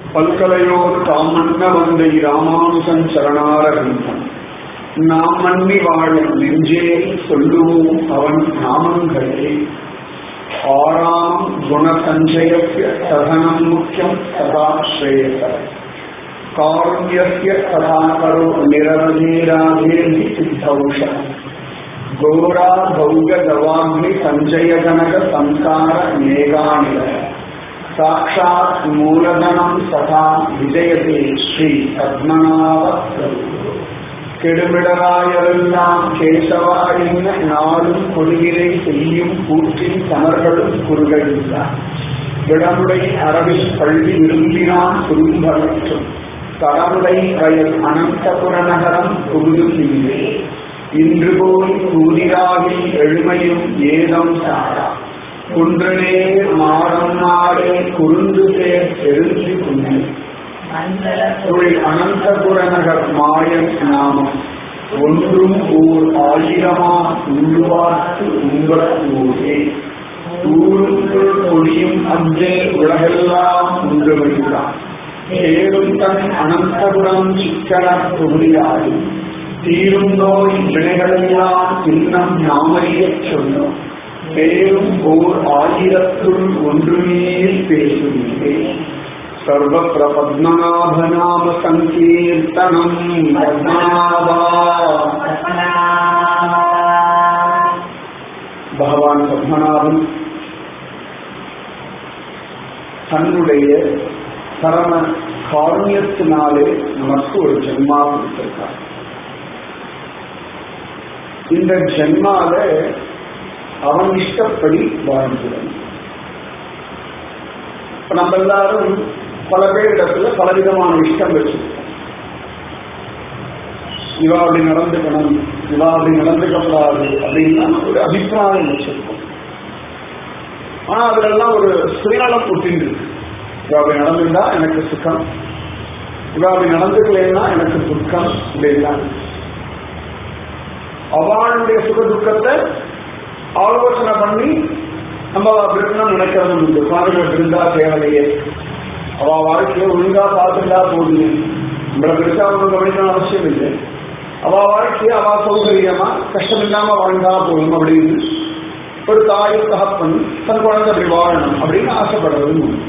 பல்கலையோர் தாமன்ன வந்தை ராமானுசன் சரணாரகந்தன் நாம் மன்னி வாழும் நெஞ்சே சொல்லுவோம் அவன் நாமங்களே ஆறாம் குணசஞ்சயस्य சதனம் முக்கியம் சதா ஸ்ரேயச காருண்யस्य ததா கரோ நிரவதேராதேர்ஹி சித்தௌஷம் घोरा भौग गवाग्नि संजय जनक संसार मेघानिल साक्षात् मूलधनं तथा विजयते श्री पद्मनाभ கெடுமிடராயெல்லாம் கேசவாயின நாளும் கொள்கிறை செய்யும் கூற்றின் சமர்களும் குறுகழிந்தார் விடமுடை அரவில் பள்ளி விரும்பினான் குறும்பற்றும் தடமுடை வயல் அனந்தபுர நகரம் புகுதுகின்றே இன்று போய் கூதிராவில் எழுமையும் ஏதம் சாரா குன்றனே மாடம் நாடே குறுந்து சேர் எழுந்தி குன்னே தொழில் அனந்தபுர நகர் மாயன் நாமம் ஒன்றும் ஓர் ஆயிரமா உள்ளுவார்க்கு உங்கள் ஊரே ஊருக்குள் ஒளியும் அஞ்சே உலகெல்லாம் உண்டு வருகிறான் ஏழும் தன் அனந்தபுரம் சிக்கன தொகுதியாடி தீரும் நோய் வினைகளெல்லாம் இன்னம் நாமறியச் சொன்னோம் பேரும் ஓர் ஆயிரத்துள் ஒன்றுமேல் பேசுகிறேன் सर्वत्र पद्मनाभनाम सङ्कीर्तनम् पद्मनाभा பகவான் பத்மநாபன் தன்னுடைய பரம காருண்யத்தினாலே நமக்கு ஒரு ஜென்மா கொடுத்திருக்கார் இந்த ஜென்மால அவன் இஷ்டப்படி வாழ்கிறோம் இப்ப நம்ம எல்லாரும் பல பேரிடத்துல பலவிதமான இஷ்டம் வச்சிருக்கோம் இவா அப்படி நடந்துக்கணும் இவா அப்படி நடந்துக்கப்படாது அப்படின்னா ஒரு அபிப்பிராயம் வச்சிருக்கோம் ஆனா அதுலெல்லாம் ஒரு சுயநலம் புட்டின்னு இருக்கு இவா அப்படி நடந்துட்டா எனக்கு சுகம் இவா அப்படி நடந்துக்கலைன்னா எனக்கு துக்கம் இப்படிலாம் அவளுடைய சுக துக்கத்தை ஆலோசனை பண்ணி நம்ம அப்படின்னா நினைக்கிறது உண்டு பாருங்க இருந்தா தேவையே அவ வாழ்க்கையை ஒழுங்கா பார்த்துட்டா போதுங்க நம்மளை பெருசா ஒன்று கவனிக்கணும் அவசியம் இல்லை அவ வாழ்க்கையை அவ சௌகரியமா கஷ்டம் இல்லாம வாழ்ந்தா போதும் அப்படின்னு ஒரு தாயும் தகப்பன் தன் குழந்தை அப்படி வாழணும் அப்படின்னு ஆசைப்படுறதும் உண்டு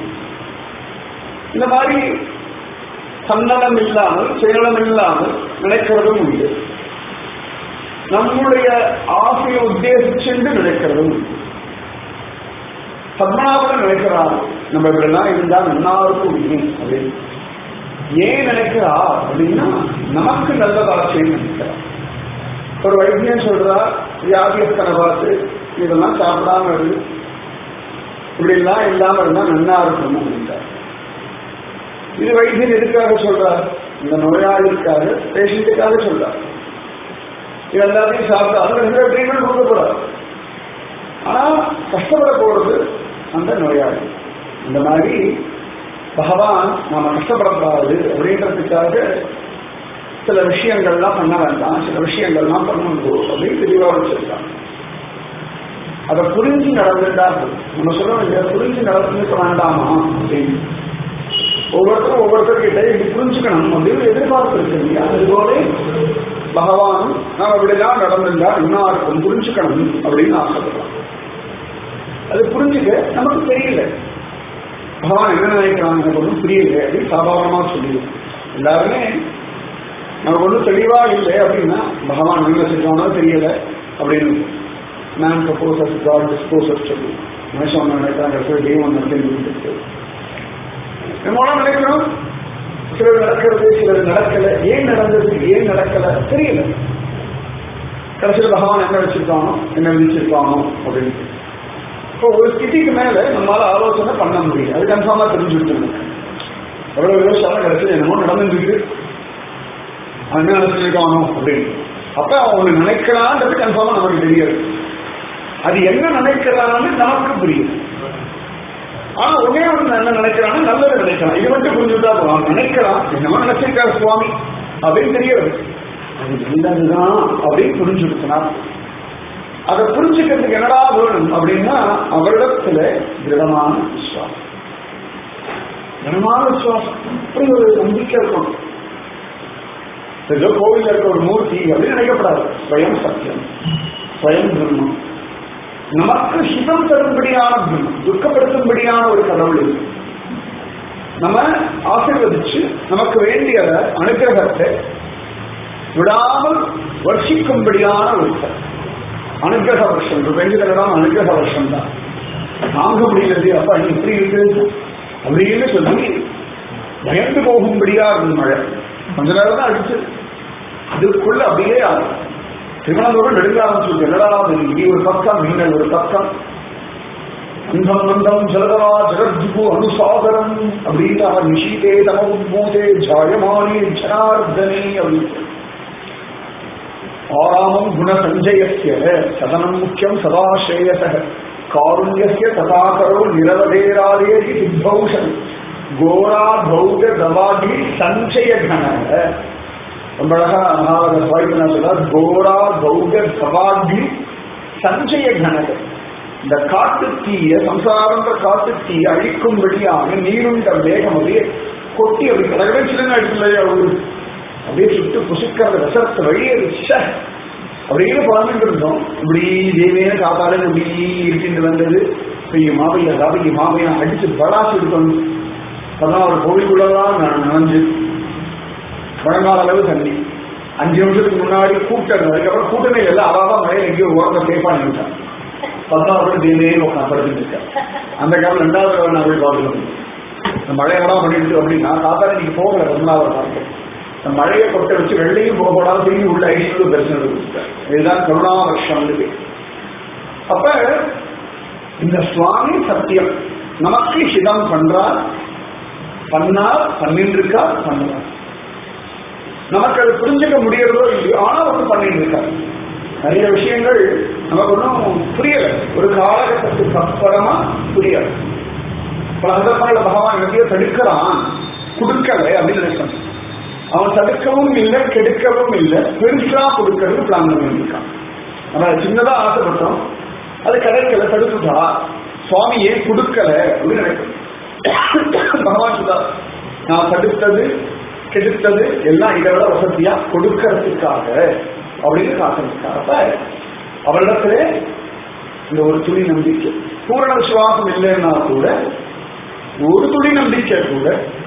இந்த மாதிரி சன்னலம் இல்லாமல் சுயநலம் இல்லாமல் நினைக்கிறதும் உண்டு நம்முடைய ஆசையை உத்தேசிச்சுண்டு நினைக்கிறதும் உண்டு பத்மநாபன் நினைக்கிறார் நம்ம இப்படிலாம் இருந்தா நல்லா இருக்கும் அப்படின்னு ஏன் நினைக்கிறா அப்படின்னா நமக்கு நல்லதாச்சேன்னு நினைக்கிறார் ஒரு வைத்தியம் சொல்றா வியாதியஸ்தனை பார்த்து இதெல்லாம் சாப்பிடாம இரு இப்படி எல்லாம் இல்லாம இருந்தா நல்லா இருக்கும் அப்படின்றார் இது வைத்தியன் எதுக்காக சொல்றார் இந்த நோயாளிக்காக பேஷண்ட்டுக்காக சொல்றார் இது எல்லாத்தையும் சாப்பிட்டா அதுக்கு ட்ரீட்மெண்ட் கொடுக்க போறாரு ஆனா கஷ்டப்பட போறது அந்த நோயாளி இந்த மாதிரி பகவான் நாம கஷ்டப்படக்கூடாது அப்படின்றதுக்காக சில விஷயங்கள்லாம் பண்ண வேண்டாம் சில விஷயங்கள்லாம் பண்ணணும் அப்படின்னு தெளிவாக வச்சிருக்காங்க அதை புரிஞ்சு நடந்துட்டா நம்ம சொல்றோம் இல்லையா புரிஞ்சு நடந்துக்க வேண்டாமா அப்படின்னு ஒவ்வொருத்தரும் ஒவ்வொருத்தர்கிட்ட இப்படி புரிஞ்சுக்கணும் அப்படின்னு எதிர்பார்ப்பு இருக்கு இல்லையா அதுபோல பகவான் நாம் அப்படிலாம் நடந்துட்டா இன்னும் இருக்கும் புரிஞ்சுக்கணும் அப்படின்னு ஆசைப்படுறான் அது புரிஞ்சுக்க நமக்கு தெரியல பகவான் என்ன நினைக்கிறாங்க எனக்கு ஒன்றும் புரியல அப்படின்னு சாதாரணமா சொல்லிடுவோம் எல்லாருமே நமக்கு ஒன்றும் தெளிவா இல்லை அப்படின்னா பகவான் என்ன செஞ்சானோ தெரியல அப்படின்னு நான் ப்ரப்போசஸ் காட் டிஸ்போசஸ் சொல்லி மனுஷன் ஒன்று நினைக்கிறாங்க தெய்வம் நடத்தி நம்மளாம் நினைக்கிறோம் சிலர் நடக்கிறது சிலர் நடக்கல ஏன் நடந்தது ஏன் நடக்கல தெரியல கடைசியில் பகவான் என்ன வச்சிருக்கானோ என்ன விதிச்சிருக்கானோ அப்படின்னு இப்போ ஒரு ஸ்திதிக்கு மேல நம்மளால ஆலோசனை பண்ண முடியும் அது கன்ஃபார்மா தெரிஞ்சுட்டு எவ்வளவு விவசாயம் கடைசியில் என்னமோ நடந்துருக்கு அவன் என்ன நினைச்சிருக்கானோ அப்படின்னு அப்ப அவன் நினைக்கிறான்றது கன்ஃபார்மா நமக்கு தெரியாது அது என்ன நினைக்கிறான்னு நமக்கு புரியும் ஆனா ஒன்னே ஒண்ணு என்ன நினைக்கிறான்னு நல்லது நினைக்கிறான் இது மட்டும் புரிஞ்சுட்டா போலாம் நினைக்கிறான் என்னமோ நினைச்சிருக்காரு சுவாமி அப்படின்னு தெரியாது அது நல்லதுதான் அப்படின்னு புரிஞ்சுக்கிட்டனா அதை புரிஞ்சுக்கிறதுக்கு என்னடா வேணும் அப்படின்னா அவரிடத்துல திருடமான விசுவாசம் கனமான விசுவாசம் அப்படி ஒரு நம்பிக்கை இருக்கணும் ஏதோ கோவில்ல இருக்க ஒரு மூர்த்தி அப்படின்னு நினைக்கப்படாது ஸ்வயம் சத்தியம் ஸ்வயம் பிரம்மம் நமக்கு ஹிதம் தரும்படியான பிரம்மம் துக்கப்படுத்தும்படியான ஒரு கடவுள் இது நம்ம ஆசீர்வதிச்சு நமக்கு வேண்டிய அனுகிரகத்தை விடாமல் வர்ஷிக்கும்படியான ஒரு அனுகிரக வருஷம் வெங்குதலாம் அனுகிரக வருஷம் தான் தாங்க முடியறது அப்பா நீ இப்படி இருக்கு அப்படின்னு சொல்லி பயந்து போகும்படியா இருந்தது மழை கொஞ்ச நேரம் தான் அடிச்சு அதுக்குள்ள அப்படியே திருமணத்தோடு நெடுங்க ஆரம்பிச்சு என்னடா இடி ஒரு பக்கம் மின்னல் ஒரு பக்கம் அந்தம் மந்தம் ஜலதரா ஜகத்ஜுகு அனுசாகரம் அப்படின்னு அவர் நிஷீதே தம உத்பூதே ஜாயமானே ஜனார்தனே அப்படின்னு ஆறாமம் குண சஞ்சயசிய சதனம் முக்கியம் சதாஸ்ரேயச காருண்யசிய ததாகரோ நிரவதேராதே சித்தௌஷன் கோரா பௌத தவாகி சஞ்சய கண ரொம்ப அழகா மகாவத சுவாமினா சொல்றார் கோரா பௌத தவாகி சஞ்சய கணக இந்த காட்டு தீய சம்சாரன்ற காட்டு தீய அழிக்கும்படியாக நீருண்ட மேகம் அப்படியே கொட்டி அப்படி கடகடை சின்ன அடிக்கலையா அவரு அப்படியே சுட்டு புசுக்கிற ரசத்தை வெளியேறிச்ச அப்படின்னு பார்த்துட்டு இருந்தோம் இப்படி தேவையான காத்தாலே இப்படி இருக்கிட்டு வந்தது பெய்ய மாவையா ராவைய மாவையா அடிச்சு பலாசு இருக்கணும் அதான் அவர் கோவிலுக்குள்ளதான் நான் நனைஞ்சு முழங்கால அளவு தண்ணி அஞ்சு நிமிஷத்துக்கு முன்னாடி கூட்டம் அதுக்கப்புறம் கூட்டமே இல்லை அவாவா மழையில எங்கேயோ ஓரத்தை சேஃபா நினைச்சான் பத்தாவது தேவையே உட்காந்து படுத்துட்டு இருக்கேன் அந்த காலம் ரெண்டாவது தடவை நான் போய் பார்க்கணும் இந்த மழையெல்லாம் பண்ணிட்டு அப்படின்னா காத்தால நீங்க போகல ரெண்டாவது பார்க்க இந்த மழையை கொட்ட வச்சு வெள்ளையும் போக போடாத திரும்பி உள்ள ஐஸ்வர்ய தரிசனம் கொடுத்துட்டார் இதுதான் கருணா வருஷம் அப்ப இந்த சுவாமி சத்தியம் நமக்கு ஹிதம் பண்றார் பண்ணார் பண்ணிட்டு இருக்கார் பண்ணுவார் நமக்கு அது புரிஞ்சுக்க முடியறதோ இல்லையோ ஆனா வந்து பண்ணிட்டு இருக்கார் நிறைய விஷயங்கள் நமக்கு ஒன்றும் புரியல ஒரு காலகட்டத்துக்கு அப்புறமா புரியல பல சந்தர்ப்பங்கள பகவான் எப்படியோ தடுக்கிறான் கொடுக்கல அப்படின்னு நினைச்சான் அவன் தடுக்கவும் இல்லை கெடுக்கவும் இல்லை பெருசா கொடுக்கறது பிளான் பண்ணிருக்கான் நம்ம சின்னதா ஆசைப்பட்டோம் அது கிடைக்கல தடுத்துட்டா சுவாமி ஏன் கொடுக்கல அப்படின்னு நினைக்கிறோம் பகவான் சொல்றா நான் தடுத்தது கெடுத்தது எல்லாம் இதை விட வசதியா கொடுக்கறதுக்காக அப்படின்னு காத்திருக்கார் அப்ப அவரிடத்துல இந்த ஒரு துணி நம்பிக்கை பூரண விசுவாசம் இல்லைன்னா கூட ஒரு துணி நம்பிக்கை கூட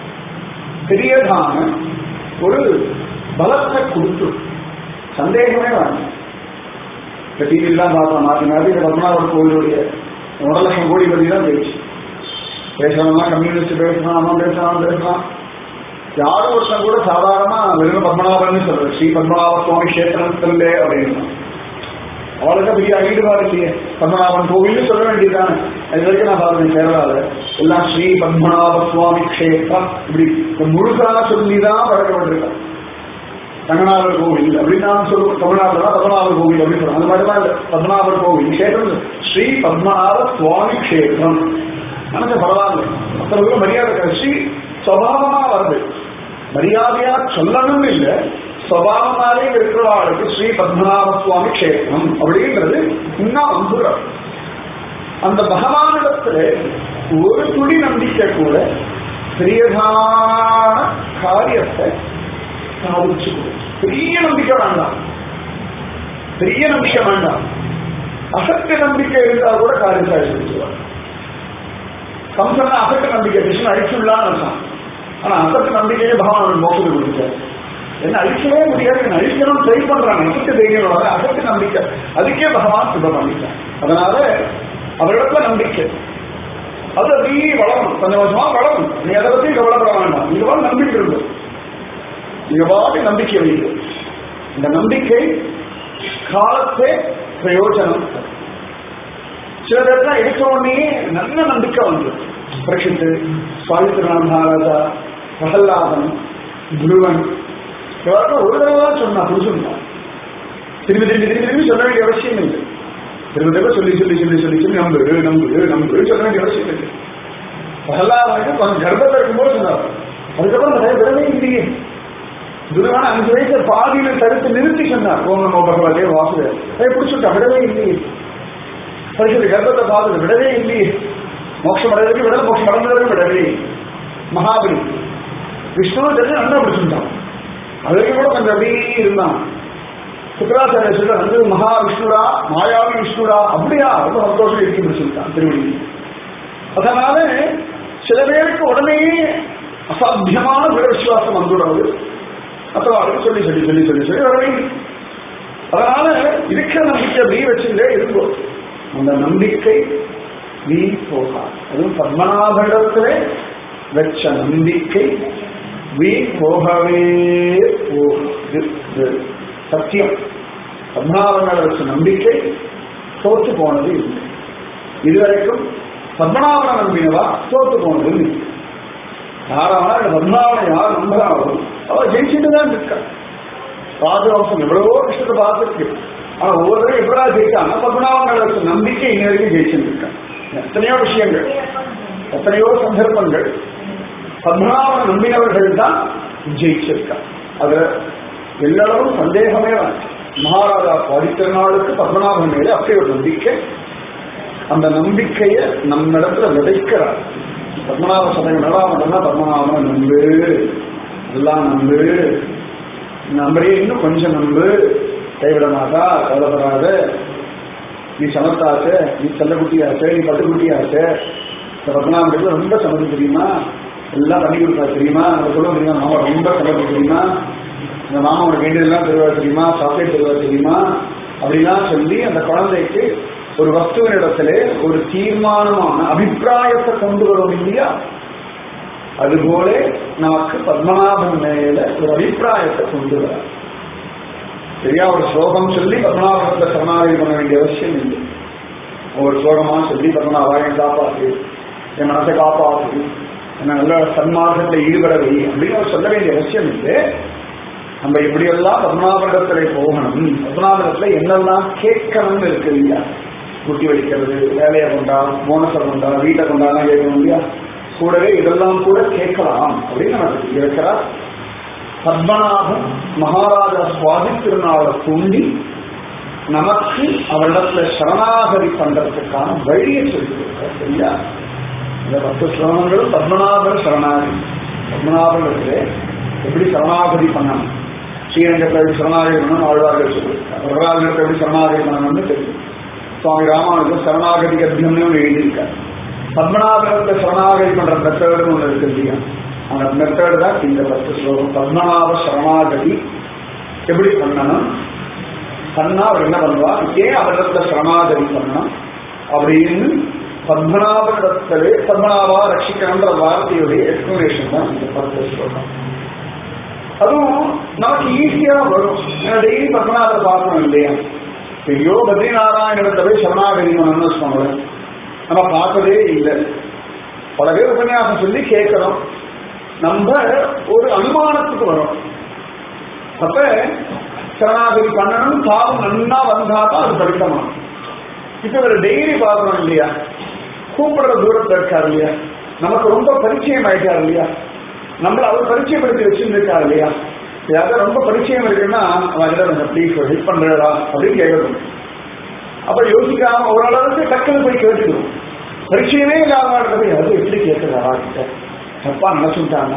பெரியதான ஒரு பலத்தை கொடுத்து சந்தேகமே வேண்டாம் இந்த டிவிலாம் பார்த்தோம் மாற்றி மாற்றி இந்த பத்மநாபர் கோவிலுடைய ஒரு லட்சம் கோடி பற்றி தான் பேச்சு பேசணும்னா கம்யூனிஸ்ட் பேசலாம் அவன் பேசலாம் அவன் பேசலாம் யாரும் ஒருத்தன் கூட சாதாரணமா வெறும் பத்மநாபன் சொல்றது ஸ்ரீ பத்மநாப சுவாமி கஷேத்திரத்திலே அப்படின்னு அவளுக்கு பெரிய ஈடுபாடு இல்லையே பத்மநாபன் கோவில்னு சொல்ல வேண்டியதுதானே அது வரைக்கும் நான் பார்த்தேன் கேரளாவில் எல்லாம் ஸ்ரீ பத்மநாப சுவாமி கஷேத்திரம் இப்படி இந்த முழுசாக சொல்லிதான் பழக்கப்பட்டிருக்கான் ரங்கநாதர் கோவில் அப்படின்னு நான் சொல்லுவோம் தமிழ்நாட்டில் பத்மநாபர் கோவில் அப்படின்னு சொல்லுவோம் அந்த மாதிரி தான் இல்லை பத்மநாபர் கோவில் கஷேத்திரம் ஸ்ரீ பத்மநாப சுவாமி கஷேத்திரம் நினைச்ச பரவாயில்ல மற்றவர்களுக்கு மரியாதை கிடையாது. ஸ்ரீ சுவாவமா வருது மரியாதையா சொல்லணும் இல்லை சுவாவமாலே இருக்கிறவாளுக்கு ஸ்ரீ பத்மநாப சுவாமி கஷேத்திரம் அப்படின்றது இன்னும் அம்புறம் அந்த பகவானிடத்துல ஒரு துளி நம்பிக்கை கூட பெரியதான காரியத்தை சாதிச்சு கொடு. பெரிய நம்பிக்கை வேண்டாம் பெரிய நம்பிக்கை வேண்டாம் அசத்திய நம்பிக்கை இருந்தா கூட காரியம் சாதிச்சுவார் கம்சன் அசத்த நம்பிக்கை கிருஷ்ணன் அழிச்சுள்ளான்னு அர்த்தம் ஆனா அசத்த நம்பிக்கையே பகவான் மோசடி கொடுத்தார் என்ன அழிக்கவே முடியாது என்ன அழிக்கணும் ட்ரை பண்றாங்க அசத்த தைரியம் வர அசத்த நம்பிக்கை அதுக்கே பகவான் சுத்தம் பண்ணிட்டார் அதனால அவரிடத்துல நம்பிக்கை அது அப்படியே வளரும் கொஞ்சம் கொஞ்சமா வளரும் நீ அதை பத்தி கவலைப்பட வேண்டாம் இங்க வந்து நம்பிக்கை இருக்கும் இங்க பாட்டு நம்பிக்கை வைக்கு இந்த நம்பிக்கை காலத்தே பிரயோஜனம் சில பேர்லாம் எடுத்த உடனே நல்ல நம்பிக்கை வந்து பரீட்சித்து சாவித்திரநாத் மகாராஜா பிரகல்லாதன் குருவன் இவர்கள் ஒரு தடவை தான் சொன்னா புரிஞ்சுருந்தா திரும்பி திரும்பி திரும்பி திரும்பி சொல்ல வேண்டிய அவசியம் இல்லை திரும்ப திரும்ப சொல்லி சொல்லி சொல்லி சொல்லி சொல்லி நம்பு நம்பு நம்பு சொல்ல வேண்டிய அவசியம் இல்லை பிரகல்லாதனுக்கு கொஞ்சம் கர்ப்பத்தில் இருக்கும்போது சொன்னார் அதுக்கப்புறம் நிறைய விடவே இல்லையே குருவான அஞ்சு வயசு பாதியில தடுத்து நிறுத்தி சொன்னார் ஓம் நமோ பகவதே வாசுதேவ் அதை பிடிச்சுட்டா விடவே இல்லையே பரிசுத்த கர்ப்பத்தை பார்த்து விடவே இல்லையே மோட்சம் அடைவதற்கு விடல மோட்சம் அடைந்ததற்கு விடவே மகாபலி விஷ்ணுவை தெரிஞ்சு நல்லா பிடிச்சிருந்தான் அதுக்கு கூட கொஞ்சம் அப்படியே இருந்தான் சுக்கராச்சாரிய சொல்ற வந்து மகா விஷ்ணுடா மாயாவி விஷ்ணுடா அப்படியா ரொம்ப சந்தோஷம் இருக்கு பிடிச்சிருக்கான் திருவடி அதனால சில பேருக்கு உடனே அசாத்தியமான விட விசுவாசம் வந்துடுறது அப்புறம் அதுக்கு சொல்லி சொல்லி சொல்லி சொல்லி சொல்லி வரவே அதனால இருக்கிற நம்பிக்கை அப்படியே வச்சுட்டே இருக்கும் அந்த நம்பிக்கை வீண் போகாது அதுவும் பத்மநாபடத்திலே வச்ச நம்பிக்கை வீண் போகவே போகுது இது சத்தியம் பத்மநாபங்களை வச்ச நம்பிக்கை தோற்று போனது இல்லை இதுவரைக்கும் பத்மநாபனை நம்பினவா தோற்று போனது இல்லை யாராவது இந்த பத்மநாபனை யார் நம்புறாங்களோ அவ ஜெயிச்சுட்டு தான் இருக்கா ராஜவம்சம் எவ்வளவோ விஷயத்தை பார்த்துருக்கு ஆனா ஒவ்வொரு தடவை எப்படா ஜெயிச்சாங்க பத்மநாபங்களை வச்ச நம்பிக்கை இன்ன வரைக்கும் ஜெயிச்சுட்டு இருக்கான் எத்தனையோ விஷயங்கள் எத்தனையோ சந்தர்ப்பங்கள் பத்மநாபனை நம்பினவர்கள் தான் ஜெயிச்சிருக்கா அதுல எல்லளவும் சந்தேகமே வேண்டாம் மகாராஜா படித்திருநாளுக்கு பத்மநாபன் மேலே அப்படி ஒரு நம்பிக்கை அந்த நம்பிக்கையை நம்மிடத்துல விதைக்கிறார் பத்மநாப சமயம் நல்லா மட்டும்னா பத்மநாபன் நம்பு எல்லாம் நம்பு நம்பரே இன்னும் கொஞ்சம் நம்பு கைவிட மாட்டா கவலைப்படாத நீ சமத்தாச்ச நீ செல்லக்குட்டியாச்ச நீ பட்டுக்குட்டியாச்ச இந்த பத்மநாபனுக்கு ரொம்ப சமத்து தெரியுமா எல்லாம் பண்ணி கொடுத்தா தெரியுமா அந்த சொல்ல தெரியுமா மாமா ரொம்ப சமத்து தெரியுமா இந்த மாமா உனக்கு வேண்டியதெல்லாம் தருவா தெரியுமா சாக்லேட் தருவா தெரியுமா அப்படிலாம் சொல்லி அந்த குழந்தைக்கு ஒரு வஸ்துவின் இடத்துல ஒரு தீர்மானமான அபிப்பிராயத்தை கொண்டு வரும் இல்லையா அதுபோல நமக்கு பத்மநாபன் மேல ஒரு அபிப்பிராயத்தை கொண்டு வர சரியா ஒரு ஸ்லோகம் சொல்லி பத்மநாபனத்தை சரணாகதி பண்ண வேண்டிய அவசியம் இல்லை ஒரு ஸ்லோகமா சொல்லி பத்மநாபா என் காப்பாத்து என் மனசை காப்பாத்து என்ன நல்ல சன்மார்க்கத்தில் ஈடுபட வை அப்படின்னு சொல்ல வேண்டிய அவசியம் இல்லை நம்ம இப்படியெல்லாம் பத்மநாபனிடத்துல போகணும் பத்மநாபனிடத்துல என்னெல்லாம் கேட்கணும்னு இருக்கு இல்லையா குட்டி வடிக்கிறது வேலையை கொண்டா போனஸை கொண்டா வீட்டை கொண்டாலாம் கேட்கணும் இல்லையா கூடவே இதெல்லாம் கூட கேட்கலாம் அப்படின்னு நமக்கு இருக்கிறார் பத்மநாபன் மகாராஜா சுவாமி திருநாளை தூண்டி நமக்கு அவரிடத்துல சரணாகதி பண்றதுக்கான வழியை சொல்லியிருக்கார் சரியா இந்த பத்து ஸ்லோகங்களும் பத்மநாபர் சரணாகதி பத்மநாபனிடத்திலே எப்படி சரணாகதி பண்ணணும் ஸ்ரீரங்கத்தில் எப்படி சரணாகதி பண்ணணும் ஆழ்வார்கள் சொல்லியிருக்கார் வரலாறு எப்படி சரணாகதி பண்ணணும்னு தெரியும் சுவாமி ராமானுஜன் சரணாகதி கத்தியம்னு எழுதியிருக்கார் பத்மநாபனத்தை சரணாகதி பண்ற மெத்தேடுன்னு ஒன்று இருக்கு இல்லையா அந்த மெத்தேடு தான் இந்த பத்து ஸ்லோகம் பத்மநாப சரணாகதி எப்படி பண்ணணும் பண்ணா அவர் என்ன பண்ணுவா ஏன் அவரிடத்துல சரணாகதி பண்ணணும் அப்படின்னு பத்மநாபனிடத்திலே பத்மநாபா ரட்சிக்கணுன்ற வார்த்தையுடைய எக்ஸ்பிளனேஷன் தான் இந்த பத்து ஸ்லோகம் அதுவும் நமக்கு ஈஸியா வரும் ஏன்னா டெய்லி பத்மநாபர் பார்க்கணும் இல்லையா ஐயோ பத்ரிநாராயணத்தை போய் சரணாகதி பண்ணணும்னு வச்சுக்கோங்களேன் நம்ம பார்த்ததே இல்லை பல பேர் உபன்யாசம் சொல்லி கேட்கிறோம் நம்ம ஒரு அனுமானத்துக்கு வரும் அப்ப சரணாகதி பண்ணணும் பாவம் நன்னா வந்தா தான் அது படிக்கமா இப்ப இவர் டெய்லி பார்க்கணும் இல்லையா கூப்பிடுற தூரத்துல இருக்காரு இல்லையா நமக்கு ரொம்ப பரிச்சயம் ஆயிட்டாரு இல்லையா நம்மள அவர் பரிச்சயப்படுத்தி வச்சிருந்திருக்காரு இல்லையா யாராவது ரொம்ப பரிச்சயம் இருக்குன்னா அவன் கொஞ்சம் ப்ளீஸ் ஹெல்ப் பண்றா அப்படின்னு கேட்கணும் அப்ப யோசிக்காம ஓரளவுக்கு டக்குன்னு போய் கேட்டுக்கணும் பரிச்சயமே இல்லாம போய் அது எப்படி கேட்கறா கிட்ட தப்பா நினைச்சுட்டாங்க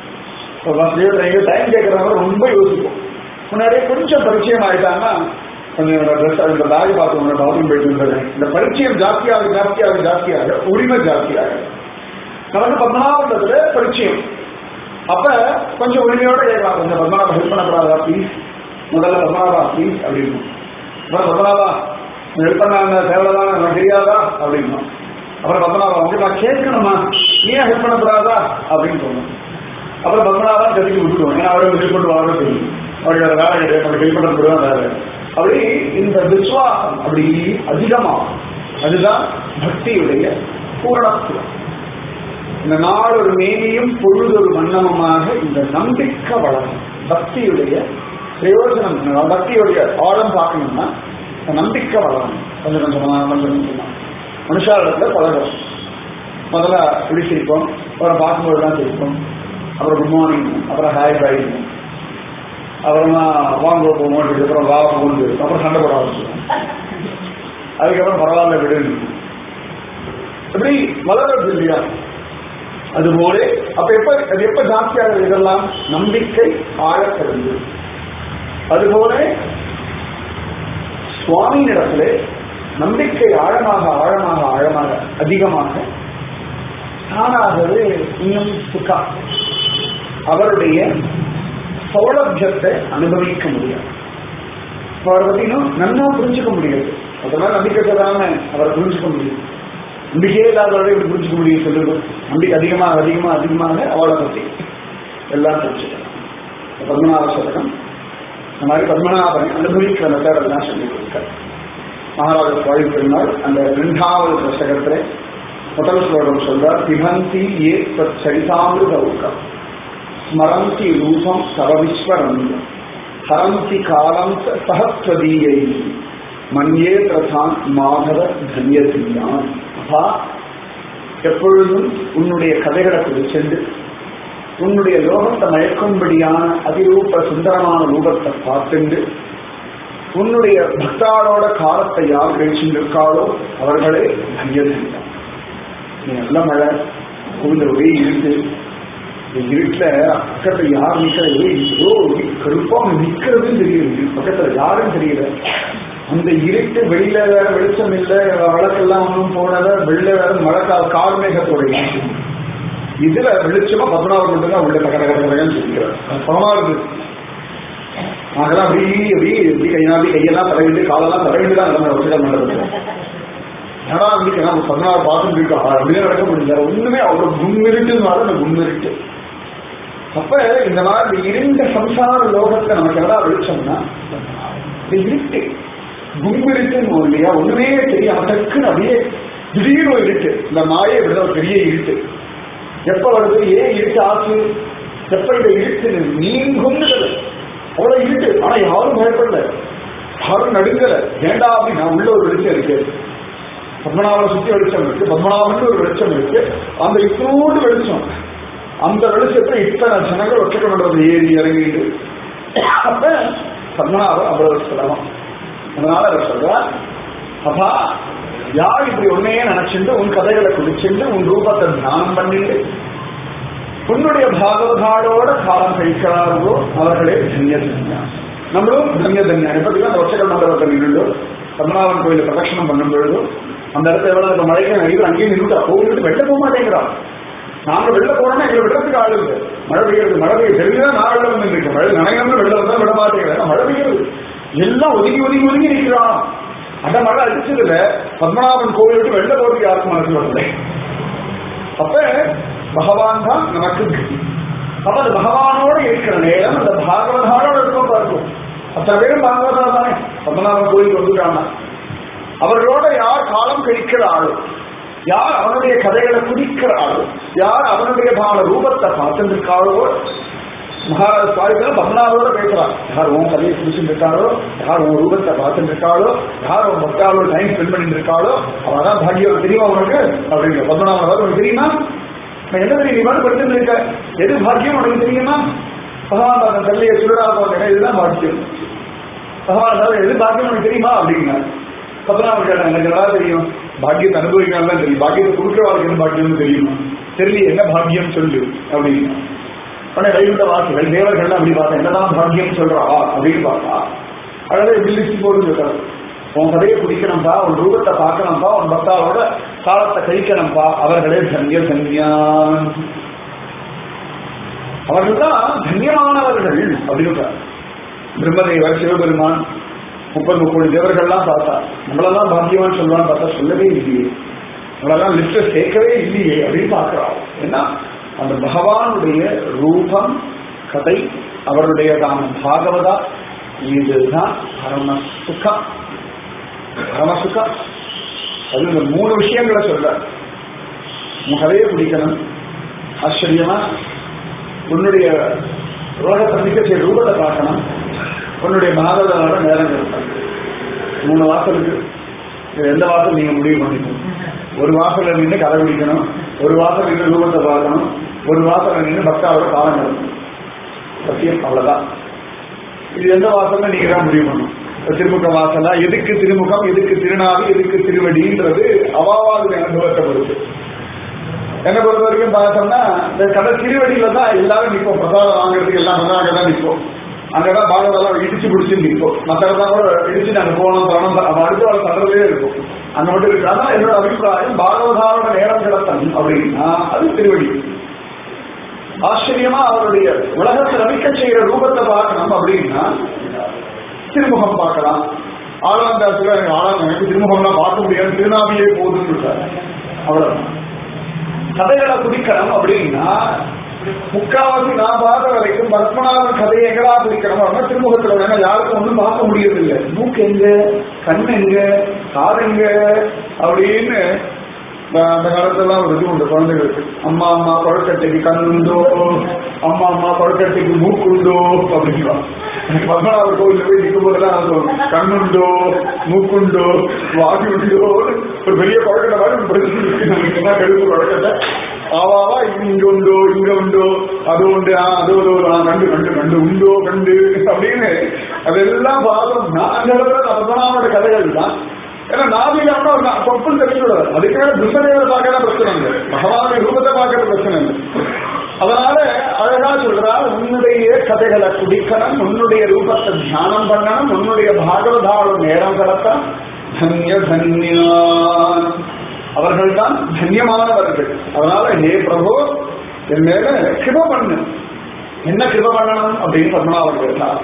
டைம் கேட்கறவங்க ரொம்ப யோசிப்போம் முன்னாடியே கொஞ்சம் பரிச்சயம் ஆயிட்டாங்கன்னா கொஞ்சம் ட்ரெஸ் இந்த பேக் பார்த்து பாத்ரூம் போயிட்டு இருந்தது இந்த பரிச்சயம் ஜாஸ்தியாக ஜாஸ்தியாக ஜாஸ்தியாக உரிமை ஜாஸ்தியாக நமக்கு பத்மநாபத்துல பரிச்சயம் அப்ப கொஞ்சம் உரிமையோட கேட்கலாம் கொஞ்சம் பத்மநாபா ஹெல்ப் பண்ணக்கூடாதா ப்ளீஸ் முதல்ல பத்மநாபா ப்ளீஸ் அப்படின்னு அப்புறம் பத்மநாபா ஹெல்ப் பண்ணாங்க தேவைதான் எனக்கு தெரியாதா அப்படின்னா அப்புறம் பத்மநாபா வந்து நான் கேட்கணுமா ஏன் ஹெல்ப் பண்ணக்கூடாதா அப்படின்னு சொன்னோம் அப்புறம் பத்மநாபா கட்டிக்கு விட்டுருவோம் ஏன்னா அவரை ஹெல்ப் பண்ணி வாங்க தெரியும் அவரோட வேலை கிடையாது ஹெல்ப் பண்ண வேலை அப்படி இந்த விசுவாசம் அப்படி அதிகமாகும் அதுதான் பக்தியுடைய பூரணத்துவம் இந்த நாள் ஒரு மேனியும் பொழுது ஒரு வண்ணமுமாக இந்த நம்பிக்கை வளரும் பக்தியுடைய பிரயோஜனம் பக்தியுடைய ஆழம் பார்க்கணும்னா இந்த நம்பிக்கை வளரும் கொஞ்சம் கொஞ்சமா கொஞ்சம் கொஞ்சமா மனுஷாலத்துல பழகும் முதல்ல இப்படி சிரிப்போம் அப்புறம் பார்க்கும்போது தான் சிரிப்போம் அப்புறம் குட் மார்னிங் அப்புறம் ஹாய் பை அப்புறமா வாங்க போவோம் அப்புறம் வா போகுது அப்புறம் சண்டை போட ஆரம்பிச்சிடும் அதுக்கப்புறம் பரவாயில்ல விடுன்னு இப்படி வளர்றது இல்லையா அதுபோல அப்ப எப்ப அது எப்ப ஜாஸ்தியாக இதெல்லாம் நம்பிக்கை ஆழப்படுது அதுபோல சுவாமியிடத்திலே நம்பிக்கை ஆழமாக ஆழமாக ஆழமாக அதிகமாக தானாகவே இன்னும் சுகா அவருடைய சௌலபியத்தை அனுபவிக்க முடியாது அவரை பத்தினா நன்னா புரிஞ்சுக்க முடியாது அதனால நம்பிக்கை சொல்லாம அவரை புரிஞ்சுக்க முடியும் நம்பிக்கையே இல்லாதவரை இப்படி புரிஞ்சுக்க முடியும் சொல்லுங்க நம்பிக்கை அதிகமாக அதிகமாக அதிகமாக அவளை பத்தி எல்லாம் தெரிஞ்சுக்கலாம் பத்மநாப சதகம் இந்த மாதிரி பத்மநாபனை அனுபவிக்கிற மெத்தடெல்லாம் சொல்லி கொடுத்தார் மகாராஜ சுவாமி பெருமாள் அந்த இரண்டாவது தசகத்துல முதல் ஸ்லோகம் சொல்றார் பிபந்தி ஏ தத் சரிதாமிருத ஊக்கம் ஸ்மரந்தி ரூபம் தவ விஸ்வரந்தம் ஹரந்தி காலம் சஹஸ்வதீயை மன்யே பிரதான் மாதவ தன்யதியான் அப்பா எப்பொழுதும் உன்னுடைய கதைகளை குறிச்சென்று உன்னுடைய லோகத்தை மயக்கும்படியான அதிரூப சுந்தரமான ரூபத்தை பார்த்துண்டு உன்னுடைய பக்தாளோட காலத்தை யார் கழிச்சுருக்காளோ அவர்களே தன்யதியான் நீ நல்ல மழை குவிந்த ஒரே இருட்டு இந்த இருட்டுல பக்கத்துல யார் நிக்கிறது ஏதோ கருப்பா நிக்கிறதுன்னு தெரியுது பக்கத்துல யாரும் தெரியல அந்த இருட்டு வெளியில வேற வெளிச்சம் இல்ல வழக்கெல்லாம் ஒன்றும் போனத வெளில வேற மழை கால கார் மேகத்தோட இதுல வெளிச்சமா பத்மநாபர் மட்டும்தான் உள்ள கட கட கடன்னு சொல்லிக்கிறார் பணமா இருக்கு நாங்கெல்லாம் அப்படி அப்படி அப்படி கையாடி கையெல்லாம் தடவிட்டு காலெல்லாம் தடவிட்டு தான் நம்ம வச்சுக்க மாட்டோம் ஏன்னா வந்து நம்ம பதினாறு பாசம் இருக்கா அப்படியே நடக்க முடியல ஒண்ணுமே அவ்வளவு கும்மிருட்டுனால அந்த கும்மிருட்டு அப்ப இந்த மாதிரி இருண்ட சம்சார லோகத்துல நமக்கு எதா வெளிச்சோம்னா இந்த இருட்டு கும்மிருட்டுன்னு இல்லையா ஒண்ணுமே தெரியாம டக்குன்னு அப்படியே திடீர்னு ஒரு இருட்டு இந்த மாயை விட ஒரு பெரிய இருட்டு எப்ப வருது ஏன் இருட்டு ஆச்சு எப்ப இந்த இருட்டு நீங்கும்னு அவ்வளவு இருட்டு ஆனா யாரும் பயப்படல யாரும் நடுங்கல ஏண்டா அப்படின்னா உள்ள ஒரு வெளிச்சம் இருக்கு பத்மநாபனை சுத்தி வெளிச்சம் இருக்கு பத்மநாபன் ஒரு வெளிச்சம் இருக்கு அந்த இத்தோடு வெளிச்சம் அந்த வெளிச்சத்தை இத்தனை ஜனங்கள் ஒற்றை பண்றது ஏறி இறங்கிட்டு அப்ப பத்மநாபன் அவ்வளவு சுலபம் அதனால அவர் சொல்றார் அப்பா யார் இப்படி உன்னையே நினைச்சுட்டு உன் கதைகளை குடிச்சுட்டு உன் ரூபத்தை தியானம் பண்ணிட்டு உன்னுடைய பாகவதாளோட காலம் கழிக்கிறார்களோ அவர்களே தன்ய தன்யா நம்மளும் தன்ய தன்யா எப்படிலாம் அந்த ஒற்றை மண்டபத்தில் நின்று பத்மநாபன் கோயில பிரதட்சணம் பண்ணும் பொழுது அந்த இடத்துல எவ்வளவு இப்ப மழைக்கு நடிகர் அங்கேயே நின்றுட்டா போகிட்டு வெளில போக மாட்டேங்கிறான் நாங்க வெளில போனோம்னா எங்களை விடுறதுக்கு ஆள் இருக்கு மழை பெய்யுறது மழை பெய்ய தெரிஞ்சுதான் நான் வெளில வந்து இருக்கேன் மழை நனையாம வெளில வந்தா விட மாட்டேங்கிறேன் மழை பெய்யுறது எல்லாம் ஒதுங்கி ஒதுங்கி ஒதுங்கி நிற்கிறான் அந்த மழை அடிச்சதுல பத்மநாபன் கோவில் விட்டு வெளில போறதுக்கு யாருக்கும் மனசு வரல அப்ப பகவான் தான் நமக்கு கதி அப்ப அந்த பகவானோட இருக்கிற நேரம் அந்த பாகவதாரோட இருக்கும் பார்க்கும் அத்தனை பேரும் பாகவதா தானே பத்மநாபன் கோயிலுக்கு வந்துட்டாங்க அவர்களோட யார் காலம் கழிக்கிறாளோ யார் அவனுடைய கதைகளை குடிக்கிறாளோ யார் அவனுடைய பாவ ரூபத்தை பார்த்துட்டு இருக்காளோ மகாராஜ சுவாமிகள் பத்மநாபோட பேசுறான் யார் உன் கதையை குடிச்சுட்டு இருக்காளோ யார் உன் ரூபத்தை பார்த்துட்டு இருக்காளோ யார் உன் பக்தாவோட டைம் ஸ்பெண்ட் பண்ணிட்டு இருக்காளோ அவதான் பாக்கியம் தெரியுமா உனக்கு அப்படிங்கிற பத்மநாபன் உனக்கு தெரியுமா நான் என்ன தெரியும் நீ பாட்டு படுத்துட்டு இருக்க எது பாக்கியம் உனக்கு தெரியுமா பகவான் அந்த தள்ளிய சுடரா போட்ட இதுதான் பாக்கியம் பகவான் எது பாக்கியம் உனக்கு தெரியுமா அப்படின்னா பத்மநாபன் கேட்டாங்க எனக்கு நல்லா தெரியும் பாக்கியத்தை அனுபவிக்கலாம் தான் தெரியும் பாக்கியத்தை கொடுக்கிறவாளுக்கு என்ன பாக்கியம்னு தெரியுமா தெரியல என்ன பாக்கியம் சொல்லு அப்படின்னு உடனே வைகுண்ட வாசிகள் தேவர்கள் அப்படி பார்த்தா என்னதான் பாக்கியம் சொல்றா அப்படின்னு பார்த்தா அழகா இப்படி லிஸ்ட் போட்டு இருக்காரு உன் கதையை குடிக்கணும்பா உன் ரூபத்தை பார்க்கணும்பா உன் பக்தாவோட காலத்தை கழிக்கணும்பா அவர்களே தன்ய தன்யான் அவர்கள் தான் தன்யமானவர்கள் அப்படின்னு பிரம்மதேவர் சிவபெருமான் முப்பது முப்பது தேவர்கள்லாம் பார்த்தா நம்மளெல்லாம் பாக்கியவான் சொல்லுவான்னு பார்த்தா சொல்லவே இல்லையே நம்மளெல்லாம் லிஸ்ட சேர்க்கவே இல்லையே அப்படின்னு பார்க்கிறோம் ஏன்னா அந்த பகவானுடைய ரூபம் கதை அவருடையதான பாகவதா இதுதான் பரம சுகம் பரம சுகம் அது இந்த மூணு விஷயங்களை சொல்ற உன் கதையை பிடிக்கணும் ஆச்சரியமா உன்னுடைய ரோகத்தை நிக்க ரூபத்தை பார்க்கணும் உன்னுடைய பாகவதோட நேரம் இருக்கணும் மூணு வாசலுக்கு இது எந்த வாசல் நீங்க முடிவு பண்ணிக்கணும் ஒரு வாசல்ல நின்று கதை பிடிக்கணும் ஒரு வாசல் நின்று ரூபத்தை பார்க்கணும் ஒரு வாசல்ல நின்று பக்தாவோட காலம் நடக்கணும் சத்தியம் அவ்வளவுதான் இது எந்த வாசல்ல நீங்க தான் முடிவு பண்ணணும் திருமுக வாசலா எதுக்கு திருமுகம் எதுக்கு திருநாவி எதுக்கு திருவடின்றது அவாவாதுடைய அனுபவத்தை பொறுத்து என்னை பொறுத்த வரைக்கும் பார்த்தோம்னா இந்த கடை திருவடியில தான் எல்லாரும் நிற்போம் பிரசாதம் வாங்குறதுக்கு எல்லாம் வந்து அங்கதான் நிற்போம் அங்கதான் பாகவதெல்லாம் இடிச்சு பிடிச்சு நிற்போம் மற்ற இடத்துல கூட இடிச்சு நாங்க போனோம் தரணும் அவன் அடுத்து அவள் தடுறதே இருக்கும் அங்க மட்டும் இருக்கு ஆனா என்னோட அபிப்பிராயம் பாகவதாரோட நேரம் கிடத்தன் அப்படின்னா அது திருவடி ஆச்சரியமா அவருடைய உலகத்தை ரமிக்க செய்யற ரூபத்தை பார்க்கணும் அப்படின்னா திருமுகம் பார்க்கலாம் ஆளாந்தாசுல எனக்கு ஆளாந்த எனக்கு திருமுகம்லாம் பார்க்க முடியாது திருநாவிலே போதுன்னு இருக்காரு அவ்வளவுதான் கதைகளை குடிக்கணும் அப்படின்னா முக்காவாசி நான் பார்த்த வரைக்கும் பத்மநாபன் கதையை எங்கடா குடிக்கணும் அப்படின்னா திருமுகத்துல வேணா யாருக்கும் ஒன்றும் பார்க்க முடியறதில்லை மூக்கு எங்க கண் எங்க காது எங்க அப்படின்னு அஹ் அந்த காலத்துலாம் ஒரு இது உண்டு குழந்தைகளுக்கு அம்மா அம்மா கொழக்கட்டைக்கு கண் உண்டோ அம்மா அம்மா கொழக்கட்டைக்கு மூக்கு உண்டோ அப்படின்லாம் எனக்கு பத்மநாபர் கோவில்ல போய் நிற்கும் போதெல்லாம் அது தோணும். கண்ணுண்டோ மூக்குண்டோ வாடி உண்டோ ஒரு பெரிய குழக்கட்டை மாதிரி ஒரு பிரச்சனை இருக்கு நமக்கு என்ன கழுத்து குழக்கட்டை ஆவாவா இது இங்க உண்டோ இங்க உண்டோ அது உண்டு ஆ அது ஒரு ஒரு, ஆ, கண்டு கண்டு கண்டு உண்டோ கண்டு அப்படின்னு அதெல்லாம் பார்த்தோம்னா அந்த இடத்துல பத்மநாபோட கதைகள் தான் ஏன்னா நாவிலாம ஒரு தொப்புள் தெரிஞ்சு விடாது அதுக்கு மேல துசதேவரை பார்க்கற பிரச்சனை இல்லை பகவானுடைய ரூபத்தை பார்க்கற பிரச்சனை இல்லை அதனால அழகா சொல்றா உன்னுடைய கதைகளை குடிக்கணும் உன்னுடைய ரூபத்தை தியானம் பண்ணணும் உன்னுடைய பாகவதாவோட நேரம் கடத்த தன்ய தன்யான் அவர்கள் தான் தன்யமானவர்கள் அதனால ஹே பிரபு என் மேல கிருப பண்ணு என்ன கிருப பண்ணணும் அப்படின்னு பத்மநாபன் கேட்டார்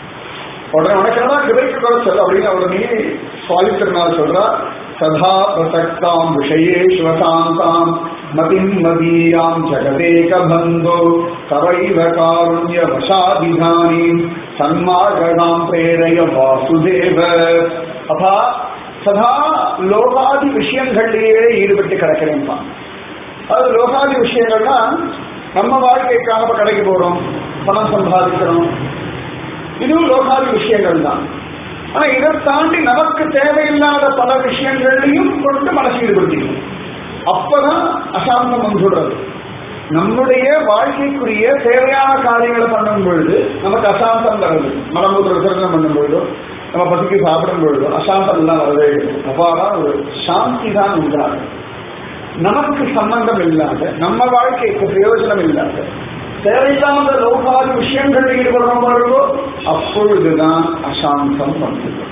உடனே உனக்கு என்ன கிரைக்கு குறைச்சல் அப்படின்னு அவர் நீ சுவாமி திருநாள் சொல்றா சதா பிரசக்தாம் விஷயே சிவசாந்தாம் மதிம் மதீயாம் ஜகதேக பந்தோ தவைவ காருண்ய வசாதிதானி சன்மார்கணாம் பிரேரய வாசுதேவ அப்பா சதா லோகாதி விஷயங்கள்லயே ஈடுபட்டு கிடக்கிறேன்ப்பா அது லோகாதி விஷயங்கள்னா நம்ம வாழ்க்கைக்காக இப்ப கடைக்கு போறோம் பணம் சம்பாதிக்கிறோம் இதுவும் லோகாதி விஷயங்கள் தான் ஆனா இதை தாண்டி நமக்கு தேவையில்லாத பல விஷயங்களையும் கொண்டு மனசு ஈடுபடுத்திக்கணும் அப்பதான் அசாந்தம் வந்துடுறது நம்முடைய வாழ்க்கைக்குரிய தேவையான காரியங்களை பண்ணும் பொழுது நமக்கு அசாந்தம் வருது மலமூத்திர விசர்ஜனம் பண்ணும் பொழுதோ நம்ம பசிக்கு சாப்பிடும் பொழுதோ அசாந்தம் எல்லாம் வரவே இல்லை அப்பாதான் ஒரு சாந்தி தான் உண்டாகும் நமக்கு சம்பந்தம் இல்லாத நம்ம வாழ்க்கைக்கு பிரயோஜனம் இல்லாத தேவையில்லாத லோகாதி விஷயங்கள் ஈடுபடுறோம் பொழுதோ அப்பொழுதுதான் அசாந்தம் வந்தது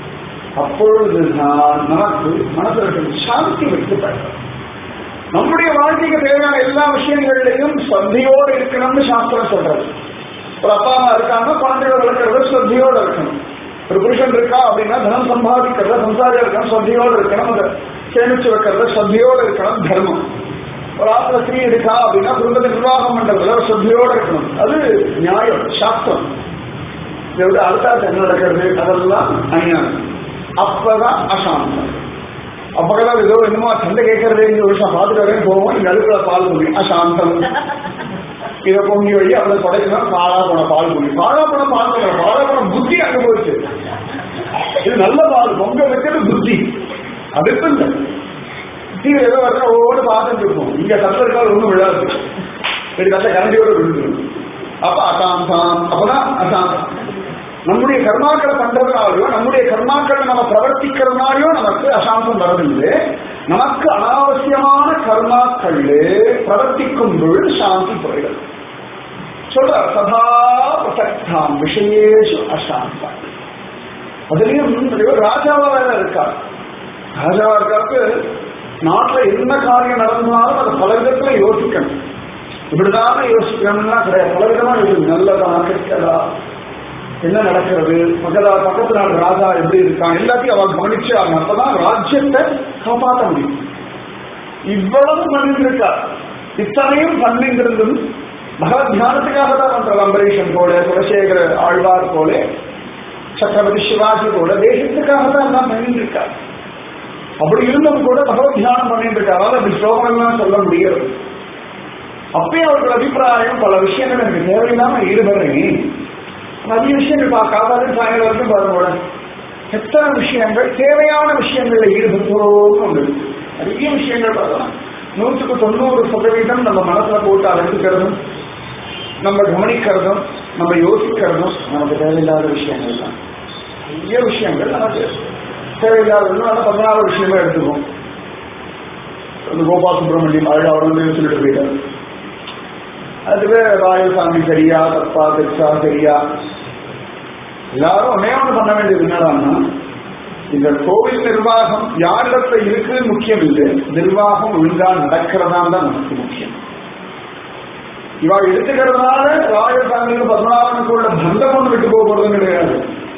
அப்பொழுதுதான் நமக்கு மனதில் இருக்கிற சாந்தி வைக்கப்படும் நம்முடைய வாழ்க்கைக்கு தேவையான எல்லா விஷயங்கள்லையும் ஸ்ரத்தையோடு இருக்கணும்னு சாஸ்திரம் சொல்றது ஒரு அப்பா அம்மா இருக்காங்க குழந்தைகள் வளர்க்கறது ஸ்ரத்தையோடு இருக்கணும் ஒரு புருஷன் இருக்கா அப்படின்னா தனம் சம்பாதிக்கிறத சம்சாரியா இருக்கணும் ஸ்ரத்தையோடு இருக்கணும் அதை சேமிச்சு வைக்கிறத ஸ்ரத்தையோடு இருக்கணும் தர்மம் ஒரு ஆத்துல ஸ்திரீ இருக்கா அப்படின்னா குடும்பத்தை நிர்வாகம் பண்றதுல ஒரு ஸ்ரத்தையோடு இருக்கணும் அது நியாயம் சாஸ்திரம் இதை விட அடுத்த என்ன நடக்கிறது அதெல்லாம் அஞ்ஞானம் அப்பதான் அசாந்தம் அப்பதான் ஏதோ என்னமோ சண்டை கேட்கறதே இந்த வருஷம் பார்த்துட்டு வரேன் போவோம் இங்க அடுப்புல பால் புளி அசாந்தம் இதை பொங்கி வழி அவளை படைக்கணும் பாழா போன பால் புளி பாழா போன பால் புளி பாழா போன புத்தி அங்க போச்சு இது நல்ல பால் பொங்க வைக்கிறது புத்தி அதுக்கு இல்லை டிவி ஏதோ வரா ஓடு பார்த்துட்டு இருப்போம் இங்க கத்த இருக்கால் ஒண்ணும் விழாது இது கத்த கரண்டியோட விழுந்துடும் அப்ப அசாந்தம் அப்பதான் அசாந்தம் நம்முடைய கர்மாக்களை பண்றதுனாலயோ நம்முடைய கர்மாக்களை நம்ம பிரவர்த்திக்கிறதுனாலயோ நமக்கு அசாந்தம் வரதில்லை நமக்கு அனாவசியமான கர்மாக்கள் பிரவர்த்திக்கும் பொழுது சாந்தி போயிடும் சொல்ற சதா பிரசக்தாம் விஷயேஷு அசாந்தம் அதுலயும் இவர் ராஜாவா வேற இருக்கார் ராஜாவா இருக்காருக்கு நாட்டுல என்ன காரியம் நடந்தாலும் அதை பல விதத்துல யோசிக்கணும் இப்படிதான் யோசிக்கணும்னா கிடையாது பல விதமா யோசிக்கணும் நல்லதா கெட்டதா என்ன நடக்கிறது பக்கதா பக்கத்து நாடு ராஜா எப்படி இருக்கான் எல்லாத்தையும் அவன் கவனிச்சு அவன் அப்பதான் ராஜ்யத்தை காப்பாற்ற முடியும் இவ்வளவு பண்ணிட்டு இருக்கா இத்தனையும் பண்ணிருந்தும் பகவத் தியானத்துக்காக தான் பண்ற அம்பரீஷன் போல குலசேகர ஆழ்வார் போல சக்கரவர்த்தி சிவாஜி போல தேசத்துக்காக தான் எல்லாம் பண்ணிட்டு இருக்கா அப்படி இருந்தும் கூட பகவத் தியானம் பண்ணிட்டு இருக்கா அதாவது அப்படி ஸ்லோகங்கள்லாம் சொல்ல முடியாது அப்பயே அவர்கள் அபிப்பிராயம் பல விஷயங்கள் எனக்கு தேவையில்லாம ஈடுபடுறேன் நிறைய விஷயங்கள் பார்க்காத சாயங்காலம் வரைக்கும் பாருங்க எத்தனை விஷயங்கள் தேவையான விஷயங்கள்ல ஈடுபட்டோம்னு ஒன்று இருக்கு. நிறைய விஷயங்கள் பார்க்கலாம் நூற்றுக்கு தொண்ணூறு சதவீதம் நம்ம மனசுல போட்டு அழைச்சிக்கிறதும் நம்ம கவனிக்கிறதும் நம்ம யோசிக்கிறதும் நமக்கு தேவையில்லாத விஷயங்கள் தான் நிறைய விஷயங்கள் நமக்கு தேவையில்லாததுன்னு நம்ம பதினாறு விஷயமா எடுத்துக்கும் அந்த கோபால் சுப்பிரமணியம் அழகா அவர் வந்து சொல்லிட்டு போயிட்டார் அதுவே ராயசாமி சரியா தப்பா தெச்சா சரியா எல்லாரும் ஒன்னே ஒன்று பண்ண வேண்டியது என்னடான்னா இந்த கோவில் நிர்வாகம் யாரிடத்துல இருக்குன்னு முக்கியம் இல்லை நிர்வாகம் ஒழுங்கா நடக்கிறதா தான் நமக்கு முக்கியம் இவா எடுத்துக்கிறதுனால ராஜசாமிக்கு பத்மநாபனுக்கு உள்ள பந்தம் ஒன்று விட்டு போக போறதும் கிடையாது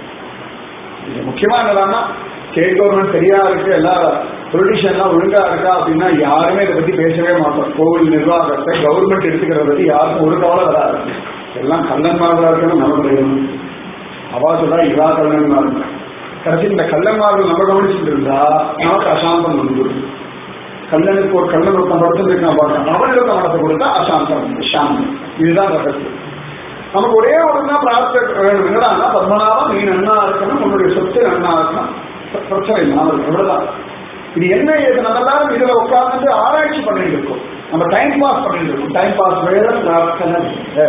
இது முக்கியமா என்னடான்னா ஸ்டேட் கவர்மெண்ட் சரியா இருக்கு எல்லா பொலிட்டிஷியன்லாம் ஒழுங்கா இருக்கா அப்படின்னா யாருமே இதை பத்தி பேசவே மாட்டோம் கோவில் நிர்வாகத்தை கவர்மெண்ட் எடுத்துக்கிறத பத்தி யாருக்கும் ஒரு கவலை வராது எல்லாம் கல்லன்மார்களா இருக்கணும் நமக்கு தெரியணும் அவா சொல்றா இவா கல்லன்மார்கள் கடைசி இந்த கல்லன்மார்கள் நம்ம கவனிச்சுட்டு இருந்தா நமக்கு அசாந்தம் வந்துடும் கல்லனுக்கு ஒரு கல்லன் ஒருத்தன் படுத்துட்டு நான் பார்க்கறேன் அவனுக்கு மனத்தை கொடுத்தா அசாந்தம் சாந்தம் இதுதான் ரகசியம் நமக்கு ஒரே ஒரு தான் பிரார்த்தனை வேணும் என்னடா பத்மநாபம் நீ நன்னா இருக்கணும் உன்னுடைய சொத்து நன்னா இருக்கணும் பிர- பிரச்சனை இல்லாமல் இருக்கணும். இவ்வளவுதான் இது என்ன இது நம்ம எல்லாரும் இதுல உட்கார்ந்து ஆராய்ச்சி பண்ணிட்டு இருக்கோம் நம்ம டைம் பாஸ் பண்ணிட்டு இருக்கோம் டைம் பாஸ் வேற பிரார்த்தனை வேற.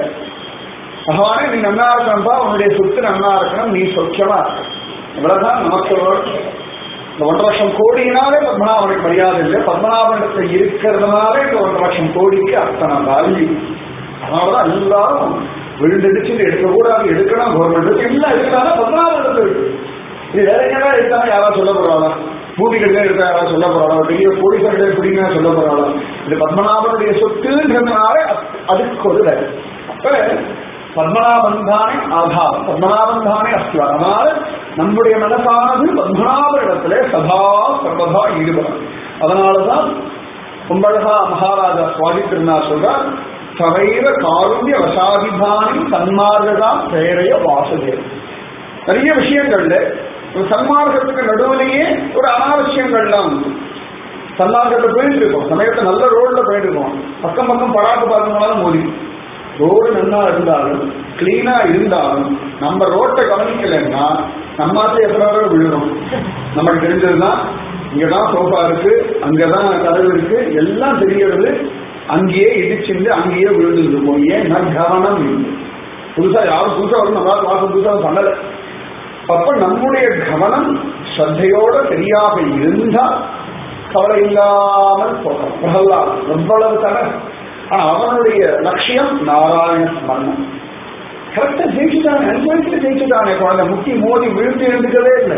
பகவானே நீ நன்னா இருக்கணும்பா உன்னுடைய சொத்து நன்னா இருக்கணும் நீ சொக்கியமா இருக்கணும் இவ்வளவுதான் நமக்கு ஒரு- இந்த ஒன்றரை லட்சம் கோடியினாலே பத்மநாபனுக்கு மரியாதை இல்லை பத்மநாபனிடத்துல இருக்கிறதுனாலே இந்த ஒன்றரை லட்சம் கோடிக்கு அத்தனை வேல்யூ அதனாலதான் எல்லாரும் விழுந்தடிச்சு எடுக்கக்கூடாது எடுக்கணும் கவர்மெண்ட் எல்லாம் எடுக்கிறாங்க பத்மநாபனிடத்துல இருக்கு இது வேற எங்கடா எடுத்தாங்க யாராவது சொல்ல போறாளா பூமிகள் எடுத்தா யாராவது சொல்ல போறாளா பெரிய கோடிசர்கள் எப்படிங்க சொல்ல போறாளா இது பத்மநாபனுடைய சொத்துன்றதுனால அது- அதுக்கு ஒரு வேலை அப்ப பத்மநாபன் தானே ஆதாரம் பத்மநாபன் தானே அஸ்தி அதனால நம்முடைய மனசானது பத்மநாப இடத்துல சதா சர்வதா ஈடுபடும் அதனாலதான் கும்பழகா மகாராஜா சுவாமி திருநாள் சொல்றார் சவைவ காருண்ய வசாதிபானி சன்மார்கதா பேரைய வாசுதேவ் நிறைய விஷயங்கள்ல ஒரு சன்மார்க்கத்துக்கு நடுவுலயே ஒரு அனாவசியங்கள்லாம் உண்டு சன்மார்க்கத்தை போயிட்டு இருக்கோம் சமயத்தை நல்ல ரோட்ல போயிட்டு இருக்கோம் பக்கம் பக்கம் பராக்கு பார்க்கணும்னாலும் மோதி ரோடு நல்லா இருந்தாலும் கிளீனா இருந்தாலும் நம்ம ரோட்டை கவனிக்கலைன்னா நம்மாத்துல எத்தனை தடவை விழுறோம் நமக்கு தெரிஞ்சதுதான் இங்கதான் சோஃபா இருக்கு அங்கதான் கதவு இருக்கு எல்லாம் தெரியறது அங்கேயே இடிச்சிருந்து அங்கேயே விழுந்து இருக்கும் ஏன் கவனம் இல்லை புதுசா யாரும் புதுசா வரும் நம்மளால வாசம் புதுசா பண்ணல அப்ப நம்முடைய கவனம் ஸ்ரத்தையோட சரியாக இருந்தா கவலை இல்லாமல் போகலாம் பிரகலாத் எவ்வளவு தர ஆனா அவனுடைய லட்சியம் நாராயண ஸ்மரணம் கரெக்டா ஜெயிச்சுட்டானே அனுபவிச்சு ஜெயிச்சுட்டானே குழந்தை முட்டி மோதி விழுந்து எழுந்துக்கவே இல்லை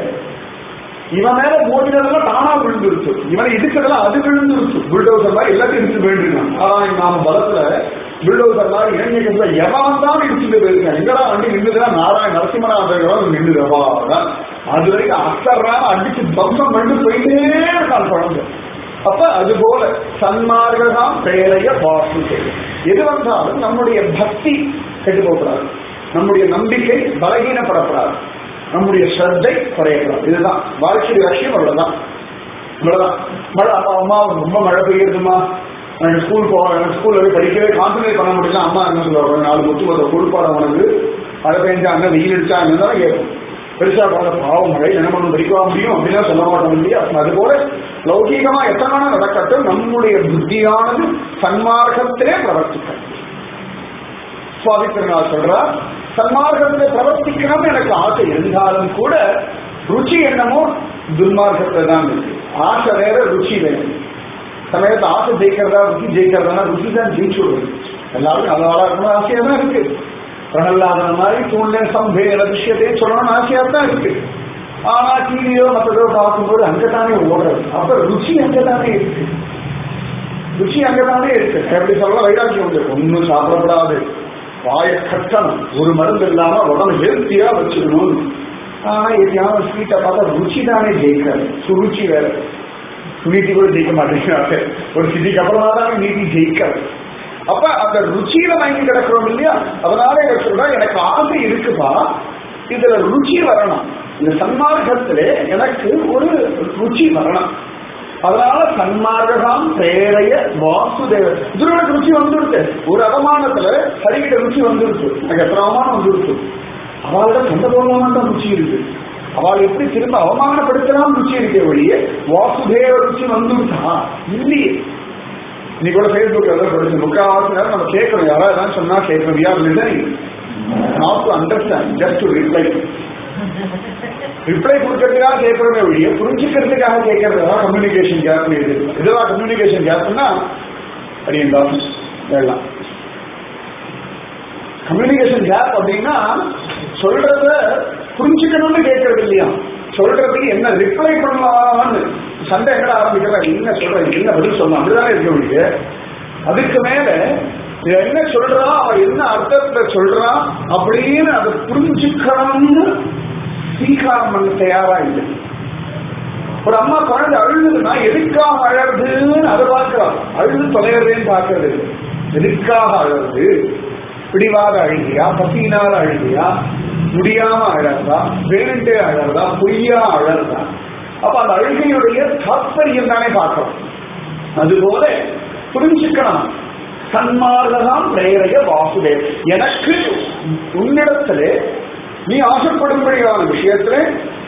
இவன் மேல மோதினதெல்லாம் தானா விழுந்துருச்சு இவனை இடிச்சதெல்லாம் அது விழுந்துருச்சு புல்டோசர் மாதிரி எல்லாத்தையும் இடிச்சு போயிட்டு ஆனா நாம பலத்துல புல்டோசர் மாதிரி இளைஞர்கள் எவன் தான் இடிச்சுட்டு போயிருக்கான் எங்கடா வண்டி நின்றுதுன்னா நாராயண நரசிம்மநாதர் நின்றுதவா அது வரைக்கும் அசர்றாம அடிச்சு பம்சம் பண்ணிட்டு போயிட்டே இருக்கான் குழந்தை அப்ப அது போல சன்மார்கதாம் பேரைய வாசு எது வந்தாலும் நம்முடைய பக்தி கெட்டு போகக்கூடாது நம்முடைய நம்பிக்கை பலகீனப்படக்கூடாது நம்முடைய ஸ்ரத்தை குறையக்கூடாது இதுதான் வாழ்க்கை லட்சியம் அவ்வளவுதான் இவ்வளவுதான் மழை அப்பா அம்மா ரொம்ப மழை பெய்யுதுமா எனக்கு ஸ்கூல் போக எனக்கு ஸ்கூல்ல போய் படிக்கவே கான்சன்ட்ரேட் பண்ண முடியல அம்மா என்ன சொல்லுவாங்க நாலு முத்து ஒரு கொடுப்பாடம் உனக்கு மழை பெஞ்சாங்க வெயில் அடிச்சாங்க தான் கேட்கும் பெருசா போல பாவம் மழை என்ன பண்ண படிக்கவா முடியும் அப்படின்னா சொல்ல மாட்டோம் இல்லையா அது போல லௌகீகமா எத்தனை நடக்கட்டும் நம்முடைய புத்தியானது சன்மார்க்கத்திலே பிரவர்த்திக்கும் சுவாமி திருநாள் சொல்றார் சன்மார்க்கத்திலே பிரவர்த்திக்கணும்னு எனக்கு ஆசை இருந்தாலும் கூட ருச்சி என்னமோ துன்மார்க்கத்தை தான் இருக்கு ஆசை வேற ருச்சி வேற சமயத்தை ஆசை ஜெயிக்கிறதா ருச்சி ஜெயிக்கிறதா ருச்சி தான் ஜெயிச்சு விடுது எல்லாரும் நல்லவாளா இருக்கணும் ஆசையா தான் இருக்கு பிரகல்லாதன மாதிரி சூழ்நிலை சம்பேத விஷயத்தையும் சொல்லணும்னு ஆசையா தான் இருக்கு ஆனா டிவியோ மற்றதோ பார்க்கும்போது அங்கதானே ஓடுறது அப்ப ருச்சி அங்கதானே இருக்கு ருச்சி அங்கதானே இருக்கு எப்படி சொல்ல வைராக்கியம் வந்து ஒன்னும் சாப்பிடக்கூடாது வாய கட்டணும் ஒரு மருந்து இல்லாம உடம்பு ஹெல்த்தியா வச்சுக்கணும் ஆனா எதையாவது ஸ்வீட்டை பார்த்தா ருச்சி தானே ஜெயிக்காது சுருச்சி வேற நீட்டி கூட ஜெயிக்க மாட்டேங்கிறாங்க ஒரு சிட்டிக்கு அப்புறமா தான் நீட்டி ஜெயிக்காது அப்ப அந்த ருச்சியில வாங்கி கிடக்கிறோம் இல்லையா அதனால என்ன சொல்றா எனக்கு ஆசை இருக்குப்பா இதுல ருச்சி வரணும் இந்த சன்மார்க்கத்துல எனக்கு ஒரு ருச்சி வரணும் அதனால சன்மார்க்கம் பேரைய வாசுதேவ துருவனுக்கு ருச்சி வந்துருச்சு ஒரு அவமானத்துல சரிகிட்ட ருச்சி வந்துருச்சு எனக்கு எத்தனை அவமானம் வந்துருச்சு அவளோட சொந்த போகலாம் தான் ருச்சி இருக்கு அவள் எப்படி திரும்ப அவமானப்படுத்தலாம் ருச்சி இருக்கே ஒழிய வாசுதேவ ருச்சி வந்துருச்சா இல்லையே நீ கூட ஃபேஸ்புக் எதாவது படிச்சு முக்கால்வாசி நேரம் நம்ம கேட்கணும் யாராவது ஏதாவது சொன்னா கேட்கணும் we are listening not to understand just to reply reply கொடுக்கறதுக்காக கேட்கறதே ஒழிய புரிஞ்சுக்கிறதுக்காக கேட்கறது தான் கம்யூனிகேஷன் கேப் இது இதுதான் கம்யூனிகேஷன் கேப்னா அப்படின்றா எல்லாம் கம்யூனிகேஷன் கேப் அப்படின்னா சொல்றத புரிஞ்சுக்கணும்னு கேட்கறது இல்லையா சொல்றதுக்கு என்ன ரிப்ளை பண்ணலாம்னு சண்டை எங்கட ஆரம்பிக்கிறாங்க என்ன சொல்ற என்ன பதில் சொல்லலாம் அப்படிதான் இருக்க முடியுது அதுக்கு மேல இவன் என்ன சொல்றான் அவன் என்ன அர்த்தத்துல சொல்றான் அப்படின்னு அதை புரிஞ்சுக்கணும்னு ஸ்வீகாரம் பண்ண தயாரா இல்லை ஒரு அம்மா குழந்தை அழுதுன்னா எதுக்காக அழகுன்னு அதை பார்க்கிறான் அழுது தொலைகிறதேன்னு பார்க்கறது இல்லை. எதுக்காக அழகுது பிடிவாத அழுகியா பசியினால அழுகியா முடியாம அழறதா வேணுண்டே அழறதா பொய்யா அழறதா அப்ப அந்த அழுகையுடைய தாத்பரியம் தானே பார்க்கிறோம் அதுபோல புரிஞ்சுக்கணும் சன்மார்கதாம் பிரேரைய வாசுதேவ் எனக்கு உன்னிடத்திலே நீ ஆசைப்படும்படியான விஷயத்திலே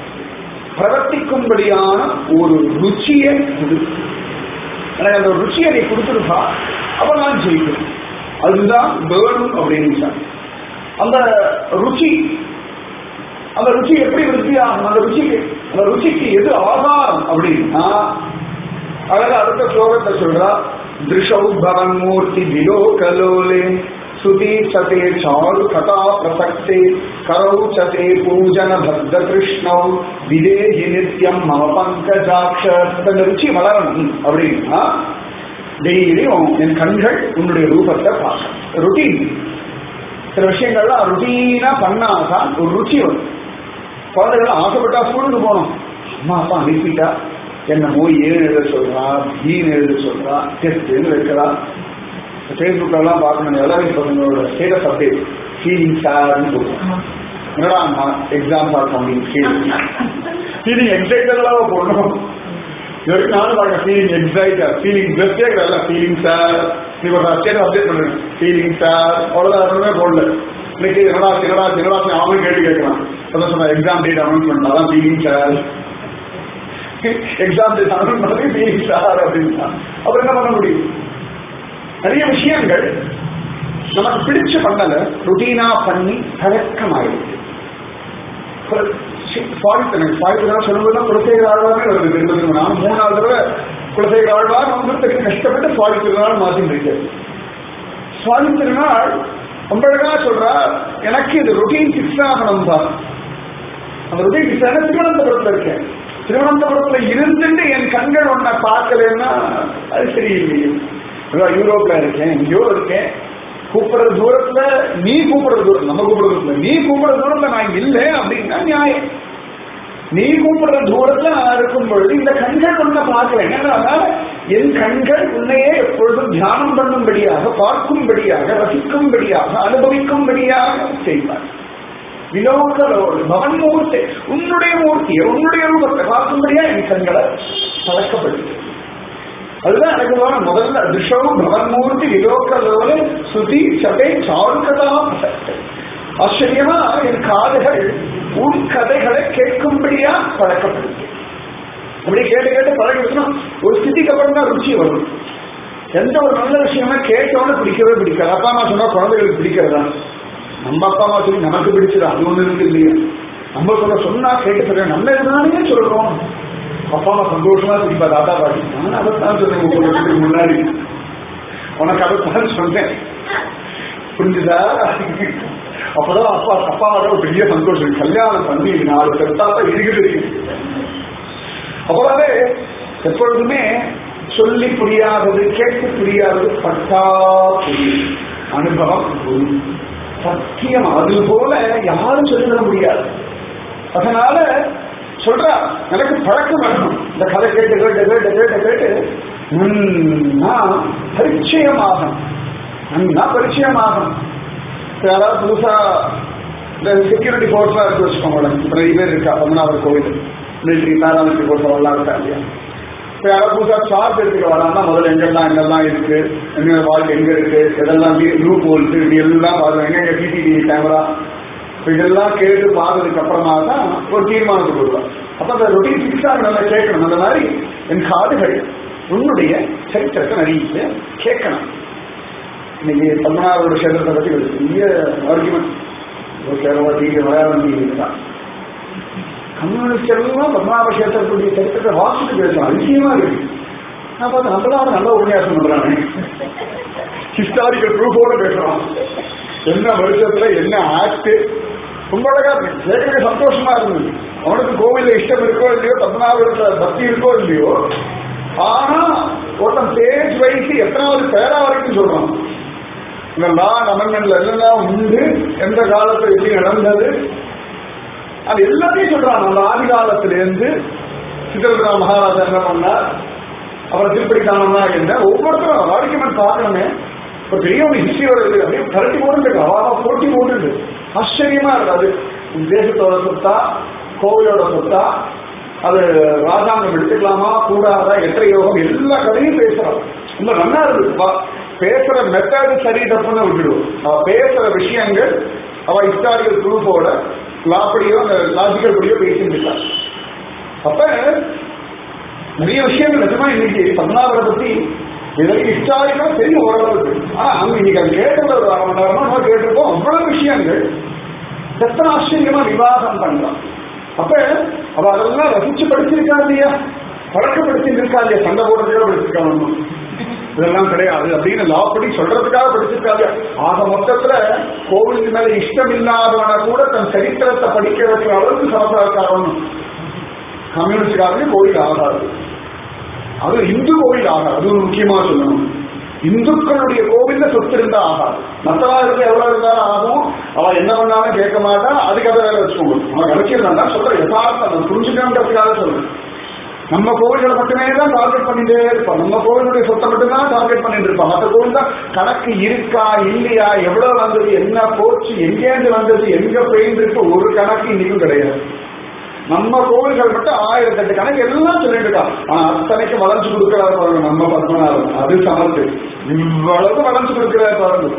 பிரவர்த்திக்கும்படியான ஒரு ருச்சியை கொடு எனக்கு அந்த ருச்சியை நீ கொடுத்துருப்பா அப்ப நான் ஜெயிக்கிறேன் அதுதான் வேணும் அப்படின்னு சொன்ன. அந்த ருச்சி அந்த ருச்சி எப்படி விருத்தியாகும் அந்த ருச்சிக்கு அந்த ருச்சிக்கு எது ஆதாரம் அப்படின்னா அழகா அடுத்த ஸ்லோகத்தை சொல்றா திருஷௌ பவன் மூர்த்தி விலோகலோலே சுதீட்சதே சாரு கதா பிரசக்தே கரௌ சதே பூஜன பக்த கிருஷ்ணௌ விதேகி நித்யம் மம பங்கஜாட்ச அந்த ருச்சி வளரணும் அப்படின்னா டெய்லியும் என் கண்கள் உன்னுடைய ரூபத்தை பார்க்க ருட்டீன் சில விஷயங்கள்லாம் ருட்டீனா பண்ணாதான் ஒரு ருச்சி வரும் குழந்தைகள் ஆசைப்பட்டா ஸ்கூலுக்கு போகணும் அம்மா அப்பா அனுப்பிட்டா என்னமோ ஏன் எழுத சொல்றா பீன் எழுத சொல்றா டெஸ்ட்னு வைக்கிறா ஃபேஸ்புக்ல எல்லாம் பார்க்கணும் எல்லாரும் பசங்களோட ஸ்டேட்டஸ் அப்டேட் ஃபீலிங் சார்னு சொல்லுவாங்க என்னடா அம்மா எக்ஸாம் பார்க்க அப்படின்னு ஃபீலிங் ஃபீலிங் எக்ஸைட்டடாக போடணும் இது வரைக்கும் நானும் பார்க்க ஃபீலிங் எக்ஸைட்டட் ஃபீலிங் பெஸ்டே கிடையாது ஃபீலிங் சார் நீ ஒரு ஸ்டேட்டஸ் அப்டேட் பண்ணுங்க ஃபீலிங் சார் அவ்வளோதான் யாருமே போடல இன்னைக்கு என்னடா என்னடா என்னடா அவனும் கேட்டு கேட்கலாம் அதான் சொன்ன எக்ஸாம் டேட் அனௌன்ஸ்மெண்ட் அதான் feeling sir exam date announce பண்ணி ஃபீலிங் சார் அப்படின்னா அப்புறம் என்ன பண்ண முடியும் நிறைய விஷயங்கள் நமக்கு பிடிச்ச பண்ணல ருட்டீனா பண்ணி பழக்கமாயிடுச்சு ஃபால்ட் ஃபால்ட் சொல்லும்போது குலசேகர ஆழ்வாரே வருது திரும்ப திரும்ப நான் மூணாவது தடவை குலசேகர ஆழ்வார் வந்து கஷ்டப்பட்டு ஃபால்ட் திருநாள் மாத்திட்டு இருக்கேன் சுவாமி திருநாள் ரொம்ப அழகா சொல்றா எனக்கு இது ரொட்டீன் ஃபிக்ஸ் ஆகணும் தான் அந்த ரொட்டீன் ஃபிக்ஸ் ஆக திருவனந்தபுரத்துல இருக்கேன் திருவனந்தபுரத்துல இருந்துட்டு என் கண்கள் ஒன்ன பார்க்கலன்னா அது சரியில்லையே அதான் யூரோப்ல இருக்கேன் எங்கேயோ இருக்கேன் கூப்பிடுற தூரத்துல நீ கூப்பிடுற தூரம் நம்ம கூப்பிடுற தூரத்துல நீ கூப்பிடுற தூரத்துல நான் இல்லை அப்படின்னா நியாயம் நீ கூப்பிடுற தூரத்துல நான் இருக்கும் பொழுது இந்த கண்கள் உன்னை பார்க்கல ஏன்னா அதனால என் கண்கள் உன்னையே எப்பொழுதும் தியானம் பண்ணும்படியாக பார்க்கும்படியாக ரசிக்கும்படியாக அனுபவிக்கும்படியாக செய்வார் விலோகலோடு பவன் மூர்த்தி உன்னுடைய மூர்த்தியை உன்னுடைய ரூபத்தை பார்க்கும்படியா என் கண்களை பழக்கப்படுது அதுதான் எனக்கு வேணும் முதல்ல திஷவு பவன்மூர்த்தி விலோகலோடு சுதி சதை சாருக்கதா பிரசக்தி ஆச்சரியமா என் காதுகள் உன் கதைகளை கேட்கும்படியா பழக்கப்படுது அப்படி கேட்டு கேட்டு பழகிடுச்சுன்னா ஒரு ஸ்திதிக்கு அப்புறம் தான் ருச்சி வரும் எந்த ஒரு நல்ல விஷயமா கேட்டவொன்னு பிடிக்கவே பிடிக்காது அப்பா அம்மா சொன்னா குழந்தைகளுக்கு பிடிக்கிறதா நம்ம அப்பா அம்மா சொல்லி நமக்கு பிடிச்சது அது ஒண்ணு இருக்கு இல்லையா நம்ம சொல்ல சொன்னா கேட்டு சொல்ல நம்ம எதுனாலே சொல்றோம் அப்பா அம்மா சந்தோஷமா சிரிப்பா தாத்தா பாட்டி நான் அதைத்தான் சொன்னேன் முப்பது வருஷத்துக்கு முன்னாடி உனக்கு அதைத்தான் சொன்னேன் புரிஞ்சுதா அப்பதான் அப்பா அப்பாவோட ஒரு பெரிய சந்தோஷம் கல்யாணம் பண்ணி நாலு பெருத்தாத்தா இருக்குது அப்பதாவே எப்பொழுதுமே சொல்லி புரியாதது கேட்டு புரியாதது பட்டா புரியும் அனுபவம் புரியும் சத்தியம் அது போல யாரும் சொல்லிவிட முடியாது அதனால சொல்றா எனக்கு பழக்கம் வரணும் இந்த கதை கேட்டு கேட்டு கேட்டு கேட்டு கேட்டு நன்னா பரிச்சயமாகும் நன்னா பரிச்சயமாகும் யாராவது புதுசா இந்த செக்யூரிட்டி ஃபோர்ஸா இருக்கு வச்சுக்கோங்களேன் இப்ப நிறைய பேர் இருக்கா பத்மநாபர் கோவில் மிலிட்ரி பேராமிலிட்ரி ஃபோர்ஸ் எல்லாம் இருக்கா இல்லையா இப்போ யாராவது புதுசா சார்ஜ் எடுத்துக்க வராங்கன்னா முதல்ல எங்கெல்லாம் எங்கெல்லாம் இருக்கு எங்க வாழ்க்கை எங்க இருக்கு எதெல்லாம் குரூப் ஹோல்ஸ் இது எல்லாம் பாருங்க எங்க எங்க சிசிடிவி கேமரா இதெல்லாம் கேட்டு பார்த்ததுக்கு அப்புறமா தான் ஒரு தீர்மானத்துக்கு வருவாங்க அப்ப அந்த ரொட்டீன் ஃபிக்ஸாக நல்லா கேட்கணும் அந்த மாதிரி என் காதுகள் உன்னுடைய சரித்திரத்தை நிறைய கேட்கணும் இன்னைக்கு பத்மநாபரோட கஷேத்திரத்தை பற்றி ஒரு பெரிய ஆர்குமெண்ட் ஒரு கேரளா டிவி மலையாளம் டிவி தான் கம்யூனிஸ்ட் எல்லாம் பத்மநாப கஷேத்திரத்துடைய சரித்திரத்தை வாசிட்டு பேசலாம் அதிசயமா இருக்கு நான் பார்த்து நம்மளால நல்ல உபன்யாசம் பண்றாங்க ஹிஸ்டாரிக்கல் ப்ரூஃபோட பேசுறான் என்ன வருஷத்துல என்ன ஆக்ட் ரொம்ப அழகா இருக்கு கேட்கறதுக்கு சந்தோஷமா இருந்தது அவனுக்கு கோவில்ல இஷ்டம் இருக்கோ இல்லையோ பத்மநாபத்துல பக்தி இருக்கோ இல்லையோ ஆனா ஒருத்தன் பேஜ் வைஸ் எத்தனாவது பேரா வரைக்கும் சொல்றான் இந்த லா அமெண்ட்மெண்ட்ல என்னெல்லாம் உண்டு எந்த காலத்துல எப்படி நடந்தது அது எல்லாத்தையும் சொல்றான் அந்த ஆதி காலத்திலேருந்து சித்தரா மகாராஜா என்ன பண்ணார் அப்புறம் திருப்பதி காணம்னா என்ன ஒவ்வொருத்தரும் ஆர்குமெண்ட் பார்க்கணுமே இப்ப பெரியவங்க ஹிஸ்டரியோட இது அப்படியே கரட்டி போட்டு அவாவா போட்டி போட்டு ஆச்சரியமா இருக்கு அது தேசத்தோட சொத்தா கோவிலோட சொத்தா அது ராஜாங்கம் எடுத்துக்கலாமா கூடாதா எத்தனை யோகம் எல்லா கதையும் பேசுறான் ரொம்ப நல்லா இருக்கு பா- பேசுற மெத்தடு சரி தப்புன்னு விட்டுடுவோம் அவ பேசுற விஷயங்கள் அவ ஹிஸ்டாரிக்கல் ப்ரூஃபோட லாப்படியோ லாஜிக்கல் படியோ பேசிட்டு இருக்கா அப்ப நிறைய விஷயங்கள் நிஜமா இன்னைக்கு பத்மநாபரை பத்தி எனக்கு ஹிஸ்டாரிக்கா தெரியும் ஓரளவுக்கு ஆனா அங்க இன்னைக்கு அது கேட்டது ஒரு அரை மணி நேரமா நம்ம கேட்டிருக்கோம் அவ்வளவு விஷயங்கள் எத்தனை ஆச்சரியமா விவாதம் பண்றான் அப்ப அவ அதெல்லாம் ரசிச்சு படிச்சிருக்கா இல்லையா பழக்கப்படுத்தி இருக்கா இல்லையா சண்டை போடுறதுக்காக படிச்சிருக்காங்க இதெல்லாம் கிடையாது அப்படின்னு லா படி சொல்றதுக்காக படிச்சிருக்காங்க ஆக மொத்தத்துல கோவிலுக்கு மேல இஷ்டம் இல்லாதவன கூட தன் சரித்திரத்தை படிக்க வைக்கிற அளவுக்கு சமதாக்காரன் கம்யூனிஸ்டுக்காரங்க கோயில் ஆகாது அது இந்து கோவில் ஆகாது அது ஒரு முக்கியமா சொல்லணும் இந்துக்களுடைய கோவில்ல சொத்து இருந்தா ஆகாது மற்றவா இருந்து எவ்வளவு இருந்தாலும் ஆகும் அவ என்ன பண்ணாலும் கேட்க மாட்டா அதுக்கு அதை வேலை வச்சுக்கோங்க அவன் இலக்கியம் தான் சொல்ற யதார்த்தம் அதை புரிஞ்சுக்கணுன்றதுக்காக சொல்றேன் நம்ம கோவில்களை மட்டுமே தான் டார்கெட் பண்ணிட்டே இருப்போம் நம்ம கோவிலுடைய சொத்தை மட்டும் தான் டார்கெட் பண்ணிட்டு இருப்போம் மற்ற கோவில் தான் கணக்கு இருக்கா இல்லையா எவ்வளவு வந்தது என்ன போச்சு எங்கேருந்து வந்தது எங்க பெயின் இருக்கு ஒரு கணக்கு இன்னைக்கும் கிடையாது நம்ம கோவில்கள் மட்டும் ஆயிரத்தி எட்டு கணக்கு எல்லாம் சொல்லிட்டு இருக்கான் ஆனா அத்தனைக்கு வளர்ச்சி கொடுக்கிறாரு பாருங்க நம்ம பத்மநாபன் அது சமத்து இவ்வளவு வளர்ச்சி கொடுக்கிறாரு பாருங்க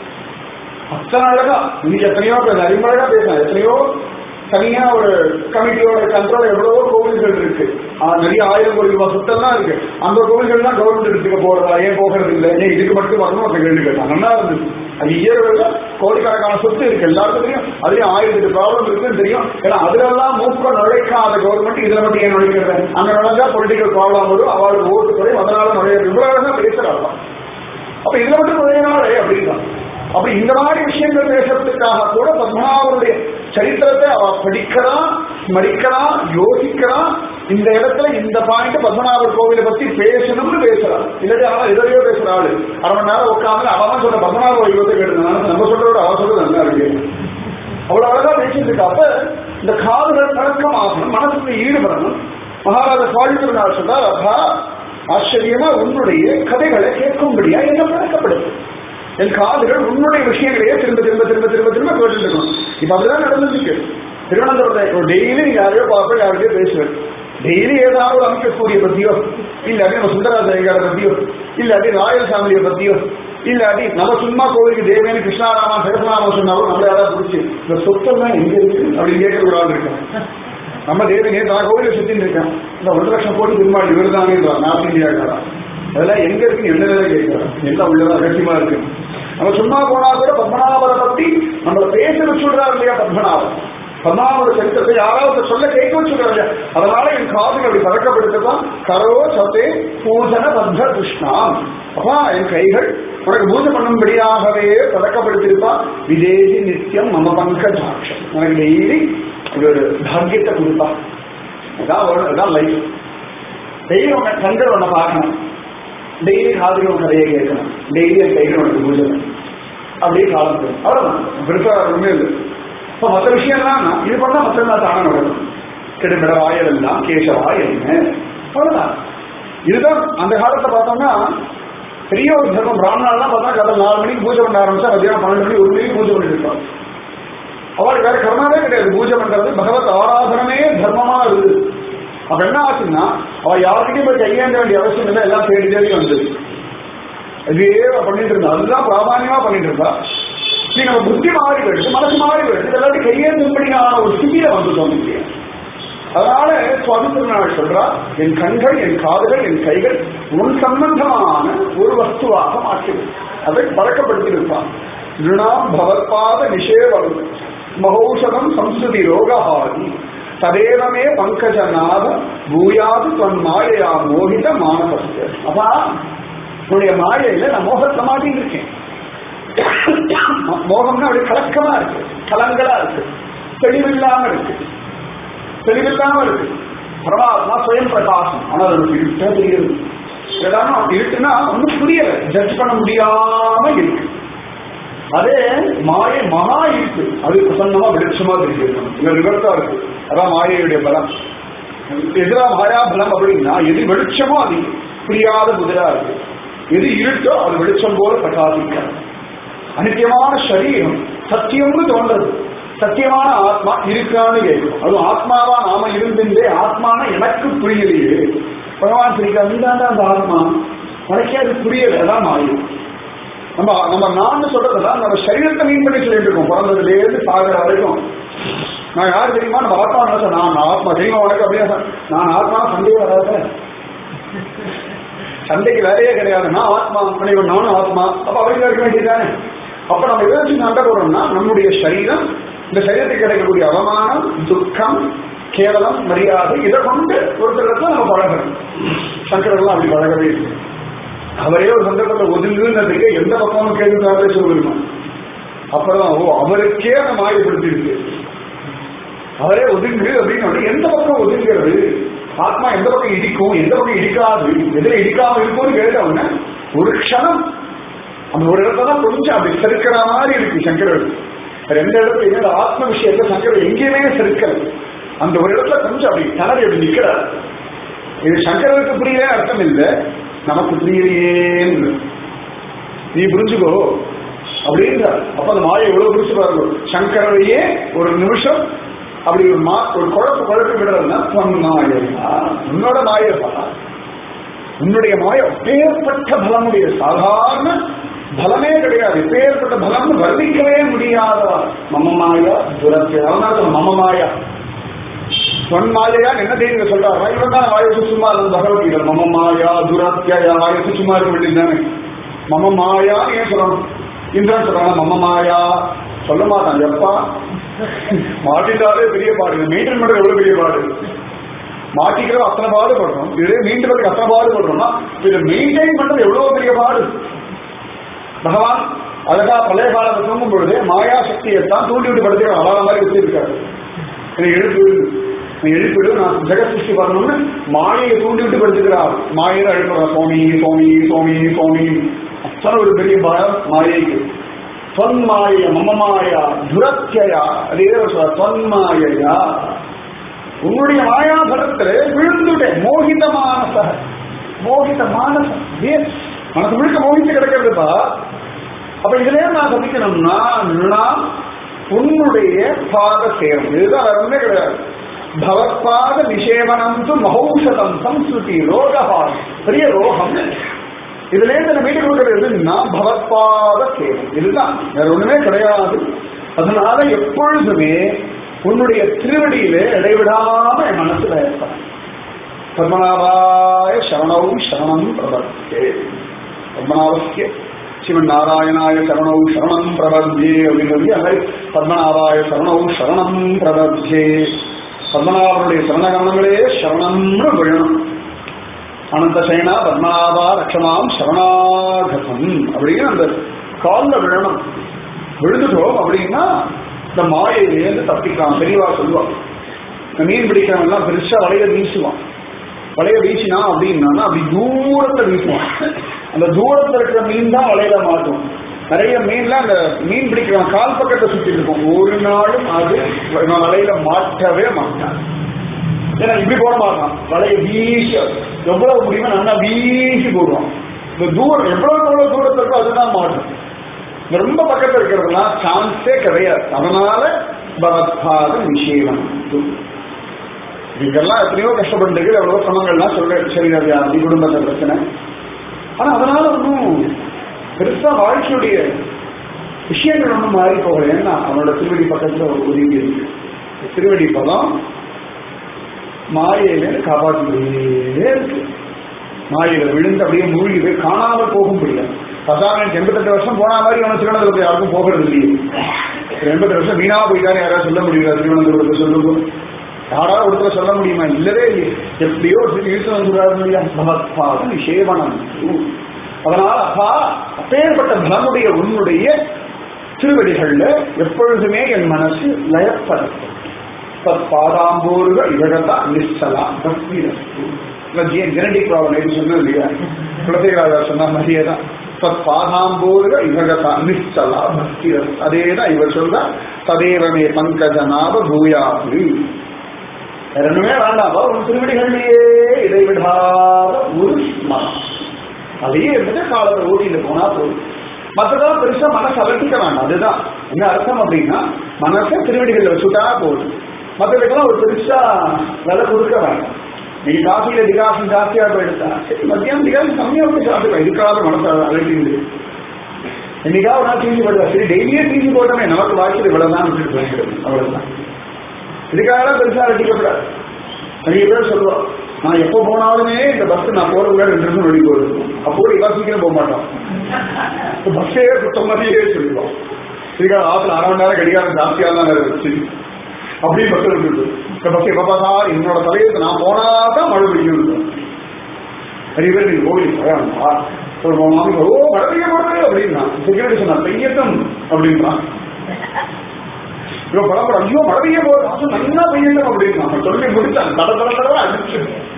அத்தனை அழகா நீ எத்தனையோ பேச அறிமுறையா பேசலாம் எத்தனையோ தனியா ஒரு கமிட்டியோட கண்ட்ரோல் எவ்வளவோ கோவில்கள் இருக்கு ஆ, நிறைய ஆயிரம் கோடி ரூபாய் சொத்தெல்லாம் இருக்கு அந்த கோவில்கள்லாம் கவர்மெண்ட் எடுத்துக்க போறதா ஏன் போகிறது இல்லை ஏன் இதுக்கு மட்டும் வரணும் அப்படி கேள்வி கேட்டான் நல்லா இருந்துச்சு அது இயற்கையில கோடிக்கணக்கான சொத்து இருக்கு எல்லாருக்கும் தெரியும் அதுலயும் ஆயிரத்தி ப்ராப்ளம் இருக்குன்னு தெரியும் ஏன்னா அதுலெல்லாம் மூக்க நுழைக்காத கவர்மெண்ட் இதுல மட்டும் ஏன் நுழைக்கிறது அங்க நுழைஞ்சா பொலிட்டிக்கல் ப்ராப்ளம் வரும் அவளுக்கு ஓட்டு குறையும் அதனால நுழைய இவ்வளவு தான் பேசுறாங்க அப்ப இதுல மட்டும் நுழையினாலே அப்படிதான் அப்ப இந்த மாதிரி விஷயங்கள் பேசுறதுக்காக கூட பத்மநாபனுடைய சரித்திரத்தை அவ படிக்கிறான் ஸ்மரிக்கிறான் யோசிக்கிறான் இந்த இடத்துல இந்த பாயிண்ட் பத்மநாபர் கோவிலை பத்தி பேசணும்னு பேசுறான் இல்லாட்டி அவன் எதிரையோ பேசுற ஆளு அரை மணி நேரம் உட்காந்து அவன் சொல்ற பத்மநாப வைபவத்தை கேட்டு நம்ம சொல்றோட அவ சொல்றது நல்லா இருக்கு அவ்வளவு அழகா பேசிட்டு இருக்கா அப்ப இந்த காதுகள் பழக்கம் ஆகணும் மனசுல ஈடுபடணும் மகாராஜா சுவாமிநாள் சொல்றார் அப்பா ஆச்சரியமா உன்னுடைய கதைகளை கேட்கும்படியா என்ன பழக்கப்படுது என் காதுகள் உன்னுடைய விஷயங்களையே திரும்ப திரும்ப திரும்ப திரும்ப திரும்ப கேட்டுட்டு இருக்கணும் இப்ப அப்படிதான் நடந்துருக்கு திருவனந்தபுரத்தை டெய்லி நீங்க யாரையோ பார்ப்போம் யாரையோ பேசுவேன் டெய்லி ஏதாவது ஒரு அமைக்கக்கூடிய பத்தியோ இல்லாட்டி நம்ம சுந்தராச்சாரியாரை பத்தியோ இல்லாட்டி ராயல் ஃபேமிலியை பத்தியோ இல்லாட்டி நம்ம சும்மா கோவிலுக்கு தேவேன்னு கிருஷ்ணாராமா சரசநாமம் சொன்னாலும் நம்மள யாராவது பிடிச்சி இந்த சொத்தெல்லாம் எங்க இருக்கு அப்படின்னு கேட்கிற ஒரு ஆள் இருக்கேன் நம்ம தேவனே நான் கோவிலை சுத்தின்னு இருக்கேன் இந்த ஒன்றரை லட்சம் கோடி பெருமாள் இவருதானே நார்த் இந்தியாக்காரா அதெல்லாம் எங்க இருக்கு என்ன கேட்கிறோம் எல்லாம் உள்ளதா ரகசியமா இருக்கு நம்ம சும்மா போனா கூட பத்மநாபரை பத்தி நம்மள பேச வச்சுடுறாரு இல்லையா பத்மநாபன் பத்மநாபோட சரித்திரத்தை யாராவது சொல்ல கேட்க வச்சுடுறாரு இல்லையா அதனால என் காதுகள் அப்படி பறக்கப்படுத்துதான் கரோ சத்தே பூஜன பத்த கிருஷ்ணா அப்பா என் கைகள் உனக்கு பூஜை பண்ணும்படியாகவே பழக்கப்படுத்திருப்பா விதேசி நித்தியம் மம பங்கஜாட்சம் எனக்கு டெய்லி இது ஒரு பாக்கியத்தை கொடுப்பா அதான் ஒரு- அதான் லைஃப் டெய்லி உன்னை கண்கள் உன்னை பார்க்கணும் டெய்லி காதுகள் உன் கதையை கேட்கணும் டெய்லி என் கைகள் உனக்கு பூஜை பண்ணணும். அப்படியே காலம் போகும் அவ்வளவுதான் பெருசா ஒண்ணுமே இல்லை இப்போ மற்ற விஷயம்லாம் நான் இது பண்ணா மற்றெல்லாம் தானே நடக்கும் கிடமிட வாயெல்லாம் கேசவா என்ன அவ்வளவுதான் இதுதான் அந்த காலத்தை பார்த்தோம்னா பெரிய ஒரு தர்மம் பிராமணாலாம் பார்த்தா கடை நாலு மணிக்கு பூஜை பண்ண ஆரம்பிச்சா மத்தியானம் பன்னெண்டு மணி ஒரு மணிக்கு பூஜை பண்ணிட்டு இருப்பாங்க அவளுக்கு வேற கர்மாவே கிடையாது பூஜை பண்றது பகவத் ஆராதனமே தர்மமா இருக்குது அப்ப என்ன ஆச்சுன்னா அவ யாருக்கிட்டையும் போய் கையேந்த வேண்டிய அவசியம் இல்லை எல்லாம் தேடி தேடி வந்தது இதே அவ பண்ணிட்டு இருந்தா அதுதான் பிராமாணியமா பண்ணிட்டு இருந்தா நீ நம்ம புத்தி மாறி போயிடுச்சு மனசு மாறி போயிடுச்சு எல்லாத்தையும் கையேந்தும்படியான ஒரு ஸ்திதியில வந்துட்டோம் இல்லையா அதனால சுவாமி திருநாள் சொல்றா என் கண்கள் என் காதுகள் என் கைகள் உன் சம்பந்தமான ஒரு வஸ்துவாக மாற்றிடும் அதை பழக்கப்படுத்தியிருப்பான் நிருணாம் பவத்பாத நிஷேவம் மகௌஷதம் சம்ஸ்கிருதி ரோகஹாதி ததேவமே பங்கஜநாத பூயாது தொன் மாயையா மோகித மானபஸ்து அப்பா உன்னுடைய மாயையில நான் மோகத்தை மாட்டின்னு இருக்கேன் மோகம்னா அப்படி கலக்கமா இருக்கு கலங்களா இருக்கு தெளிவில்லாம இருக்கு தெளிவில்லாம இருக்கு பரமாத்மா சுயம் பிரகாசம் ஆனால் அது இருட்டா தெரியுது ஏதாவது அப்படி இருக்குன்னா ஒன்றும் புரியல ஜட்ஜ் பண்ண முடியாம இருக்கு அதே மாயை மகா இருக்கு அது பிரசன்னமா வெளிச்சமா தெரியுது இங்க ரிவர்ஸா இருக்கு அதான் மாயையுடைய பலம் எதிரா மாயா பலம் அப்படின்னா எது வெளிச்சமோ அது புரியாத புதிரா இருக்கு எது இருட்டோ அது வெளிச்சம் போல பிரகாசிக்கிறது அனித்தியமான சரீரம் சத்தியம்னு தோன்றது சத்தியமான ஆத்மா இருக்கான்னு கேட்கும் அதுவும் ஆத்மாவா நாம இருந்திருந்தே ஆத்மான எனக்கு புரியலையே பகவான் சொல்லிக்கா நீதான் அந்த ஆத்மா உனக்கே அது புரியல அதான் மாயும் நம்ம நம்ம நான் சொல்றதுதான் நம்ம சரீரத்தை மீன் பண்ணி சொல்லிட்டு இருக்கோம் பிறந்ததுல இருந்து சாகிற வரைக்கும் நான் யார் தெரியுமா நம்ம ஆத்மா நினைச்சேன் நான் ஆத்மா தெரியுமா உனக்கு அப்படியே நான் ஆத்மா சந்தேகம் வராத சண்டைக்கு வேலையே கிடையாது நான் ஆத்மா மனைவன் நானும் ஆத்மா அப்ப அவங்க இருக்க வேண்டியதானே அப்ப நம்ம எதை வச்சு சண்டை போடுறோம்னா நம்முடைய சரீரம் இந்த சரீரத்துக்கு கிடைக்கக்கூடிய அவமானம் துக்கம் கேவலம் மரியாதை இதை கொண்டு ஒருத்தர் நம்ம பழகணும் சங்கரெல்லாம் அப்படி பழகவே இல்லை அவரே ஒரு சந்தர்ப்பத்தில் ஒதுங்குன்றதுக்கு எந்த பக்கமும் கேள்விக்காரே சொல்லிருக்கோம் அப்புறம் ஓ அவருக்கே அந்த மாயப்படுத்தி இருக்கு அவரே ஒதுங்கு அப்படின்னு எந்த பக்கம் ஒதுங்கிறது ஆத்மா எந்த பக்கம் இடிக்கும் எந்த பக்கம் இடிக்காது எதுல இடிக்காம இருக்கும்னு கேட்டவன ஒரு க்ஷணம் அந்த ஒரு இடத்துல தான் கொஞ்சம் அப்படி செருக்கிற மாதிரி இருக்கு சங்கரர் ரெண்டு இடத்துல இந்த ஆத்ம விஷயத்துல சங்கரர் எங்கேயுமே செருக்கல் அந்த ஒரு இடத்துல கொஞ்சம் அப்படி தனது அப்படி நிக்கிறார் இது சங்கரருக்கு புரியல அர்த்தம் இல்லை நமக்கு புரியலையேன்னு நீ புரிஞ்சுக்கோ அப்படின்றார் அப்ப அந்த மாயை எவ்வளவு புரிச்சு பாருங்க சங்கரையே ஒரு நிமிஷம் அப்படி ஒரு மா ஒரு குழப்பு குழப்பி விடுறதுன்னா உன் மாயா உன்னோட மாயப்பா உன்னுடைய மாய பேர்பட்ட பலமுடைய சாதாரண பலமே கிடையாது பேர்பட்ட பலம் வர்ணிக்கவே முடியாதவா மம மாயா துரத்திய அதனால மம மாயா சொன் மாயையா என்ன தெரியுங்க சொல்றாரு இவன் தான் வாயசு சும்மா இருந்தது பகவத்கீதை மம மாயா துரத்தியா வாயசு சும்மா இருக்க வேண்டியதுதானே மம மாயா ஏன் சொல்லணும் இந்திரன் சொல்றாங்க மம மாயா சொல்ல மாட்டான் எப்பா மாட்டிட்டாலே பெரிய பாடு மெயின்டைன் பண்றது எவ்வளவு பெரிய பாடு மாட்டிக்கிறோம் அத்தனை பாடுபடுறோம் இதே மீண்டும் அத்தனை பாடுபடுறோம்னா இதை மெயின்டைன் பண்றது எவ்வளவு பெரிய பாடு பகவான் அழகா பழைய காலத்தை தூங்கும் பொழுது மாயா சக்தியைத்தான் தூண்டி விட்டு படுத்துக்கிறோம் அழகா மாதிரி வச்சிருக்காரு என்னை எழுப்பு நீ எழுப்பிடு நான் ஜெகத் சிருஷ்டி வரணும்னு மாயையை தூண்டி விட்டு படுத்துக்கிறார் மாயில எழுப்புற சோமி சோமி சோமி சோமி அத்தனை ஒரு பெரிய பயம் மாயைக்கு தொன்மாய மமமாயா துரத்தியா அதே சொல்ற தொன்மாயா உன்னுடைய மாயாபலத்துல விழுந்துட்டேன் மோகித மானச மோகித மானசம் ஏன் மனசு முழுக்க மோகித்து கிடக்கிறதுப்பா அப்ப இதுல நான் சந்திக்கணும்னா நான் உன்னுடைய பாத சேரும் இதுதான் வேற ஒன்றே கிடையாது பவத்பாத நிஷேவனம் து மகௌஷதம் சம்ஸ்ருதி ரோகஹான் பெரிய ரோகம் இதுல இருந்து மீட்டு கொடுக்கிறது எதுன்னா பவத்பாத சேவம் இதுதான் வேற ஒண்ணுமே கிடையாது அதனால எப்பொழுதுமே உன்னுடைய திருவடியில இடைவிடாம என் மனசுல இருப்பான் பத்மநாபாய சரணௌ சரணம் பிரபத்தே பத்மநாபஸ்ய சிவன் நாராயணாய சரணௌ சரணம் பிரபத்யே அப்படின்னு சொல்லி அந்த மாதிரி பத்மநாபாய சரணௌ சரணம் பிரபத்யே பத்மநாபனுடைய சரணகரணங்களே சரணம்னு விழணும் அனந்த சைனா பத்மநாபா ரட்சமாம் சரணாகதம் அப்படின்னு அந்த காலில் விழணும் விழுந்துட்டோம் அப்படின்னா இந்த மாயையிலேருந்து தப்பிக்கலாம் தெளிவா சொல்லுவான் இந்த மீன் பிடிக்கிறவன் எல்லாம் பெருசா வலைய வீசுவான் வலைய வீசினா அப்படின்னா அப்படி தூரத்தை வீசுவான் அந்த தூரத்துல இருக்கிற மீன் தான் வலையில மாட்டும் நிறைய மீன்ல அந்த மீன் பிடிக்கிறவன் கால் பக்கத்தை சுத்தி இருக்கும் ஒரு நாளும் அது வலையில மாட்டவே மாட்டான் ஏன்னா இப்படி போட மாட்டான் வலைய வீசி எவ்வளவு முடியுமோ நல்லா வீசி போடுவான் இந்த தூரம் எவ்வளவு எவ்வளவு தூரத்துல இருக்கோ அதுதான் மாட்டும் ரொம்ப பக்கத்துல இருக்கிறதுலாம் சான்ஸே கிடையாது அதனால பவத்பாத நிஷேவம் இதுக்கெல்லாம் எத்தனையோ கஷ்டப்பட்டு எவ்வளவோ சிரமங்கள்லாம் சொல்ல சரி வியாதி குடும்பத்தை பிரச்சனை ஆனா அதனால ஒன்றும் பெருசா வாழ்க்கையுடைய விஷயங்கள் ஒன்றும் மாறி போகல ஏன்னா அவனோட திருவடி பக்கத்துல ஒரு உதவி இருக்கு திருவடி பதம் மாயையில காப்பாற்றிக்கிட்டே இருக்கு மாயில விழுந்து அப்படியே மூழ்கி போய் காணாமல் போக முடியல பசாரன் எண்பத்தெட்டு வருஷம் போன மாதிரி அவன் திருவனந்தபுரத்தை யாருக்கும் போகிறது இல்லையே எண்பத்தி வருஷம் வீணா போயிட்டாரு யாராவது சொல்ல முடியல திருவனந்தபுரத்தை சொல்லுங்க யாராவது ஒருத்தர் சொல்ல முடியுமா இல்லவே இல்லை எப்படியோ இழுத்து வந்துடுறாரு இல்லையா பகத்பாதம் சேவனம் அதனால அப்பா அப்பேற்பட்ட பலமுடைய உன்னுடைய திருவடிகள்ல எப்பொழுதுமே என் மனசு லயப்படும் பாதாம்போருக இதகதா நிச்சலா பக்தி ஜெனடிக் ப்ராப்ளம் சொன்னது இல்லையா குலசேகராஜா சொன்ன மாதிரியே தான் பாதாம்போருக இதகதா நிச்சலா பக்தி அதே தான் இவர் சொல்ற ததேவமே பங்கஜநாப பூயாபு வேற ஒண்ணுமே வேண்டாம் உன் திருவடிகளிலேயே இடைவிடாத ஒரு ஸ்மரம் அதையே இருந்துட்டு காலத்தை ஓட்டிட்டு போனா போதும் மற்றதெல்லாம் பெருசா மனசு அலட்டிக்க வேண்டாம் அதுதான் என்ன அர்த்தம் அப்படின்னா மனசை திருவடிகளில் வச்சுட்டா போதும் மற்றதுக்கெல்லாம் ஒரு பெருசா விலை கொடுக்க வேண்டாம் நீங்க காஃபியில டிகாசன் ஜாஸ்தியா போயிடுதா சரி மத்தியானம் டிகாசன் கம்மியா விட்டு சாப்பிடுவேன் இதுக்காக மனசு அலட்டிந்து என்னைக்கா ஒரு நாள் தீஞ்சு போடுவா சரி டெய்லியே தீஞ்சு போட்டோமே நமக்கு வாழ்க்கையில் இவ்வளவுதான் விட்டுட்டு போயிடுது அவ்வளவுதான் இதுக்காக பெருசா அலட்டிக்கப்படாது நிறைய பேர் சொல்லுவோம் நான் எப்போ போனாலுமே இந்த பஸ் நான் போறதுல ரெண்டு நிமிஷம் வெளியே போயிருக்கோம் அப்போ இவ்வளவு சீக்கிரம் போக மாட்டோம் பஸ்ஸே சுத்தம் மாதிரியே சொல்லுவோம் இதுக்காக ஆத்துல அரை மணி நேரம் கடிகாரம் ஜாஸ்தியா தான் வச்சு அப்படின்னு பஸ் இருந்தது இந்த பஸ் எப்ப பார்த்தா என்னோட தலையத்தை நான் போனாதான் மழை பெய்யும் நிறைய பேர் நீங்க கோவில் பழகா ஒரு மாமி ஓ மழை பெய்ய போறது அப்படின்னா செக்யூரிட்டி சொன்னா பெய்யட்டும் அப்படின்றான் இவன் படப்பட ஐயோ மழை பெய்ய போகுது நல்லா பெய்யட்டும் அப்படின்னு அவன் சொல்லி முடிச்சான் தட தட தடவை அடிச்சு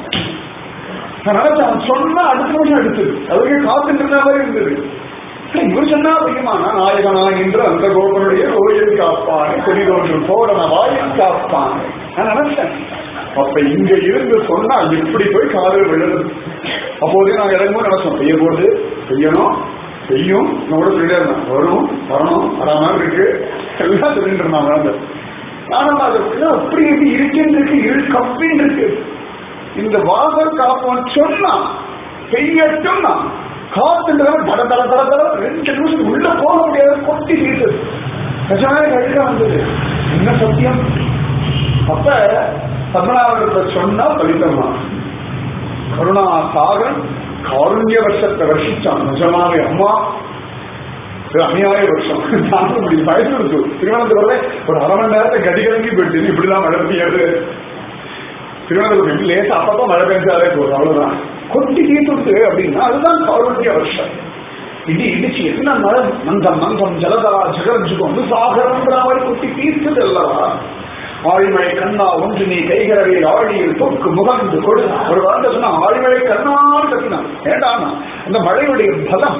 நான் நினைச்சேன் அவன் சொன்னா அடுத்த நிமிஷம் அடிச்சது அதுக்கே காத்துட்டு இருந்த மாதிரி இருந்தது இவர் சொன்னா பெய்யுமானா நாயகனா என்று அந்த கோபனுடைய கோயில் காப்பானே கொடி தோன்றும் போடன வாயில் காப்பானே நான் நினைச்சேன் அப்ப இங்க இருந்து சொன்னா எப்படி போய் காதல் விழுது அப்போதே நாங்க இறங்கும்போது நினைச்சோம் பெய்ய போகுது பெய்யணும் செய்யும் நம்மளோட சொல்லிட்டே இருந்தான் வரும் வரணும் வரா மாதிரி இருக்கு எல்லாம் சொல்லிட்டு இருந்தாங்க ஆனா அது அப்படி எப்படி இருக்குன்னு இருக்கு இரு கப்பின்னு இருக்கு இந்த வாசல் காப்பவன் சொன்னா பெய்யட்டும் நான் காத்துன்றவ தட தட தட தட ரெண்டு நிமிஷம் உள்ள போக முடியாது கொட்டி வீசுது நிஜமே கழுக வந்தது என்ன சத்தியம் அப்ப பத்மநாபத்தை சொன்னா பலிதமா கருணா சாகன் காருண்ய வருஷத்தை வருஷிச்சான் நிஜமாவே அம்மா அநியாய வருஷம் தாங்க முடியும் வயசு இருக்கு திருவனந்தபுரம் ஒரு அரை மணி நேரத்தை கடி கலங்கி போயிட்டு இப்படிதான் மழை பெய்யாது திருவனந்தபுரம் லேசா அப்பப்போ மழை பெஞ்சாலே போதும் அவ்வளவுதான் கொட்டி தீர்த்துட்டு அப்படின்னா அதுதான் காருண்ய வருஷம் இடி இடிச்சு என்ன மழை மந்தம் மந்தம் ஜலதரா ஜகரஞ்சுக்கு வந்து சாகரன்ற மாதிரி கொட்டி தீர்த்தது அல்லவா ஆழிமழை கண்ணா ஒன்று நீ கைகரவே ஆழியில் தொக்கு முகந்து கொடு ஒரு வார்த்தை சொன்னா ஆழிமழை கண்ணான்னு கத்தினான் ஏண்டானா அந்த மழையுடைய பலம்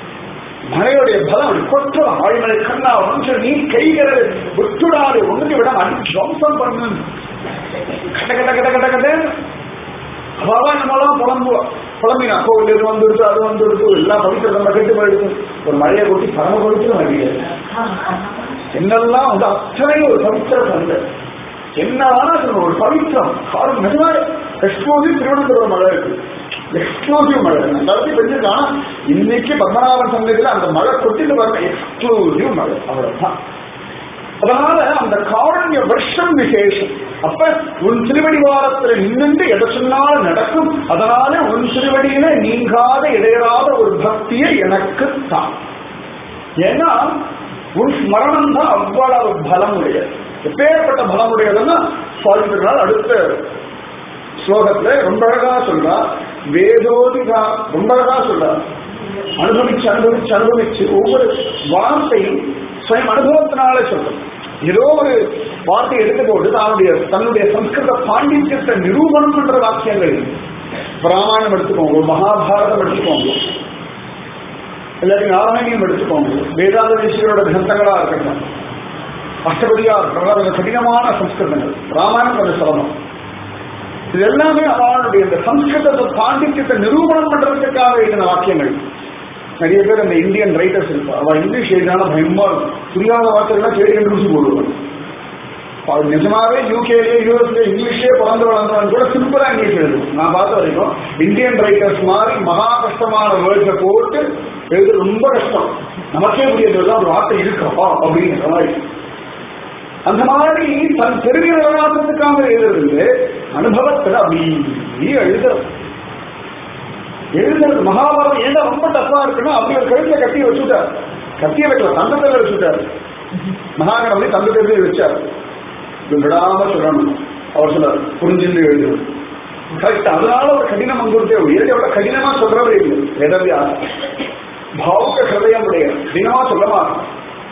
மழையுடைய பலம் அப்படி கொட்டுறோம் ஆழிமழை கண்ணா ஒன்று நீ கைகரவே விட்டுடாது ஒன்று விட அடி துவம்சம் பண்ணு கட்ட கட்ட கட்ட கட்ட கட்ட அவாவா நம்மளாம் புலம்புவோம் புலம்பினா கோவில் இது வந்துடுச்சு அது வந்துடுச்சு எல்லாம் பவித்திர நம்ம கெட்டு போயிடுச்சு ஒரு மழையை கொட்டி பரம பவித்திர மழையாது என்னெல்லாம் வந்து அத்தனை ஒரு பவித்திர சந்தை என்னதான் சொல்லணும் ஒரு பவித்திரம் காரணம் நிஜமா எக்ஸ்க்ளூசிவ் திருவனந்தபுரம் மழை இருக்கு எக்ஸ்க்ளூசிவ் மழை எல்லாத்தையும் பெஞ்சிருக்கான் இன்னைக்கு பத்மநாபன் சந்தையில் அந்த மழை கொட்டிட்டு பாருங்க எக்ஸ்க்ளூசிவ் மழை அவ்வளவுதான் அதனால அந்த காரண்ய வருஷம் விசேஷம் அப்ப உன் திருவடி வாரத்துல நின்று எதை சொன்னாலும் நடக்கும் அதனால உன் திருவடியில நீங்காத இடையராத ஒரு பக்தியை எனக்கு தான் ஏன்னா உன் ஸ்மரணம் தான் அவ்வளவு பலம் உடையது எப்பேற்பட்ட பலம் உடையதுன்னா சுவாமி நாள் அடுத்த ஸ்லோகத்துல ரொம்ப அழகா சொல்றா வேதோதிகா ரொம்ப அழகா சொல்றா அனுபவிச்சு அனுபவிச்சு அனுபவிச்சு ஒவ்வொரு வார்த்தையும் சுயம் அனுபவத்தினாலே சொல்றோம் ஏதோ ஒரு வார்த்தையை எடுத்து போட்டு தன்னுடைய தன்னுடைய சம்ஸ்கிருத பாண்டித்யத்தை நிரூபணம் பண்ற வாக்கியங்கள் ராமாயணம் எடுத்துக்கோங்க ஒரு மகாபாரதம் எடுத்துக்கோங்க இல்லாட்டி நாராயணியம் எடுத்துக்கோங்க வேதாந்த ரிஷிகளோட கிரந்தங்களா இருக்கட்டும் அஷ்டபதியா இருக்கட்டும் கொஞ்சம் கடினமான சம்ஸ்கிருதங்கள் ராமாயணம் கொஞ்சம் சொல்லணும் இது எல்லாமே அவனுடைய இந்த சம்ஸ்கிருத பாண்டித்யத்தை நிரூபணம் பண்றதுக்காக எழுதின வாக்கியங்கள் நிறைய பேர் அந்த இந்தியன் ரைட்டர்ஸ் இருப்பா அவ இங்கிலீஷ் எழுதினால பயமா புரியாத வார்த்தைகள்லாம் தேடி கண்டுபிடிச்சு போடுவாங்க அது நிஜமாவே யூகேலே யூஎஸ்ல இங்கிலீஷே பிறந்து வளர்ந்தவன் கூட சிம்பிளா இங்கிலீஷ் எழுதும் நான் பார்த்த வரைக்கும் இந்தியன் ரைட்டர்ஸ் மாதிரி மகா கஷ்டமான வேர்ட்ஸை போட்டு எழுது ரொம்ப கஷ்டம் நமக்கே புரியுது ஒரு வார்த்தை இருக்கப்பா அப்படிங்கிற மாதிரி அந்த மாதிரி தன் பெருமை விளையாட்டுக்காக எழுதுறது அனுபவத்துல அப்படி எழுதுறது எழுதுறது மகாபாரதம் ஏன்னா ரொம்ப டஃபா இருக்குன்னா அப்படி ஒரு கழுத்துல கட்டியை வச்சுட்டார் கத்திய வைக்கல தங்கத்தில் வச்சுட்டார் மகாகணபதி தங்கத்திலே வச்சார் இது விடாம சொல்லணும் அவர் சொல்றார் புரிஞ்சுன்னு எழுதுவது கரெக்ட் அதனால ஒரு கடினம் வந்துருத்தே இயற்கை எவ்வளவு கடினமா சொல்றவே இல்லை வேதவியாச பாவுக ஹிருதயம் உடைய கடினமா சொல்ல மாட்டோம்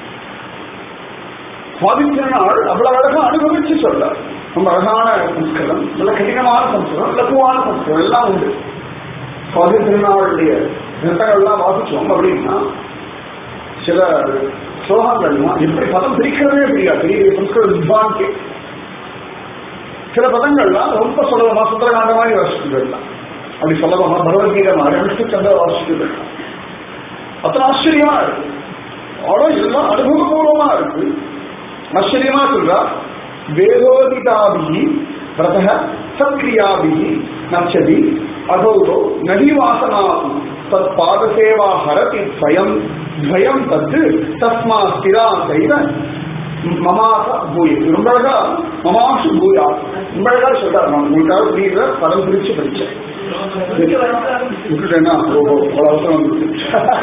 சுவாதித்திரனாள் அவ்வளவு அழகா அனுபவிச்சு சொல்றார் ரொம்ப அழகான சம்ஸ்கிருதம் நல்ல கடினமான சம்ஸ்கிருதம் லகுவான சம்ஸ்கிருதம் எல்லாம் உண்டு சுவாதி திருநாளுடைய கிரந்தங்கள்லாம் வாசிச்சோம் அப்படின்னா சில ஸ்லோகங்கள்லாம் எப்படி பதம் பிரிக்கிறதே தெரியாது பெரிய சம்ஸ்கிருத வித்வான்க்கு சில பதங்கள்லாம் ரொம்ப சுலபமா சுந்தரகாண்ட மாதிரி வாசிச்சுட்டு போயிடலாம் அப்படி சுலபமா பகவத்கீதை மாதிரி விஷ்ணு சந்திர வாசிச்சுட்டு போயிடலாம் அத்தனை ஆச்சரியமா இருக்கு ஆனா எல்லாம் அனுபவபூர்வமா இருக்கு ஆச்சரியமா சொல்றா வேதோதிதாபிஹி ரதः சத்கிரியாபிஹி நச்சதி அகௌதோ நகி வாசனாது தத் பாதசேவா ஹரதி ஸ்வயம் துவயம் தத்து தஸ்மா ஸ்திரா செய்த மமாச பூய ரொம்ப அழகா மமாசு பூயா ரொம்ப அழகா சொல்றாரு நான் உங்களுக்காக புரியுற படம் பிரிச்சு படிச்சேன் விட்டுட்டேன்னா ஓஹோ அவ்வளவு அவசரம் வந்துருச்சு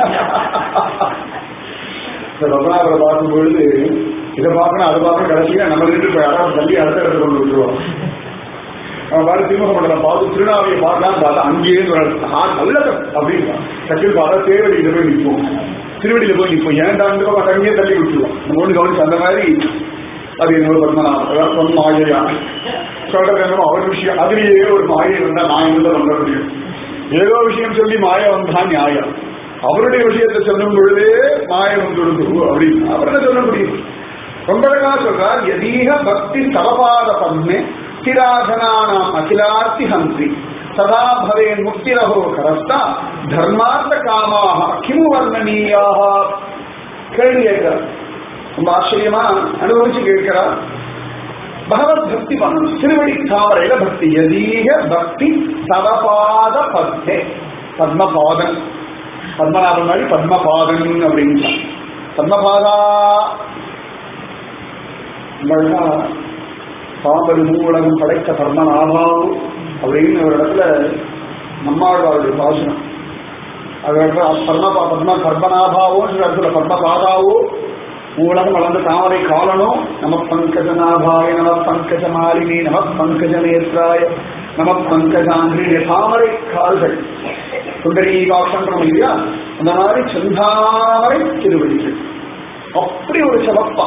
இந்த ரத்னாபுரம் பார்க்கும் பொழுது இதை பார்க்கணும் அதை பார்க்கணும் கடைசியா நம்ம ரெண்டு போய் யாராவது தள்ளி அடுத்த இடத்துல கொண்டு விட்டுருவோம் அவன் பாரு திமுக மண்டலம் பார்த்து திருநாவையை பார்க்கலாம் பார்த்தா அங்கேயே நல்லது அப்படின்னு டக்குன்னு பார்த்தா தேவடியில போய் நிற்போம் திருவடியில போய் நிற்போம் ஏன்டா அந்த பக்கம் அங்கேயே தள்ளி விட்டுருவோம் நம்ம ஒன்று கவனிச்சு அந்த மாதிரி அது என்னோட பத்மநாபம் அதாவது பொன் மாயையா சொல்றது என்னமோ அவர் விஷயம் அதுலேயே ஒரு மாயை வந்தா நான் என்ன பண்ண முடியும் ஏதோ விஷயம் சொல்லி மாய வந்தா நியாயம் அவருடைய விஷயத்தை சொல்லும் பொழுதே மாய வந்துடுது அப்படின்னு அவர் என்ன சொல்ல முடியும் ரொம்ப அழகா சொல்றார் எதீக பக்தி தலபாத பத்மே ஸ்திராதனானாம் அகிலார்த்தி ஹந்தி சதா பவேன் முக்திரகோ கரஸ்தா தர்மார்த்த காமாக கிமு வர்ணனீயாக கேள்வி கேட்கிறார் ரொம்ப ஆச்சரியமா அனுபவிச்சு கேட்கிறார் பகவத் பக்தி பண்ணணும் திருவடி தாமரையில பக்தி எதீக பக்தி தலபாத பத்தே பத்மபாதன் பத்மநாபன் மாதிரி பத்மபாதன் அப்படின்னு பத்மபாதா அழகா பாம்பரு மூலகம் படைத்த பத்மநாபாவு அப்படின்னு ஒரு இடத்துல நம்மாழ்வாருடைய பாசனம் அது இடத்துல பத்மபா பத்ம பத்மநாபாவோ இடத்துல பத்மபாதாவோ மூலம் வளர்ந்து தாமரை காலனோ நம பங்கஜநாபாய நம பங்கஜ மாலினி நம பங்கஜ நேத்ராய நம பங்கஜாங்கிரி தாமரை கால்கள் சுந்தரீகாட்சம் இல்லையா அந்த மாதிரி செந்தாமரை திருவடிகள் அப்படி ஒரு சிவப்பா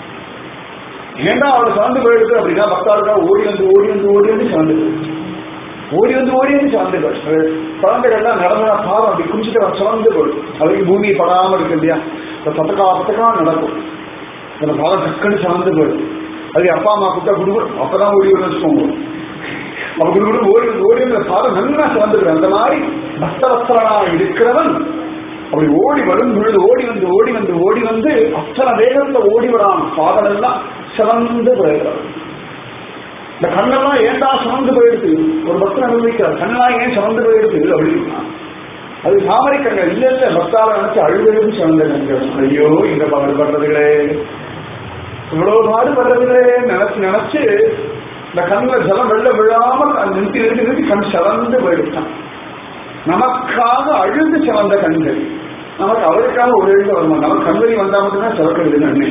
ஏண்டா அவளை சார்ந்து போயிடுது அப்படின்னா பக்தாளுக்கா ஓடி வந்து ஓடி வந்து ஓடி வந்து சார்ந்து ஓடி வந்து ஓடி வந்து சார்ந்து குழந்தைகள்லாம் நடந்தா பாவம் அப்படி குடிச்சிட்டு சுரந்து போயிடும் அதுக்கு பூமி படாம இருக்கு இல்லையா பத்தக்கா பத்தக்கா நடக்கும் அந்த பாவம் டக்குன்னு சார்ந்து போயிடும் அது அப்பா அம்மா குட்டா குடும்பம் அப்பதான் ஓடி வரும்னு வச்சுக்கோங்க அவ குடும்பம் ஓடி வந்து ஓடி வந்து பாவம் நல்லா சார்ந்துருக்கு அந்த மாதிரி பக்தவஸ்தரனா இருக்கிறவன் அப்படி ஓடி வரும் பொழுது ஓடி வந்து ஓடி வந்து ஓடி வந்து அத்தனை வேகத்துல ஓடி வரான் பாதம் எல்லாம் சிறந்து போயிடுறான் இந்த கண்ணெல்லாம் ஏண்டா சிறந்து போயிடுது ஒரு பக்தன் அனுபவிக்கிறார் கண்ணெல்லாம் ஏன் சிறந்து போயிடுது அப்படின்னா அது தாமரை கண்கள் இல்ல இல்ல பக்தால நினைச்சு அழுகிறது சிறந்த கண்கள் ஐயோ இந்த பாடுபடுறதுகளே இவ்வளவு பாடுபடுறதுகளே நினைச்சு நினைச்சு இந்த கண்ணில் ஜலம் வெள்ள விழாமல் நிறுத்தி நிறுத்தி நிறுத்தி கண் சிறந்து போயிடுச்சான் நமக்காக அழுது சிறந்த கண்கள் நமக்கு அவருக்காக ஒரு எழுந்து வரணும் நமக்கு கண்வரி வந்தா மட்டும்தான் சிறக்கிறது நன்மை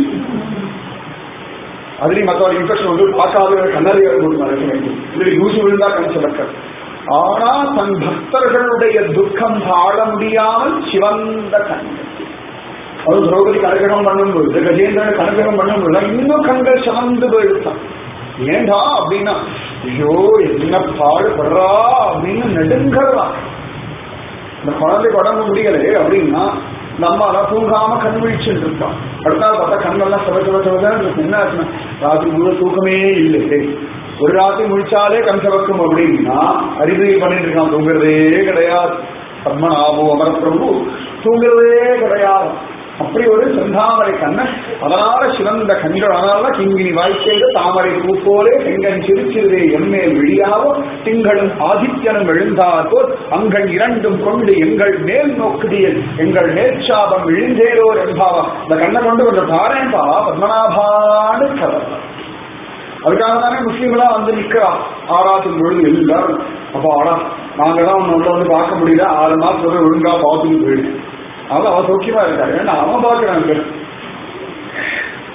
அதுலயும் மற்றவங்க இன்ஃபெக்ஷன் வந்து பார்க்காத கண்ணறி மறைக்க வேண்டும் இதுல யூஸ் விழுந்தா கண் சிறக்க ஆனா தன் பக்தர்களுடைய துக்கம் தாழ முடியாமல் சிவந்த கண்கள் அது திரௌபதி கனகரம் பண்ணும்போது கஜேந்திரன் கனகரம் பண்ணும்போது இன்னும் கண்கள் சிவந்து போயிடுத்தான் ஏண்டா அப்படின்னா ஐயோ என்ன பாடுபடுறா அப்படின்னு நெடுங்கலாம் இந்த குழந்தைக்கு உடம்பு முடியலையே அப்படின்னா நம்ம அதை தூங்காம கண் விழிச்சுட்டு இருப்பான் அடுத்த நாள் பார்த்தா கண்ணெல்லாம் சிவ சிவ சிவதான் இருக்கும் என்ன ஆச்சுன்னா ராத்திரி முழு தூக்கமே இல்லை ஒரு ராத்திரி முழிச்சாலே கண் சிவக்கும் அப்படின்னா அறிவுரை பண்ணிட்டு இருக்கான் தூங்குறதே கிடையாது பத்மநாபு அமரப்பிரபு தூங்குறதே கிடையாது அப்படி ஒரு செந்தாமரை கண்ணன் அதனால சிறந்த கண்கள் அதனால கிங்கினி வாய்க்கையில் தாமரை பூ போலே செங்கன் சிறுச்சிறுவே எம்மேல் விழியாவோ திங்களும் ஆதித்யனும் எழுந்தார் போல் அங்கள் இரண்டும் கொண்டு எங்கள் மேல் நோக்குதியல் எங்கள் நேர்ச்சாபம் விழுந்தேரோர் என்பாவா இந்த கண்ணை கொண்டு கொஞ்சம் தாரேன்பா பத்மநாபான்னு கதை அதுக்காக தானே முஸ்லீம்லாம் வந்து நிக்கிறா ஆறாத்தும் பொழுது எல்லாரும் அப்ப ஆடா நாங்க தான் உன்னை வந்து பார்க்க முடியல ஆறு மாசத்துல ஒழுங்கா பார்த்துட்டு போயிடு அவன் அவன் சௌக்கியமா இருக்காரு ஏன்னா அவன் பார்க்கிறான்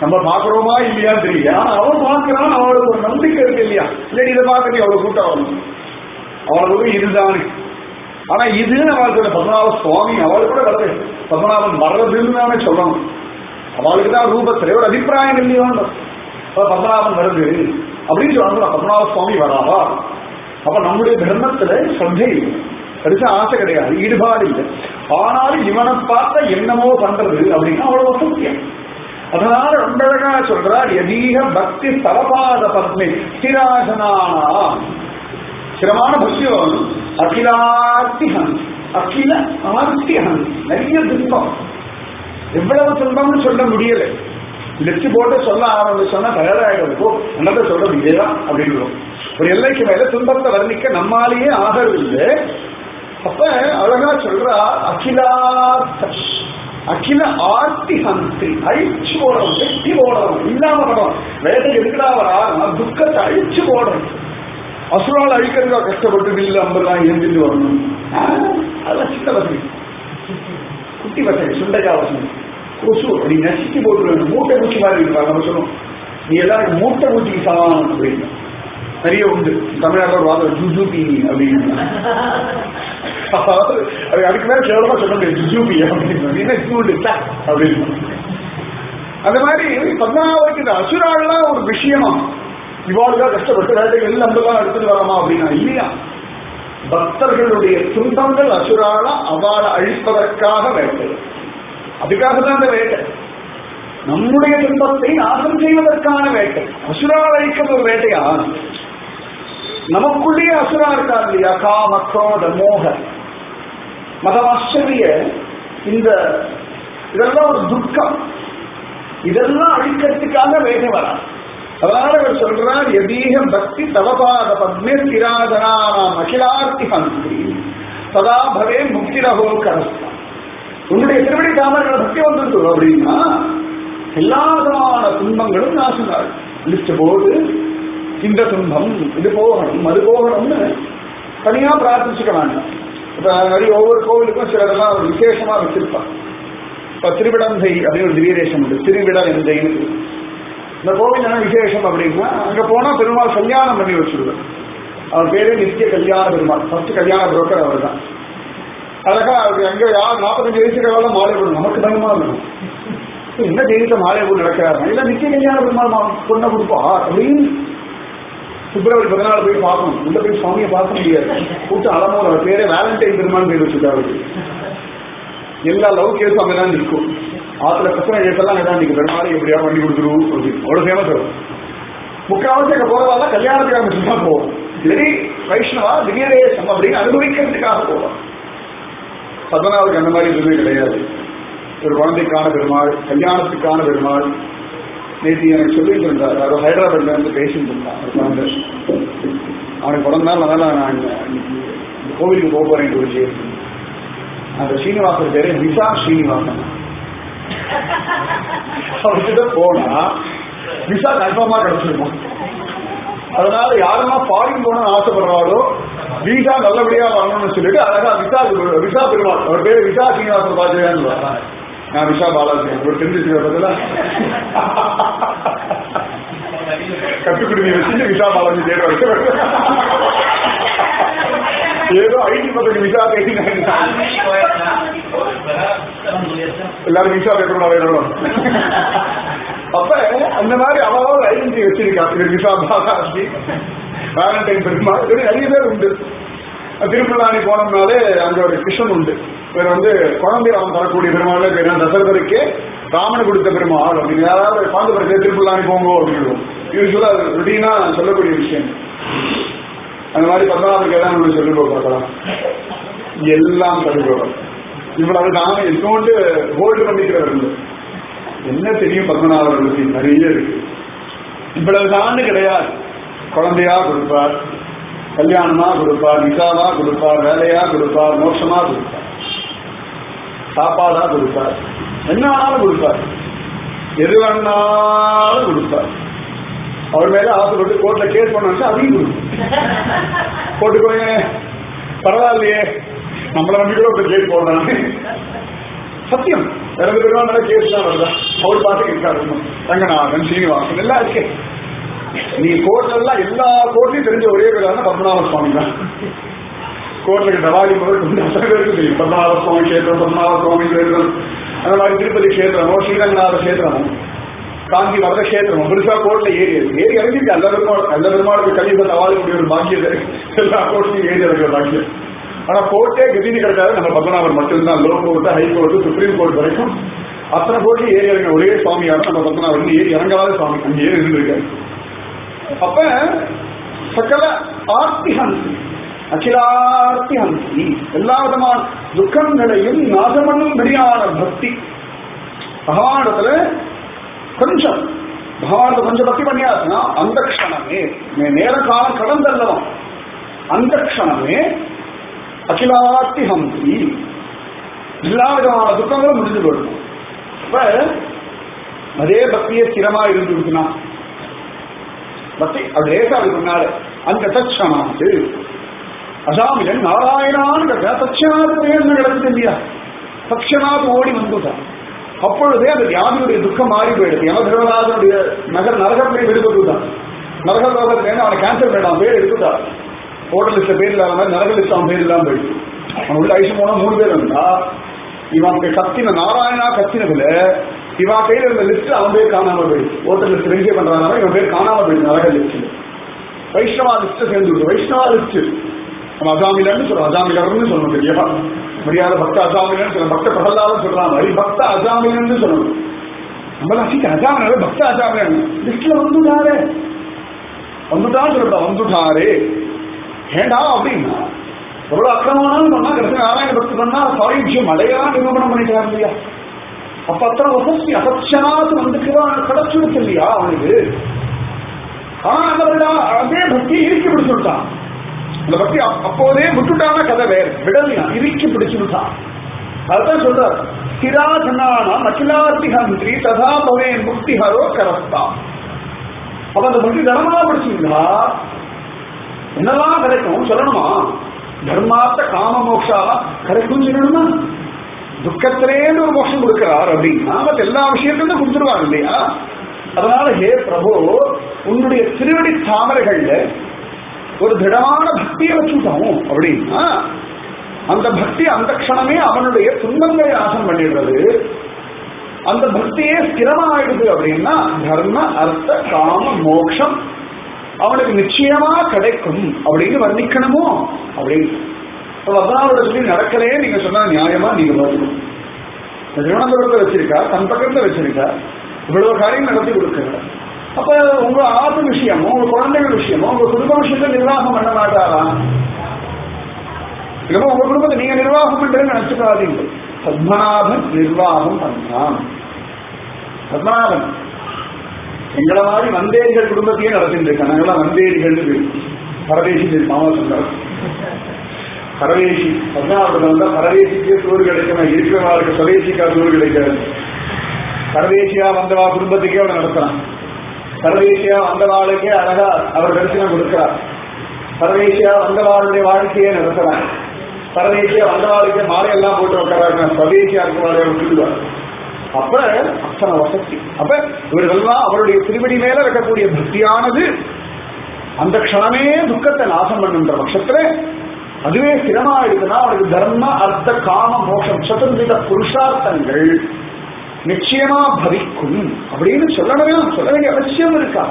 நம்ம பாக்குறோமா இல்லையா தெரியல ஆனா அவன் பாக்குறான் அவளுக்கு ஒரு நம்பிக்கை இருக்கு இல்லையா இல்லடி இதை பார்க்க நீ அவ்வளவு கூட்டம் வரணும் அவளுக்கு இதுதானே ஆனா இதுன்னு அவளுக்கு சொல்ல பத்மநாப சுவாமி அவளுக்கு கூட வருது பத்மநாபன் வர்றதுன்னு தானே சொல்லணும் அவளுக்கு தான் ரூபத்துல ஒரு அபிப்பிராயம் இல்லையோ பத்மநாபன் வருது அப்படின்னு சொல்றாங்க பத்மநாப சுவாமி வராவா அப்ப நம்முடைய தர்மத்துல சந்தை இல்லை பெருசா ஆசை கிடையாது ஈடுபாடு இல்லை ஆனாலும் இவனை பார்த்த என்னமோ பண்றது அப்படின்னா அவ்வளவு சத்தியம் அதனால ரொம்ப அழகா சொல்றார் எதீக பக்தி தலபாத பத்மே ஸ்திராசனானா ஸ்திரமான பக்தியோன் அகிலார்த்திஹன் அகில ஆர்த்திஹன் நிறைய துன்பம் எவ்வளவு துன்பம்னு சொல்ல முடியல லிஸ்ட் போட்டு சொல்ல ஆரம்பிச்சோம்னா தயாராகிடும் போ என்னத்தை சொல்றது இதேதான் அப்படின்னு ஒரு எல்லைக்கு மேல துன்பத்தை வர்ணிக்க நம்மாலேயே ஆகவில்லை அப்ப அழகா சொல்றா அகிலார்த்த அகில ஆர்த்தி ஹந்தி அழிச்சு போடுறோம் வெட்டி போடுறோம் இல்லாம படம் வேலை எதுக்கடா வரா துக்கத்தை அழிச்சு போடுறோம் அசுரால் அழிக்கிறதா கஷ்டப்பட்டு வில்லு அம்பெல்லாம் ஏந்திட்டு வரணும் அதெல்லாம் சின்ன வசதி குட்டி வசதி சுண்டைக்கா வசதி கொசு அப்படி நசுக்கி போட்டு மூட்டை பூச்சி மாதிரி இருப்பாங்க நம்ம சொல்லுவோம் நீ எல்லாரும் மூட்டை பூச்சிக்கு சமானம் அப்படின்னு நிறைய உண்டு தமிழ்நாட்டில் ஒரு வாதம் ஜுஜூபி அப்படின்னு அதாவது அது அதுக்கு மேல கேவலமா சொல்ல முடியாது ஜுஜூபி அப்படின்னு என்ன ஜூடு அப்படின்னு அந்த மாதிரி பத்மநாபத்துக்கு இந்த அசுராள்லாம் ஒரு விஷயமா இவாளுதான் கஷ்டப்பட்டு வேட்டைகள் நம்பலாம் எடுத்துட்டு வரமா அப்படின்னா இல்லையா பக்தர்களுடைய துன்பங்கள் அசுராளா அவளை அழிப்பதற்காக வேட்டை அதுக்காக தான் அந்த வேட்டை நம்முடைய துன்பத்தை நாசம் செய்வதற்கான வேட்டை அசுரால் அழிக்கிற ஒரு வேட்டையா நமக்குள்ளேயே அசுரா இருக்கா இல்லையா காம குரோத மோக மதமாச்சரிய இந்த இதெல்லாம் ஒரு துக்கம் இதெல்லாம் அழிக்கிறதுக்காக வேட்டை வரா அதனால அவர் சொல்றார் எதீக பக்தி தவபாத பத்மே திராதனாம் அகிலார்த்தி ஹந்தி சதா பவே முக்திரகோ கரஸ்தான் உன்னுடைய திருவடி தாமரை பக்தி வந்துட்டு அப்படின்னா எல்லா விதமான துன்பங்களும் நாசினாள் லிஸ்ட் போடு இந்த துன்பம் இது போகணும் அது போகணும்னு தனியா பிரார்த்திச்சுக்க வேண்டாம் இப்ப நிறைய ஒவ்வொரு கோவிலுக்கும் சிலதெல்லாம் ஒரு விசேஷமா வச்சிருப்பான் இப்ப திருவிடந்தை அப்படின்னு ஒரு திவ்யதேசம் உண்டு திருவிடந்தைன்னு இந்த கோவில் என்ன விசேஷம் அப்படின்னா அங்க போனா பெருமாள் கல்யாணம் பண்ணி வச்சிருவேன் அவர் பேரே நித்திய கல்யாண பெருமாள் ஃபர்ஸ்ட் கல்யாண புரோக்கர் அவர் தான் அழகா அவர் எங்க யார் நாற்பத்தஞ்சு வயசுக்காக மாலை போடும் நமக்கு பயமா இருக்கும் என்ன தெய்வத்தை மாலை போட்டு நடக்கிறாரு இல்ல நித்திய கல்யாண பெருமாள் பொண்ணை கொடுப்பா அப்படின்னு பிப்ரவரி பதினாலு போய் பார்க்கணும் உள்ள போய் சுவாமியை பார்க்க முடியாது கூட்டு அலமோர் அவர் பேரே வேலண்டைன் பெருமாள் பேர் வச்சுட்டாரு எல்லா லவ் கேஸும் அங்கதான் நிற்கும் ஆத்துல பிரச்சனை கேஸெல்லாம் அங்கதான் நிற்கும் பெருமாள் எப்படியா பண்ணி கொடுத்துருவோம் அப்படின்னு அவ்வளவு ஃபேமஸ் வரும் முக்காவாசி அங்க போறதால கல்யாணத்துக்காக மட்டும்தான் போவோம் சரி வைஷ்ணவா திவ்யதேசம் அப்படின்னு அனுபவிக்கிறதுக்காக போவோம் பத்மநாபுக்கு அந்த மாதிரி எதுவுமே கிடையாது ஒரு குழந்தைக்கான பெருமாள் கல்யாணத்துக்கான பெருமாள் நேற்று எனக்கு சொல்லிட்டு இருந்தார் அவர் ஹைதராபாத்ல இருந்து பேசிட்டு இருந்தான் ஒரு குழந்தை அவனுக்கு பிறந்த நாள் அதனால நான் இன்னைக்கு இந்த கோவிலுக்கு போக போறேன் குறிச்சு அந்த ஸ்ரீனிவாசன் பேரு விசா ஸ்ரீனிவாசன் அவர்கிட்ட போனா விசா கன்ஃபார்மா கிடைச்சிருக்கும் அதனால யாரெல்லாம் ஃபாரின் போகணும்னு ஆசைப்படுறாரோ விசா நல்லபடியா வரணும்னு சொல்லிட்டு அழகா விசா விசா பெருமாள் அவர் பேரு விசா ஸ்ரீனிவாசன் பாஜ்யான்னு நான் விஷா பாலாஜி ஒரு தெரிஞ்சு பதில கட்டுக்குடுமி வச்சு விஷா பாலாஜி தேட வச்சு ஏதோ ஐடி பதவி விசா கேட்டீங்க எல்லாரும் விசா பேப்பர் வேணும் அப்ப அந்த மாதிரி அவ்வளோ ஐடென்டி வச்சிருக்கா விசா பாலாஜி வேலண்டைன் பெருமாள் இப்படி நிறைய பேர் உண்டு திருப்பலாணி போனோம்னாலே அங்க ஒரு கிருஷ்ணன் உண்டு இவர் வந்து குழந்தை அவன் தரக்கூடிய பெருமாள் பேர் தசரதருக்கே ராமன் கொடுத்த பெருமாள் அப்படின்னு யாராவது பாந்து பிறகு திருப்பலாணி போங்கோ அப்படின்னு யூஸ்வலா அது ருட்டீனா சொல்லக்கூடிய விஷயம் அந்த மாதிரி பத்மநாபருக்கு எல்லாம் நம்ம சொல்லி பார்க்கலாம் எல்லாம் சொல்லிப்போம் இவ்வளவு தான் இன்னொன்று ஹோல்டு பண்ணிக்கிறவர் என்ன தெரியும் பத்மநாபர்களுக்கு நிறைய இருக்கு இவ்வளவு தான் கிடையாது குழந்தையா கொடுப்பார் கல்யாணமா கொடுப்பார் விசாவா கொடுப்பார் வேலையா கொடுப்பார் மோட்சமா கொடுப்பார் சாப்பாடா கொடுப்பார் என்ன ஆனாலும் கொடுப்பார் எது வேணாலும் கொடுப்பார் அவர் மேல ஆசைப்பட்டு கோர்ட்ல கேஸ் பண்ணா அதையும் கொடுப்பார் போட்டுக்கோங்க பரவாயில்லையே நம்மள நம்பி கூட ஒரு கேஸ் போடுறாங்க சத்தியம் ரெண்டு பெருமாள் மேல கேஸ் தான் வருதா அவர் பாட்டு இருக்காரு ரங்கநாதன் சீனிவாசன் எல்லாம் இருக்கே நீ கோர்ட்ல எல்லாம் எல்லா கோர்ட்லயும் தெரிஞ்ச ஒரே பேர் பத்மநாப சுவாமி தான் கோர்ட்ல தவாலி முதல் கொண்டு அத்தனை பேருக்கு தெரியும் பத்மநாப சுவாமி கஷேத்திரம் பத்மநாப சுவாமி கஷேத்திரம் அந்த மாதிரி திருப்பதி கஷேத்திரமோ ஸ்ரீரங்கநாத கஷேத்திரமோ காந்தி வரத கஷேத்திரமோ பெருசா கோர்ட்ல ஏறி இருக்கு ஏறி இறங்கிட்டு அல்ல பெருமாள் அல்ல பெருமாளுக்கு கல்வி தவாலி கூடிய ஒரு பாக்கியத்தை எல்லா கோர்ட்லையும் ஏறி இருக்கிற பாக்கியம் ஆனா கோர்ட்டே கதினி கிடைக்காது நம்ம பத்மநாபர் மட்டும்தான் low court high court supreme court வரைக்கும் அத்தனை கோர்ட்லயும் ஏறி இறங்க ஒரே சுவாமியார் நம்ம பத்மநாபர் ஏறி இறங்காத சுவாமி அங்க ஏறி இருந்திருக்காரு அப்ப சகல ஆர்த்திஹந்தி அகிலார்த்தி ஹந்தி எல்லா விதமான துக்கங்களையும் நாசமண்ணும் வெளியான பக்தி பகவானிடத்துல கொஞ்சம் பகவானத்தை கொஞ்சம் பக்தி பண்ணியாச்சுன்னா அந்த க்ஷணமே நே- நேர காலம் கடந்தல்லவம் அந்த க்ஷணமே அகிலார்த்தி ஹந்தி எல்லா விதமான துக்கங்களும் முடிஞ்சு போயிடும் அப்ப அதே பக்தியே ஸ்திரமா இருந்துருக்குன்னா பக்தி அது லேசா அதுக்கு முன்னால அந்த தட்சணாத்து அசாமிலன் நாராயணான்னு கேட்டா தட்சணாத்து என்ன கிடக்குது இல்லையா தட்சணாத்து ஓடி வந்துட்டான் அப்பொழுதே அந்த வியாதியுடைய துக்கம் மாறி போயிடுது யம தர்மராஜனுடைய நகர் நரகத்திலே விடுபட்டுதான் நரக லோகத்திலேருந்து அவனை கேன்சல் பண்ணிட்டான் பேர் எடுத்துட்டான் ஹோட்டல் லிஸ்ட்ல பேர் இல்லாத மாதிரி நரக லிஸ்ட் அவன் பேர் இல்லாம போயிடுச்சு அவன் உள்ள ஐசு போனா மூணு பேர் இருந்தா இவன் கத்தின நாராயணா கத்தினதுல இவன் பேர் இருந்த லிஸ்ட் அவன் பேர் காணாம போயிடுச்சு ஹோட்டல் லிஸ்ட் வெரிஃபை பண்றாங்க இவன் பேர் காணாம போயிடுச்சு நரக லிஸ்ட்ல வைஷ்ணவா லிஸ்ட் சேர்ந்து விட்டு வைஷ்ணவா லிஸ்ட் நம்ம அசாமிலன்னு சொல்றோம் அசாமிலர்னு சொல்லணும் சரியா மரியாதை பக்த அசாமிலன்னு சொல்லணும் பக்த பிரகலாதம் சொல்றான் மாதிரி பக்த அசாமிலன்னு சொல்லணும் நம்மள அசிக்க அசாமில பக்த அசாமிலன் லிஸ்ட்ல வந்துட்டாரே வந்துட்டான்னு சொல்றா வந்துட்டாரே ஏண்டா அப்படின்னா எவ்வளவு அக்கிரமமானாலும் பண்ணா கடைசி நாராயண பக்தி பண்ணா சாயுஜ்யம் அடையலாம் நிரூபணம் பண்ணிட்டார் இல்லையா அப்ப அத்தனை வசதி அசட்சனாத்து வந்துக்கிறான் கிடைச்சிருக்கு இல்லையா அவனுக்கு ஆனா அந்த அதே பக்தி இறுக்கி பிடிச்சுட்டான் அந்த பக்தி அப்- அப்போதே விட்டுட்டான கதை வேற விடலையா இறுக்கி பிடிச்சுட்டான் அதுதான் சொல்றார் ஸ்திராசனானாம் அகிலார்த்தி ஹந்திரி ததா பவே முக்தி ஹரோ கரஸ்தா அப்ப அந்த பக்தி தர்மா பிடிச்சிருந்தா என்னெல்லாம் கிடைக்கும் சொல்லணுமா தர்மார்த்த காம மோக்ஷா கிடைக்கும் சொல்லணுமா துக்கத்திலேருந்து ஒரு மோட்சம் கொடுக்கிறார் அப்படின்னா மற்ற எல்லா விஷயத்திலும் கொடுத்துருவாங்க இல்லையா அதனால ஹே பிரபு உன்னுடைய திருவடி தாமரைகள்ல ஒரு திடமான பக்தியை வச்சுட்டோம் அப்படின்னா அந்த பக்தி அந்த க்ஷணமே அவனுடைய துன்பங்களை நாசம் பண்ணிடுறது அந்த பக்தியே ஸ்திரமாயிடுது அப்படின்னா தர்ம அர்த்த காம மோக்ஷம் அவனுக்கு நிச்சயமா கிடைக்கும் அப்படின்னு வர்ணிக்கணுமோ அப்படின்னு அதனால சொல்லி நடக்கலே நீங்க சொன்னா நியாயமா நீங்க வரணும் திருவனந்தபுரத்தை வச்சிருக்கா தன் பக்கத்துல வச்சிருக்கா இவ்வளவு காரியம் நடத்தி கொடுக்குற அப்ப உங்க ஆத்து விஷயமோ உங்க குழந்தைகள் விஷயமோ உங்க குடும்ப விஷயத்தை நிர்வாகம் பண்ண மாட்டாரா இல்லமோ உங்க குடும்பத்தை நீங்க நிர்வாகம் பண்றேன்னு நினைச்சுக்காதீங்க பத்மநாபன் நிர்வாகம் பண்ணான் பத்மநாபன் எங்களை மாதிரி வந்தேரிகள் குடும்பத்தையே நடத்திட்டு இருக்கேன் நாங்கெல்லாம் வந்தேரிகள் பரதேசி மாமா சொன்னார் பரதேசி பத்மநாபன் வந்தா பரதேசிக்கே சோறு கிடைக்கும் இருக்கிறவங்களுக்கு சுதேசிக்கா சோறு கிடைக்காது பரதேசியா வந்தவா குடும்பத்துக்கே அவர் நடத்துறான் பரதேசியா வந்தவாளுக்கே அழகா அவர் தரிசனம் கொடுக்கிறார் பரதேசியா வந்தவாளுடைய வாழ்க்கையை நடத்துறார் பரதேசியா வந்தவாளுக்கே மாலையெல்லாம் போட்டு வைக்கிறாங்க ஸ்வதேசியா இருக்கிறவாளை அவர் சொல்லுவார் அப்ப அத்தனை வசதி அப்ப இவர்கள்லாம் அவருடைய திருவடி மேல வைக்கக்கூடிய பக்தியானது அந்த க்ஷணமே துக்கத்தை நாசம் பண்ணுன்ற பட்சத்துல அதுவே ஸ்திரமா இருக்குன்னா அவனுக்கு தர்ம அர்த்த காம மோஷம் சதுர்வித புருஷார்த்தங்கள் நிச்சயமா பவிக்கும் அப்படின்னு சொல்லணுமே சொல்ல வேண்டிய அவசியம் இருக்கா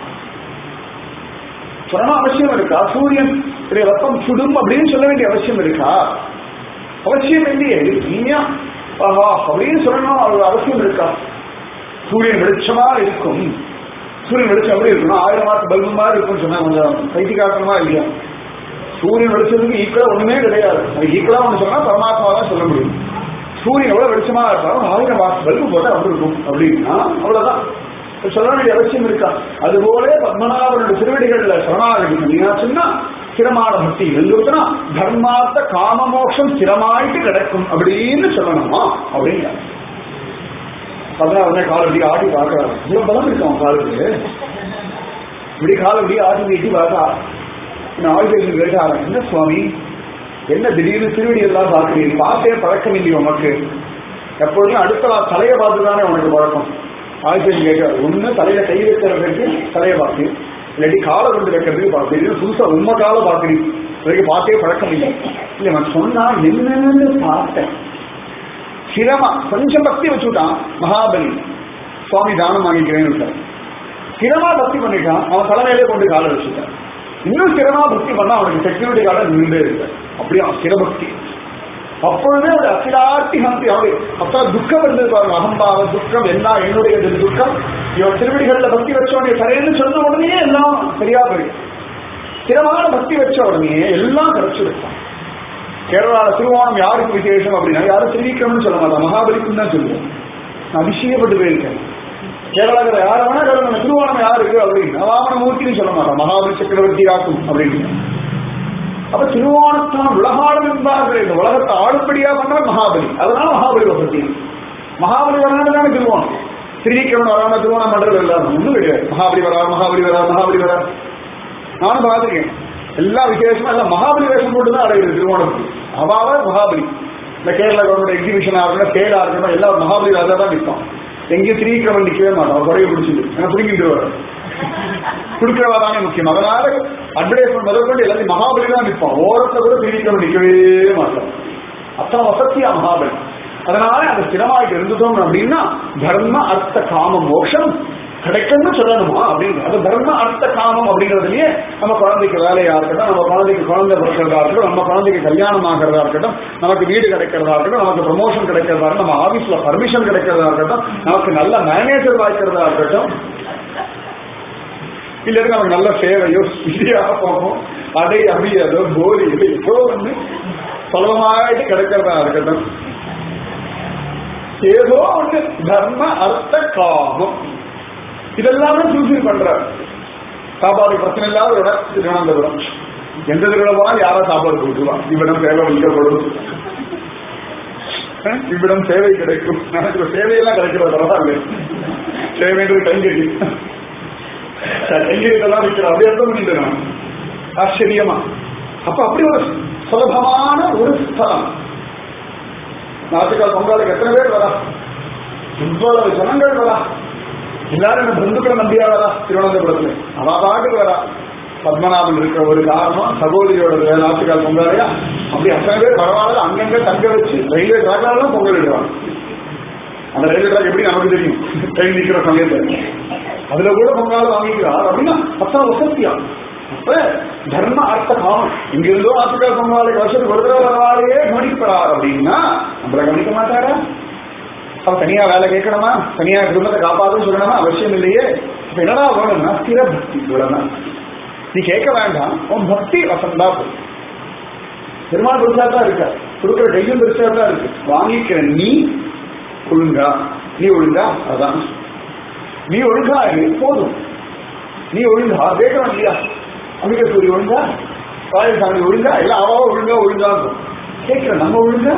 சொல்லணும் அவசியம் இருக்கா சூரியன் இதை வெப்பம் சுடும் அப்படின்னு சொல்ல வேண்டிய அவசியம் இருக்கா அவசியம் இல்லையே இனியா ஆஹா அப்படின்னு சொல்லணும் அது அவசியம் இருக்கா சூரியன் வெளிச்சமா இருக்கும் சூரியன் வெளிச்சம் எப்படி இருக்கணும் ஆயிரம் வாட் பல்பு மாதிரி இருக்கும்னு சொன்னா கொஞ்சம் கைட்டி காட்டணுமா இல்லையா சூரியன் வெளிச்சத்துக்கு ஈக்குவலா ஒண்ணுமே கிடையாது அது ஈக்குவலா ஒண்ணு சொன்னா பரமாத்மா தான் சொல்ல முடியும் சூரியன் எவ்வளவு வெளிச்சமா இருக்காலும் ஆயிரம் வாட் பல்பு போட்டா அப்படி இருக்கும் அப்படின்னா அவ்வளவுதான் இப்ப சொல்ல வேண்டிய அவசியம் இருக்கா அதுபோல பத்மநாபனுடைய திருவடிகள்ல சரணாகதி பண்ணியாச்சுன்னா ஸ்திரமான பக்தி இருந்துச்சுன்னா தர்மார்த்த காம மோட்சம் ஸ்திரமாயிட்டு கிடைக்கும் அப்படின்னு சொல்லணுமா அப்படிங்க பதினாறு கால் இப்படி ஆடி பார்க்கறாரு இவ்வளவு பலம் இருக்கு அவன் காலுக்கு இப்படி கால் இப்படி ஆடி நீட்டி பார்த்தா நான் ஆயுதேஷன் கேட்டாரன் என்ன சுவாமி என்ன திடீர்னு திருவடி எல்லாம் பார்க்கிறீங்க பார்த்தே பழக்கம் இல்லையோ உமக்கு எப்பொழுதும் அடுத்த தலையை பார்த்து தானே உனக்கு பழக்கம் ஆதித்யன் கேட்க ஒண்ணு தலையில கை வைக்கிறதுக்கு தலையை பார்த்து இல்லாட்டி காலை கொண்டு வைக்கிறதுக்கு பார்த்து இது புதுசா உண்மை காலை பார்க்குறீங்க வரைக்கும் பார்த்தே பழக்கம் இல்லை இல்லை நான் சொன்னா என்னன்னு பார்த்தேன் சிரமா கொஞ்சம் பக்தி வச்சுட்டான் மகாபலி சுவாமி தானம் வாங்கிக்கிறேன்னு விட்டார் சிரமா பக்தி பண்ணிட்டான் அவன் தலைமையிலே கொண்டு காலை வச்சுட்டான் இன்னும் சிரமா பக்தி பண்ணா அவனுக்கு செக்யூரிட்டி கார்டு நின்று இருக்க அப்படியே அவன் சிரபக்தி அப்பொழுதே ஒரு அசிராட்டி ஹந்தி அவரு அப்ப துக்கம் இருந்தது பாருங்க அகம்பாவ துக்கம் எல்லாம் என்னுடையது துக்கம் இவன் திருவடிகள்ல பக்தி வச்ச உடனே சரின்னு சொன்ன உடனே எல்லாம் சரியா போயிடும் ஸ்திரமான பக்தி வச்ச உடனே எல்லாம் கிடைச்சிருப்பான் கேரளால திருவோணம் யாருக்கு விசேஷம் அப்படின்னா யாரும் திருவிக்கிரம்னு சொல்ல மாட்டான் மகாபலிக்கும் தான் சொல்லுவோம் நான் அதிசயப்பட்டு போயிருக்கேன் கேரளாவில் யார வேணா கிளம்பணும் திருவோணம் யாருக்கு அப்படின்னு வாமன மூர்த்தின்னு சொல்ல மாட்டான் மகாபலி சக்கரவர்த்தி ஆக்கும் அப்படின்னு அப்ப திருவோணத்தான் உலகாடும் என்பார்கள் இந்த உலகத்தை ஆளுப்படியா பண்ணவர் மகாபலி அதனால மகாபலி வசதி மகாபலி வரானதான திருவோணம் திருவிக்கிரமன் வரான திருவோணம் பண்றது எல்லாரும் ஒன்றும் கிடையாது மகாபலி வரா மகாபலி வரா மகாபலி வரா நானும் பார்த்துருக்கேன் எல்லா விசேஷமும் எல்லாம் மகாபலி வேஷம் போட்டு தான் அடையுது திருவோணத்துக்கு அவாவ மகாபலி இந்த கேரளா கவர்மெண்ட் எக்ஸிபிஷனா இருக்கட்டும் ஸ்டேடா இருக்கட்டும் எல்லாம் மகாபலி ராஜா தான் நிற்கும் எங்கேயும் திரிக்கிரமன் நிற்கவே மாட்டான் அவர் குறைய பிடிச்சிது ஏன்னா புரிங்கிட்டு வர கொடுக்கிறவா தானே முக்கியம் அதனால அட்வர்டைஸ்மெண்ட் முதற்கொண்டு எல்லாத்தையும் மகாபலி தான் நிற்பான் ஓரத்தை கூட திரிக்கிரமன் நிற்கவே மாட்டான் அத்தனை வசதியா மகாபலி அதனால அந்த ஸ்திரமாயிட்டு இருந்துட்டோம் அப்படின்னா தர்ம அர்த்த காம மோட்சம் கிடைக்கும்னு சொல்லணுமா அப்படின்னு அது தர்ம அர்த்த காமம் அப்படிங்கிறதுலயே நம்ம குழந்தைக்கு வேலையா இருக்கட்டும் நம்ம குழந்தைக்கு குழந்தை பிறக்கிறதா இருக்கட்டும் நம்ம குழந்தைக்கு கல்யாணம் ஆகிறதா இருக்கட்டும் நமக்கு வீடு கிடைக்கிறதா இருக்கட்டும் நமக்கு ப்ரமோஷன் கிடைக்கிறதா இருக்கட்டும் நம்ம ஆபீஸ்ல பர்மிஷன் கிடைக்கிறதா இருக்கட்டும் நமக்கு நல்ல மேனேஜர் வாய்க்கிறதா இருக்கட்டும் இல்ல நமக்கு நல்ல சேவையோ இடியாப்பமோ அடை அபியதோ போரி இது ஏதோ வந்து சுலபமாயிட்டு கிடைக்கிறதா இருக்கட்டும் ஏதோ ஒன்று தர்ம அர்த்த காமம் இதெல்லாமே ஃபுல்ஃபில் பண்றார் சாப்பாடு பிரச்சனை இல்லாத ஒரு இடம் திருவனந்தபுரம் எந்த திருவிழா யாரா சாப்பாடு கொடுத்துருவான் இவ்விடம் சேவை வைக்கப்படும் அஹ், இவ்விடம் சேவை கிடைக்கும் எனக்கு சேவையெல்லாம் கிடைக்கிறது பரவாயில்ல சேவைன்றது கைங்கறி கைங்கரியெல்லாம் வைக்கிறோம் அப்படியே அர்த்தம் பண்ணிட்டு நான் ஆச்சரியமா அப்ப அப்படி ஒரு சுலபமான ஒரு ஸ்தலம் நாட்டுக்கால் பொங்கலுக்கு எத்தனை பேர் வரா இவ்வளவு ஜனங்கள் வரா எல்லாரும் என்ன பந்துக்களை நம்பியா வரா திருவனந்தபுரத்துல அவ பாட்டுக்கு வரா பத்மநாபன் இருக்கிற ஒரு காரணம் சகோதரியோட நாட்டுக்கால் பொங்கலையா அப்படி அத்தனை பேர் பரவாயில்ல அங்கங்க தங்க வச்சு ரயில்வே ட்ராக்லாம் பொங்கல் இடுவாங்க அந்த ரயில்வே ட்ராக் எப்படி நமக்கு தெரியும் ட்ரெயின் நிற்கிற சமயத்துல அதுல கூட பொங்கல் வாங்கிக்கிறார் அப்படின்னா அத்தனை வசதியா அப்ப தர்ம அர்த்த காமம் இங்கிருந்தோ ஆத்துக்கால் பொங்கலுக்கு வருஷத்துக்கு ஒரு தடவை வரவாளையே கவனிக்கிறார் அப்படின்னா நம்மள கவனிக்க மாட்டாரா அவ தனியா வேலை கேட்கணுமா தனியா குடும்பத்தை காப்பாதுன்னு சொல்லணுமா அவசியம் இல்லையே இப்ப என்னடா வேணும்னா ஸ்திர பக்தி இவ்வளவுதான் நீ கேட்க வேண்டாம் உன் பக்தி வசந்தா போய் பெருமாள் பெருசா தான் இருக்க கொடுக்குற கையும் பெருசா தான் இருக்கு வாங்கிக்கிற நீ ஒழுங்கா நீ ஒழுங்கா அதான் நீ ஒழுங்கா இரு போதும் நீ ஒழுங்கா கேட்கணும் இல்லையா அம்பிகை சூரி ஒழுங்கா ராஜசாமி ஒழுங்கா எல்லாம் அவா ஒழுங்கா ஒழுங்கா இருக்கும் கேட்கிற நம்ம ஒழுங்கா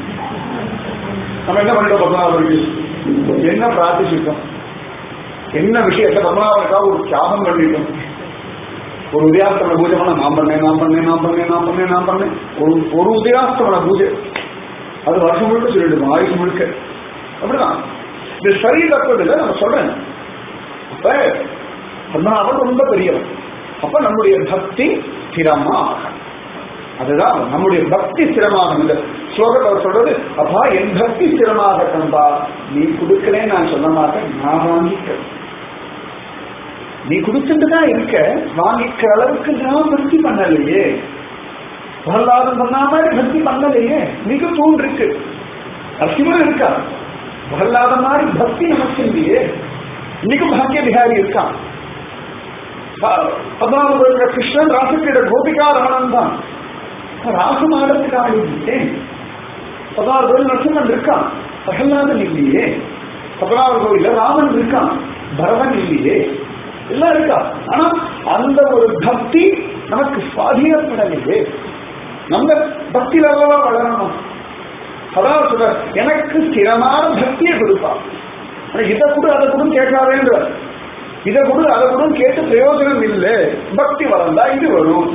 நம்ம என்ன பண்ணிட்டோம் பத்மநாபருக்கு என்ன பிரார்த்திச்சிருக்கோம் என்ன விஷயத்தை பத்மநாபனுக்காக ஒரு தியாகம் பண்ணிட்டோம் ஒரு உதயாஸ்தமன பூஜை பண்ண நான் பண்ணேன் நான் பண்ணேன் நான் பண்ணேன் நான் பண்ணேன் நான் பண்ணேன் ஒரு ஒரு உதயாஸ்தமன பூஜை அது வருஷம் முழுக்க சொல்லிடுவோம் ஆயுஷ் முழுக்க அப்படிதான் இந்த சரீரத்தில் நம்ம சொல்றேன் அப்ப பத்மநாபன் ரொம்ப பெரியவன் அப்ப நம்முடைய பக்தி ஸ்திரமா ஆகணும் அதுதான் நம்முடைய பக்தி ஸ்திரமாகும் இந்த ஸ்லோகத்தை அவர் சொல்றது அப்பா என் பக்தி ஸ்திரமாகட்டும்பா நீ கொடுக்கலேன்னு நான் சொல்ல மாட்டேன் நான் வாங்கிக்கிறேன் நீ கொடுத்துட்டு தான் இருக்க வாங்கிக்கிற அளவுக்கு நான் பக்தி பண்ணலையே பிரகலாதம் பண்ணா மாதிரி பக்தி பண்ணலையே மிக தூண் இருக்கு நரசிம்மன் இருக்கா பிரகலாத மாதிரி பக்தி நமக்கு இல்லையே இன்னைக்கும் பாக்கிய பிகாரி இருக்கான் பதினாறு கிருஷ்ணன் ராசக்கிட கோபிகா ரமணன் தான் ராசம் ஆடத்துக்கு ஆடிட்டேன் பதினாறு கோயில் நரசிம்மன் இருக்கான் பிரகலாதன் இல்லையே பதினாறு கோயில ராமன் இருக்கான் பரதன் இல்லையே எல்லாம் இருக்கா ஆனா அந்த ஒரு பக்தி நமக்கு சுவாதீனப்படலையே நம்ம பக்தியில அல்லவா வளரணும் அதான் சொல்ற எனக்கு ஸ்திரமான பக்தியை கொடுப்பான் ஆனா இதை கூட அதை கூட கேட்காதேன்ற இதை கூட அதை கூட கேட்டு பிரயோஜனம் இல்லை பக்தி வளர்ந்தா இது வரும்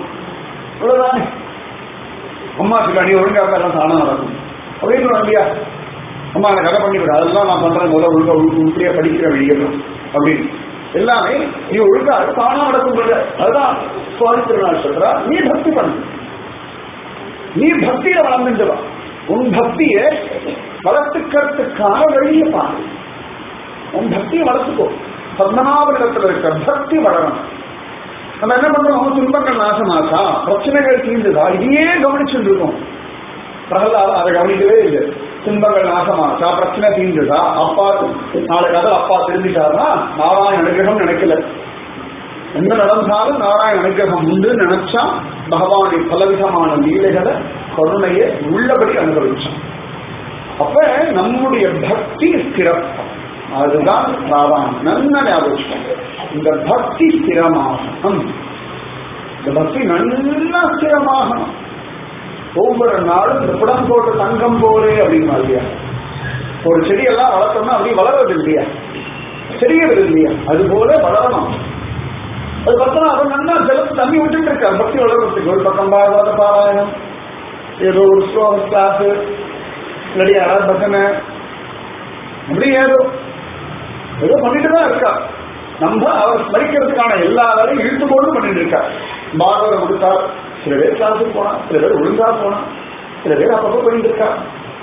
இவ்வளவுதானே அம்மா சொல்ல நீ ஒழுங்கா எல்லாம் தானா நடக்கும் அப்படின்னு இல்லையா அம்மா எனக்கு கதை பண்ணி விடு அதெல்லாம் நான் பண்றேன் முதல்ல ஒழுங்கா உருப்படியா படிக்கிற வழியெல்லாம் அப்படின்னு எல்லாமே நீ ஒழுங்கா அது தானா நடக்கும் அதுதான் சுவாமி திருநாள் சொல்றா நீ பக்தி பண்ணு நீ பக்தியில வளர்ந்துட்டு வா உன் பக்தியை வளர்த்துக்கிறதுக்கான வழியை பாரு உன் பக்தியை வளர்த்துக்கோ பத்மநாபனிடத்துல இருக்க பக்தி வளரணும் நம்ம என்ன பண்றோம் துன்பங்கள் நாசமாச்சா பிரச்சனைகள் தீர்ந்துதா இதையே கவனிச்சுட்டு இருக்கோம் பிரகலாதம் அதை கவனிக்கவே இல்லை துன்பங்கள் நாசமாச்சா பிரச்சனை தீர்ந்துதா அப்பா நாளை கதை அப்பா திரும்பிட்டாருன்னா நாராயண அனுகிரகம் நினைக்கல என்ன நடந்தாலும் நாராயண அனுகிரகம் உண்டு நினைச்சா பகவானின் பலவிதமான லீலைகளை கருணையை உள்ளபடி அனுபவிச்சான் அப்ப நம்முடைய பக்தி ஸ்திரம் அதுதான் பிராதானம் நல்ல ஞாபகம் இந்த பக்தி ஸ்திரமாகணும் இந்த பக்தி நல்லா ஸ்திரமாகணும் ஒவ்வொரு நாளும் இந்த புடம் போட்டு தங்கம் போலே அப்படின்னா இல்லையா ஒரு செடியெல்லாம் வளர்த்தோம்னா அப்படி வளர்றது இல்லையா தெரியறது இல்லையா அது போல வளரணும் அது பார்த்தா அவன் நல்லா ஜலத்து தண்ணி விட்டுட்டு இருக்கார் பக்தி வளர்றதுக்கு ஒரு பக்கம் பாரத பாராயணம் ஏதோ ஒரு ஸ்லோக கிளாஸ் இல்லாடி யாராவது பசங்க அப்படி ஏதோ ஏதோ பண்ணிட்டு தான் இருக்கா நம்ம அவர் ஸ்மரிக்கிறதுக்கான எல்லா வேலையும் இழுத்து போட்டு பண்ணிட்டு இருக்கா பாரதம் கொடுத்தார் சில பேர் கிளாஸுக்கு போனா சில பேர் ஒழுங்கா போனா சில பேர் அப்பப்போ பண்ணிட்டு இருக்கா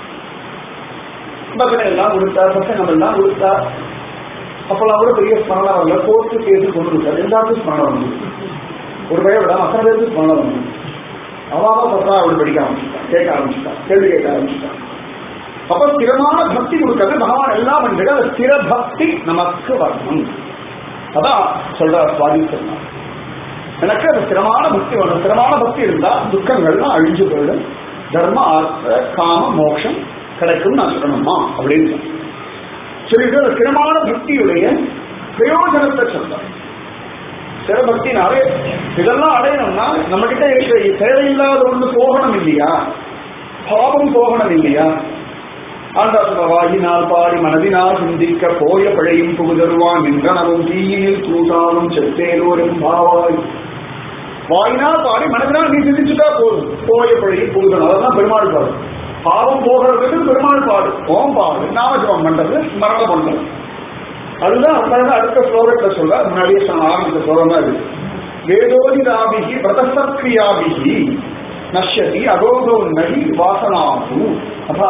பசங்க எல்லாம் கொடுத்தா பசங்க எல்லாம் கொடுத்தா அப்பெல்லாம் கூட பெரிய ஸ்மரணம் வரல கோர்ட்டு கேஸ் கொண்டு கொடுத்தாரு எல்லாருக்கும் ஸ்மரணம் வந்து ஒரு பையன் விட அத்தனை பேருக்கு ஸ்மரணம் வந்து அவாவா பசங்க அவள் படிக்க ஆரம்பிச்சுட்டான் கேட்க ஆரம்பிச்சுட்டான் கேள்வி கேட்க ஆரம்பிச்சுட்டான் அப்ப ஸ்திரமான பக்தி கொடுக்கறது பகவான் எல்லாம் பண்ணிட்டு அந்த ஸ்திர பக்தி நமக்கு வரணும் அதான் சொல்ற சுவாமி சொன்னார் எனக்கு அந்த ஸ்திரமான பக்தி வேணும் ஸ்திரமான பக்தி இருந்தா துக்கங்கள்லாம் அழிஞ்சு போயிடும் தர்ம ஆர்த்த காம மோட்சம் கிடைக்கும் நான் சொல்லணுமா அப்படின்னு சொல்லிட்டு அந்த ஸ்திரமான பக்தியுடைய பிரயோஜனத்தை சொல்றார் ஸ்திர பக்தினாலே இதெல்லாம் அடையணும்னா நம்ம கிட்ட இருக்கிற தேவையில்லாத ஒன்று போகணும் இல்லையா பாவம் போகணும் இல்லையா ஆண்டாசுவாயினால் பாடி மனதினால் சிந்திக்க போய பழையும் புகுதருவான் நின்றனவும் தீயினில் தூசாலும் செத்தேலோரும் பாவாய் வாயினால் பாடி மனதினால் நீ சிந்திச்சுட்டா போதும் போய பழையும் புகுதல் அதெல்லாம் பெருமாள் பாடு பாவம் போகிறதுக்கு பெருமாள் பாடு ஓம் பாடு நாமஜபம் பண்றது ஸ்மரண பண்றது அதுதான் அப்பதான் அடுத்த ஸ்லோகத்தை சொல்ல முன்னாடியே சொன்ன ஆரம்பித்த ஸ்லோகம் தான் இது வேதோதிதாபிகி பிரதசத்கிரியாபிகி நஷ்யதி அகோகோ நகி வாசனாகு அப்பா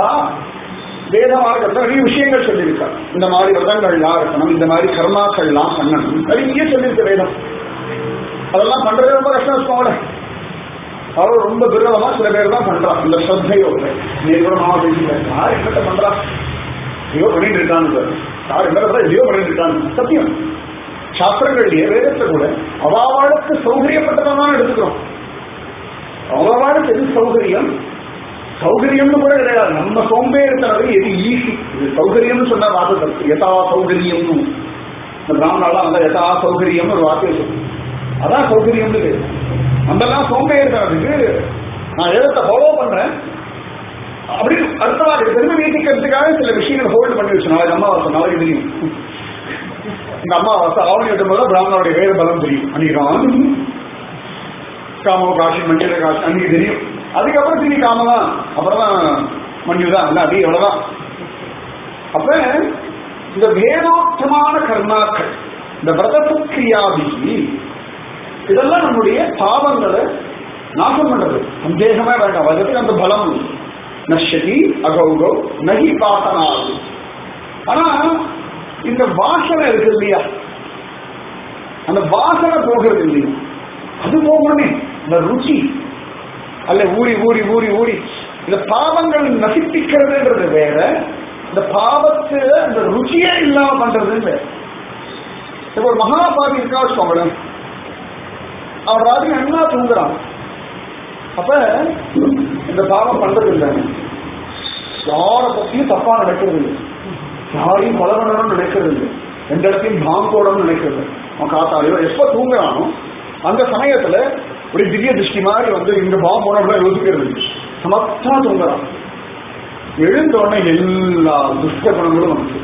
வேத மார்க்கத்தில் நிறைய விஷயங்கள் சொல்லியிருக்கார் இந்த மாதிரி விரதங்கள்லாம் இருக்கணும் இந்த மாதிரி கர்மாக்கள்லாம் பண்ணணும் நிறைய சொல்லியிருக்க வேதம் அதெல்லாம் பண்றது ரொம்ப கஷ்டம் வச்சுக்கோங்களேன் அவர் ரொம்ப விரதமா சில பேர் தான் பண்றான் இந்த ஸ்ரத்தையோட நிர்குணமா பேசுகிறேன் யார் என்னத்தை பண்றா ஐயோ பண்ணிட்டு இருக்கான்னு யார் என்ன ஐயோ பண்ணிட்டு இருக்கான்னு சத்தியம் சாஸ்திரங்கள்லயே வேதத்தை கூட அவாவாளுக்கு சௌகரியப்பட்டதான் எடுத்துக்கிறோம் அவாவாளுக்கு எது சௌகரியம் சௌகரியம்னு கூட கிடையாது நம்ம சோம்பேறித்தனது எது ஈஸி இது சௌகரியம்னு சொன்ன வார்த்தை தப்பு யதா சௌகரியம்னு இந்த பிராமணாலாம் அந்த யதா சௌகரியம் ஒரு வார்த்தையை சொல்லு அதான் சௌகரியம்னு பேரு நம்மெல்லாம் சோம்பேறித்தனத்துக்கு நான் எழுத்த ஃபாலோ பண்றேன் அப்படி அடுத்தவா பெருமை நீட்டிக்கிறதுக்காக சில விஷயங்கள் ஹோல்டு பண்ணி வச்சு நாளைக்கு அம்மாவாசை நாளைக்கு தெரியும் இந்த அம்மாவாசை ஆவணி எட்டும் போது பிராமணனுடைய வேத பலம் தெரியும் அன்னைக்கு காமோ காட்சி மஞ்சள் காட்சி அன்னைக்கு தெரியும் அதுக்கப்புறம் திரும்பி காம தான் அப்புறம் தான் மஞ்சு தான் இல்லை அப்படியே எவ்வளவுதான் அப்ப இந்த வேதோத்தமான கர்மாக்கள் இந்த விரதசக்கிரியாபிகி இதெல்லாம் நம்முடைய பாவங்களை நாசம் பண்றது சந்தேகமே வேண்டாம் அதுக்கு அந்த பலம் நஷதி அகௌகோ நகி பாசனாகு ஆனா இந்த வாசனை இருக்கு இல்லையா அந்த வாசனை போகிறது இல்லையா அது போகணுமே இந்த ருச்சி அல்ல ஊறி ஊறி ஊறி ஊறி இந்த பாவங்கள் நசிப்பிக்கிறதுன்றது வேற இந்த பாவத்து அந்த ருச்சியே இல்லாம பண்றது வேற இப்ப ஒரு மகாபாவி இருக்கா வச்சுக்கோங்களேன் அவன் ராத்திரி நல்லா தூங்குறான் அப்ப இந்த பாவம் பண்றது இல்லை யாரை பத்தியும் தப்பா நடக்கிறது இல்லை யாரையும் கொலை பண்ணணும்னு நினைக்கிறது இல்லை எந்த இடத்தையும் பாம் போடணும்னு நினைக்கிறது அவன் காத்தாலையோ எப்ப தூங்குறானோ அந்த சமயத்துல ஒரு திவ்ய திருஷ்டி மாதிரி வந்து இந்த பாவம் போடணும் யோசிக்கிறது சமத்தா தூங்குறான் எழுந்த உடனே எல்லா துஷ்ட குணங்களும் வந்து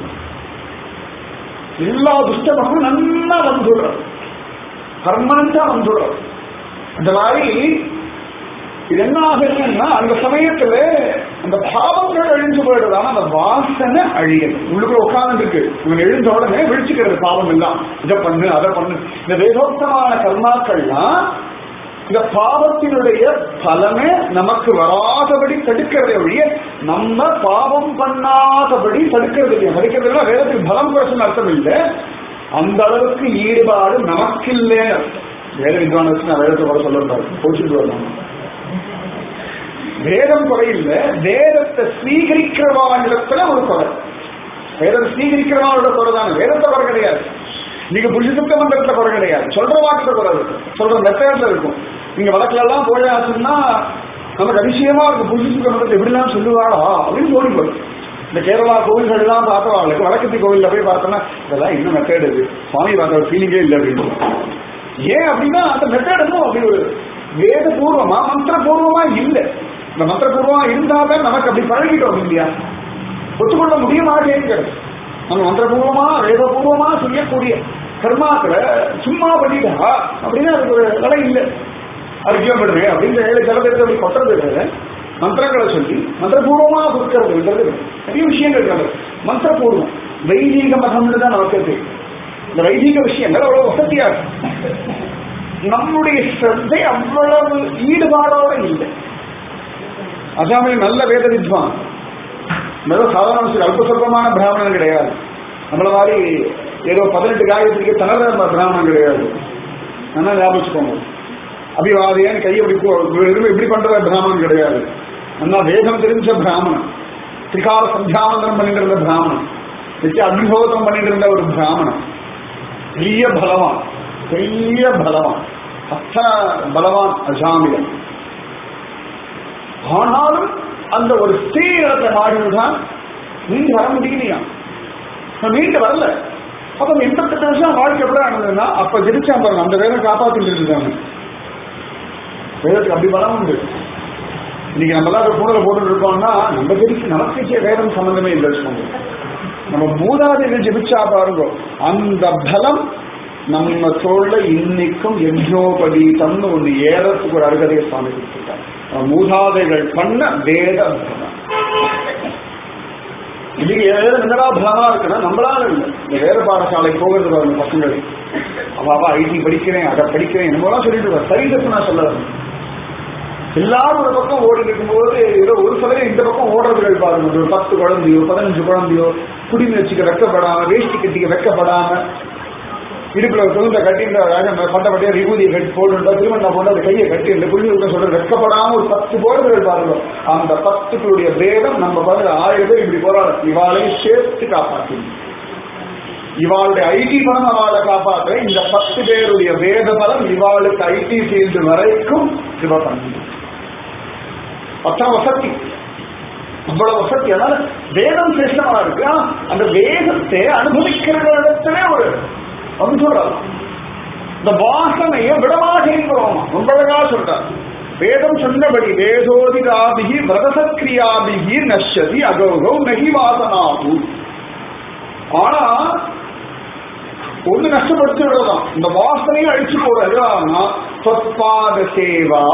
எல்லா துஷ்ட குணமும் நல்லா வந்துடுறது பர்மனண்டா வந்துடுறது அந்த மாதிரி இது என்ன ஆகுதுன்னா அந்த சமயத்துல அந்த பாவங்கள் அழிஞ்சு போயிடுது ஆனா அந்த வாசனை அழியது உள்ளுக்குள்ள உட்கார்ந்து இருக்கு இவன் எழுந்த உடனே விழிச்சுக்கிறது பாவம் எல்லாம் இதை பண்ணு அதை பண்ணு இந்த வேதோக்தமான கர்மாக்கள்லாம் இந்த பாவத்தினுடைய பலனை நமக்கு வராதபடி தடுக்கிறதை ஒழிய நம்ம பாவம் பண்ணாதபடி தடுக்கிறது இல்லையா தடுக்கிறதுனா வேதத்துக்கு பலம் குறைச்சுன்னு அர்த்தம் இல்லை அந்த அளவுக்கு ஈடுபாடு நமக்கு இல்லைன்னு அர்த்தம் வேத வித்வான் வச்சு நான் வேதத்தை குறை சொல்லக்கூடாது கோச்சிட்டு வரலாம் வேதம் குறையில்லை வேதத்தை ஸ்வீகரிக்கிறவானிடத்துல ஒரு குறை வேதம் ஸ்வீகரிக்கிறவானோட குறை தான் வேதத்தை குறை கிடையாது நீங்க புருஷசுத்த மந்திரத்துல குறை கிடையாது சொல்ற வாக்குல குறை இருக்கும் சொல்ற மெத்தட்ல இருக்கும் நீங்க வழக்குல எல்லாம் போயாச்சுன்னா நமக்கு அதிசயமா இருக்கும் புருஷசுத்த மந்திரத்தை எப்படிலாம் சொல்லுவாளா அப்படின்னு தோணி போகும் இந்த கேரளா கோவில்கள் எல்லாம் பார்த்தவாளுக்கு வடக்கத்தி கோவில்ல போய் பார்த்தோம்னா இதெல்லாம் இன்னும் மெத்தட் இது சுவாமி பார்த்த ஒரு ஃபீலிங்கே இல்லை அப்படின்னு ஏன் அப்படின்னா அந்த மெத்தட் இன்னும் அப்படி ஒரு வேதபூர்வமா மந்திரபூர்வமா இல்லை இந்த மந்திரபூர்வமா இருந்தாதான் நமக்கு அப்படி பழகிட்டோம் இல்லையா ஒத்துக்கொள்ள முடிய மாட்டேங்கிறது நம்ம மந்திரபூர்வமா வேதபூர்வமா செய்யக்கூடிய கர்மாக்களை சும்மா பண்ணிட்டா அப்படின்னா அதுக்கு ஒரு விலை இல்லை அர்க்கியப்படுறேன் அப்படின்ற ஏழு சில பேருக்கு அப்படி கொட்டுறது இல்லை மந்திரங்களை சொல்லி மந்திரபூர்வமா கொடுக்கறதுன்றது நிறைய விஷயங்கள் இருக்கு மந்திரபூர்வம் வைதீக மதம்னு தான் நமக்கு இருக்கு இந்த வைதீக விஷயங்கள் அவ்வளவு வசதியா இருக்கு நம்முடைய சிரத்தை அவ்வளவு ஈடுபாடோட இல்லை அசாமில் நல்ல வேத வித்வான் நல்ல சாதாரண அல்ப சொல்பமான பிராமணன் கிடையாது நம்மள மாதிரி ஏதோ பதினெட்டு காயத்திற்கு தனது பிராமணன் கிடையாது நல்லா ஞாபகம் வச்சுக்கோங்க அபிவாதியன் கை இப்படி போ- வெறும் இப்படி பண்ற பிராமணன் கிடையாது நல்லா வேதம் தெரிஞ்ச பிராமணன் திரிகால சந்தியாவந்தனம் பண்ணிட்டு இருந்த பிராமணன் நித்திய அக்னிஹோத்திரம் பண்ணிட்டு இருந்த ஒரு பிராமணன் பெரிய பலவான் பெரிய பலவான் அத்தனை பலவான் அசாமியன் ஆனாலும் அந்த ஒரு ஸ்ரீ இடத்தை மாறிவிட்டான் மீண்டு வர முடியலையா அவன் மீண்டு வரல அப்ப எண்பத்தெட்டு வருஷம் வாழ்க்கை எப்படி ஆனதுன்னா அப்ப ஜெயிச்சான் பாருங்க அந்த வேலை காப்பாத்திட்டு இருக்காங்க வேதத்துக்கு அப்படி பலம் உண்டு இன்னைக்கு நம்ம எல்லாம் கூடல போட்டுட்டு இருக்கோம்னா நம்ம ஜெயிச்சு நமக்கு வேதம் சம்பந்தமே இல்லை வச்சுக்கோங்க நம்ம மூதாதைகள் ஜெபிச்சா பாருங்க அந்த பலம் நம்ம தோல்ல இன்னைக்கும் எஜோபதீதம்னு ஒண்ணு ஏறத்துக்கு ஒரு அருகதையை சுவாமி கொடுத்துருக்காங்க நம்ம மூதாதைகள் பண்ண வேத பலம் இன்னைக்கு ஏதோ என்னடா பலமா இருக்குன்னா நம்மளால இல்லை இந்த வேத பாடசாலை போகிறது பாருங்க பசங்கள் அவ அவ ஐடி படிக்கிறேன் அதை படிக்கிறேன் என்னமோலாம் சொல்லிட்டு இருக்கா சரி தப்பு நான் சொல்ல வரேன். எல்லாரும் ஒரு பக்கம் ஓடி இருக்கும்போது ஏதோ ஒரு சிலரே இந்த பக்கம் ஓடுறதுகள் பாருங்க ஒரு பத்து குழந்தையோ பதினஞ்சு குழந்தையோ குடிமை வச்சுக்க வெக்கப்படாம வேஷ்டி கட்டிக்க வெக்கப்படாம இடுப்புல தொழுந்த கட்டி பட்டப்பட்டியா விபூதியை கட்டி போட்டு திருமணம் போட்டு அந்த கையை கட்டி இந்த புள்ளி சொல்ற வெக்கப்படாம ஒரு பத்து போடுறதுகள் பாருங்க அந்த பத்துக்களுடைய வேதம் நம்ம பாருங்க ஆயிரம் பேர் இப்படி போறாங்க இவாளையும் சேர்த்து காப்பாற்றணும் இவாளுடைய ஐடி பலம் அவளை காப்பாற்ற இந்த பத்து பேருடைய வேத பலம் இவாளுக்கு ஐடி ஃபீல்டு வரைக்கும் சிவபண்ணி அத்தனை வசதி அவ்வளவு வசதி அதனால வேதம் சிரேஷ்டமா இருக்கு ஆனா, அந்த வேதத்தை அனுபவிக்கிறவர்களிடத்திலே ஒரு அப்படின்னு சொல்றாரு இந்த வாசனையை விடமாட்டேங்கிறோம் ரொம்ப அழகா சொல்றார் வேதம் சொன்னபடி வேதோதிகாபிகி விரதசக்கிரியாபிகி நஷ்யதி அகௌகௌ நகி வாசனாகு ஆனா ஒண்ணு நஷ்டப்படுத்தி விடலாம் இந்த வாசனையை அழிச்சு போறது ஆனா சொற்பாத சேவா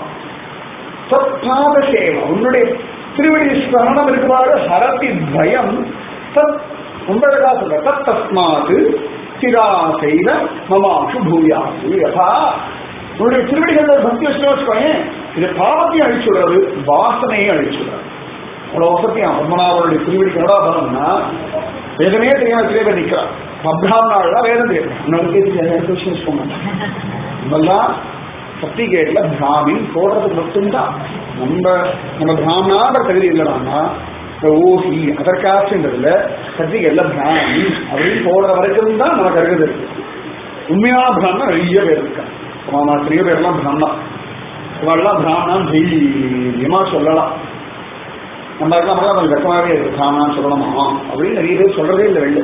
சொற்பாத சேவா உன்னுடைய திருவடி ஸ்மரணம் இருக்குமாறு ஹரதி பயம் தத் உங்களடா சொல்ற தத் தஸ்மாது சிரா செய்த மமாஷு பூயாசு யதா உன்னுடைய திருவடிகள் பக்தி வச்சுக்கோங்க இது பாவத்தையும் அழிச்சுடுறது வாசனையும் அழிச்சுடுறது அவ்வளவு வசதியா பத்மநாபருடைய திருவடி கனடா பலம்னா வேதமே தெரியாம சில பேர் நிக்கிறான் அப்ராமணாள் வேதம் தெரியும் இன்னொரு கேட்டு விஷயம் சொன்னாங்க நம்மெல்லாம் சர்டிபிகேட்ல பிராமின் போடுறது மட்டும்தான் நம்ம நம்ம பிராமணான்ற தகுதி இல்லைனா இந்த ஓசி அதற்காச்சுன்றதுல சர்டிபிகேட்ல பிராமி அப்படின்னு போடுற வரைக்கும் தான் நமக்கு அருகது இருக்கு உண்மையான பிராமணன் நிறைய பேர் இருக்காங்க ஆமா நிறைய பேர்லாம் பிராமணா இவெல்லாம் பிராமணன் தைரியமா சொல்லலாம் நம்ம இருக்க மாதிரி கொஞ்சம் வெக்கமாகவே இருக்கு பிராமணான்னு சொல்லணுமா அப்படின்னு நிறைய பேர் சொல்றதே இல்லை வெளில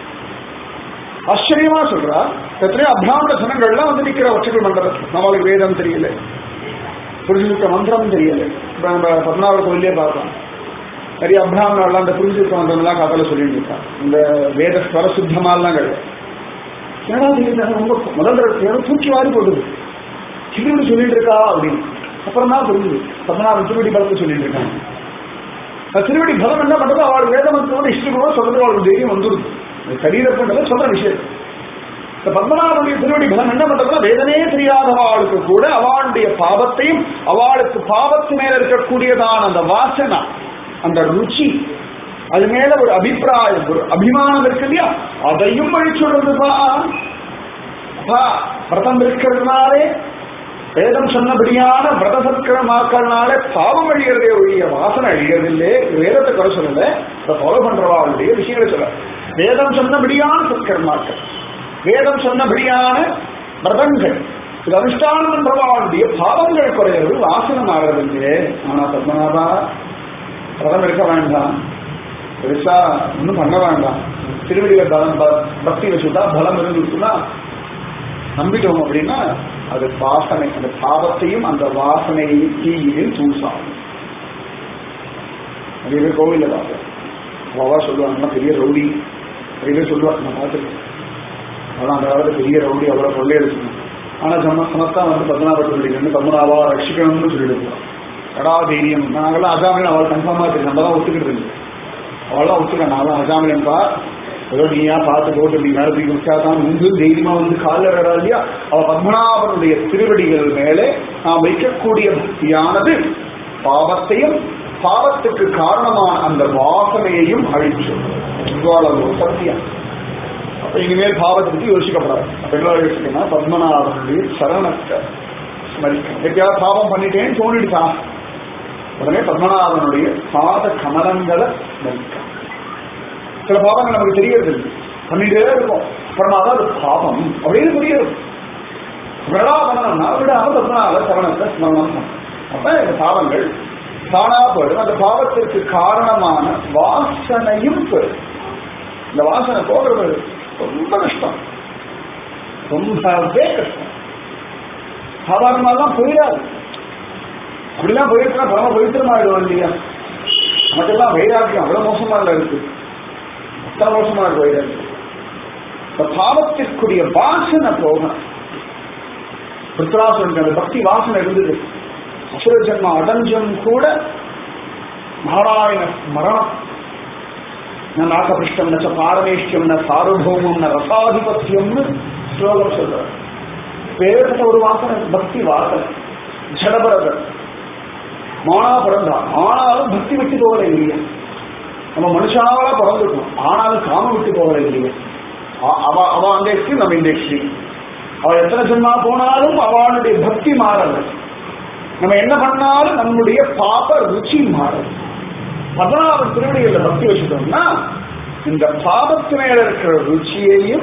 ஆச்சரியமா சொல்றா எத்தனையோ அபிராமண ஜனங்கள்லாம் வந்து நிக்கிற ஒற்றைகள் மண்டபத்தில் நம்மளுக்கு வேதம் தெரியல புரிஞ்சுக்க மந்திரம் தெரியல இப்ப நம்ம பத்மநாபர் கோயிலே பார்த்தோம் நிறைய அபிராமணர்லாம் அந்த புரிஞ்சுக்க மந்திரம்லாம் காத்தால சொல்லிட்டு இருக்காங்க இந்த வேத ஸ்வர சுத்தமாலாம் கிடையாது ஏன்னா இது ரொம்ப முதல் தடவை ஏதோ தூக்கி வாரி போடுது இப்படி சொல்லிட்டு இருக்கா அப்படின்னு அப்புறம் தான் புரிஞ்சுது பத்மநாபன் திருவடி பலத்தை சொல்லிட்டு இருக்காங்க அந்த திருவடி பலம் என்ன பண்றது அவள் வேதமத்தோட இஷ்டமோ சொல்றது அவளுக்கு தைரியம் வந்துருது சரீரப்பட்டதை சொல்ற விஷயம் இந்த பத்மநாபனுடைய திருவடி பலம் என்ன பண்றதுன்னா வேதனே தெரியாதவாளுக்கு கூட அவளுடைய பாவத்தையும் அவளுக்கு பாவத்து மேல இருக்கக்கூடியதான அந்த வாசனை அந்த ருச்சி அது மேல ஒரு அபிப்பிராயம் ஒரு அபிமானம் இருக்கு இல்லையா அதையும் அழிச்சுடுறதுப்பா அப்பா விரதம் இருக்கிறதுனாலே வேதம் சொன்னபடியான விரத சத்கரமாக்கறனால பாவம் அழிகிறதே ஒழிய வாசனை அழிகிறதில்லை வேதத்தை குறை சொல்லல அதை ஃபாலோ பண்றவாளுடைய விஷயங்களை சொல்ல வேதம் சொன்னபடியான சத்கர்மாக்கள் வேதம் சொன்னபடியான விரதங்கள் இது அனுஷ்டானம் பண்றவாளுடைய பாவங்கள் குறையிறது வாசனம் ஆகிறதில்லையே ஆனா பத்மநாபா விரதம் இருக்க வேண்டாம் பெருசா ஒன்றும் பண்ண வேண்டாம் திருவடியில பலம் ப- பக்தி வச்சுட்டா பலம் இருந்துச்சுன்னா நம்பிட்டோம் அப்படின்னா அது வாசனை அந்த பாவத்தையும் அந்த வாசனையையும் தீயிலும் தூசாகும் நிறைய பேர் கோவில்ல பார்ப்பேன் அவா சொல்லுவாங்கன்னா பெரிய ரவுடி நிறைய பேர் சொல்லுவாங்க நான் பார்த்துருக்கேன் அதான் அந்த காலத்துல பெரிய ரவுடி அவ்வளவு கொள்ளையடிச்சுக்கணும் ஆனா சம சமத்தா வந்து பத்மநாபத்துடைய வந்து பத்மநாபா ரட்சிக்கணும்னு சொல்லிட்டு போவான் கடா தைரியம் நாங்கெல்லாம் அஜாமியன் அவள் கன்ஃபார்மா இருக்கு நம்ம தான் ஒத்துக்கிட்டு இருக்கு அவளாம் ஒத்துக்க நான்லாம் அஜாமியன்பா ஏதோ நீயா பார்த்து போட்டு நீ மேல தூக்கி வச்சாதான் முன்பு தைரியமா வந்து காலில் வரா இல்லையா அவ பத்மநாபனுடைய திருவடிகள் மேலே நாம் வைக்கக்கூடிய பக்தியானது பாவத்தையும் பாவத்துக்கு காரணமான அந்த வாசனையையும் அழிச்சும் இவ்வளவு ஒரு சத்தியம் அப்ப இனிமேல் பாவத்தை பத்தி யோசிக்கப்படாது அப்ப என்ன யோசிக்கணும் பத்மநாபனுடைய சரணத்தை ஸ்மரிக்கணும் எப்பயாவது பாவம் பண்ணிட்டேன்னு தோணிடுச்சா உடனே பத்மநாபனுடைய பாத கமலங்களை ஸ்மரிக்கணும் சில பாவங்கள் நமக்கு தெரியறது இல்லை பண்ணிட்டே இருக்கும் அப்புறமா தான் அது பாவம் அப்படின்னு புரியுது விடா பண்ணணும்னா விடாம பத்மநாப சரணத்தை ஸ்மரணம் பண்ணணும். அப்ப இந்த பாவங்கள் தானா போயிடும் அந்த பாவத்திற்கு காரணமான வாசனையும் போயிடும் இந்த வாசனை போகிறது ரொம்ப கஷ்டம் ரொம்பவே கஷ்டம் சாதாரணமாலாம் போயிடாது அப்படிலாம் போயிருக்கா பரம பவித்திரமாயிடும் இல்லையா நமக்கெல்லாம் வைராக்கியம் அவ்வளவு மோசமா இல்ல இருக்கு அத்தனை மோசமா இருக்கு வைராக்கியம் இந்த பாவத்திற்குரிய வாசனை போகணும் பிருத்ராசுரனுக்கு அந்த பக்தி வாசனை இருந்தது அசுர ஜன்மம் அடைஞ்சும் கூட நாராயண மரணம் ந நாகபிருஷ்டம் நச்ச பாரமேஷ்யம் ந சார்வபௌமம் ந ரசாதிபத்தியம்னு ஸ்லோகம் சொல்றார் பேர்பட்ட ஒரு வாசனை பக்தி வாசனை ஜடபரதர் மானா பிறந்தான் ஆனாலும் பக்தி விட்டு போகல இல்லையா நம்ம மனுஷாவா பிறந்திருக்கோம் ஆனாலும் காமம் விட்டு போகல இல்லையா அ- அவ அவ அந்த எக்ஸ்ட்ரீம் நம்ம இந்த எக்ஸ்ட்ரீம் அவ எத்தனை ஜென்மா போனாலும் அவளுடைய பக்தி மாறல நம்ம என்ன பண்ணாலும் நம்முடைய பாப ருச்சி மாறல பதினாறு திருவடிகளில் பக்தி வச்சுட்டோம்னா இந்த பாபத்து மேல இருக்கிற ருச்சியையும்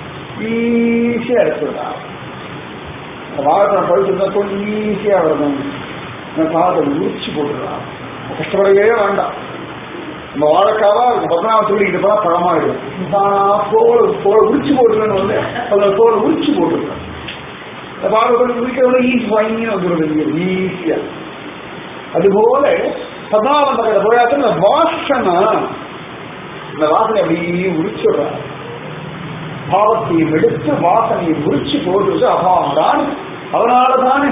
ஈஸியா எடுத்துடலாம் வாழைப்பழம் பழுத்துருந்தா கொஞ்சம் ஈஸியா வரணும் இந்த பாவத்தை உரிச்சு போட்டுடலாம் கஷ்டப்படவே வேண்டாம் நம்ம வாழைக்காவா பதினாறு சொல்லிக்கிட்டு போனா பழமாயிடும் தானா தோல் தோல் உரிச்சு போட்டுருன்னு வந்து அந்த தோல் உரிச்சு போட்டுருக்கேன் இந்த பாவத்தை உரிக்கிறத ஈஸி வாங்கி வந்துடுறது ஈஸியா அதுபோல சதாவந்தகர போயாச்சு இந்த வாசனை இந்த வாசனை அப்படியே உரிச்சுடுறான் பாவத்தையும் எடுத்து வாசனையை உரிச்சு போட்டு அபாமதான் அதனால தானே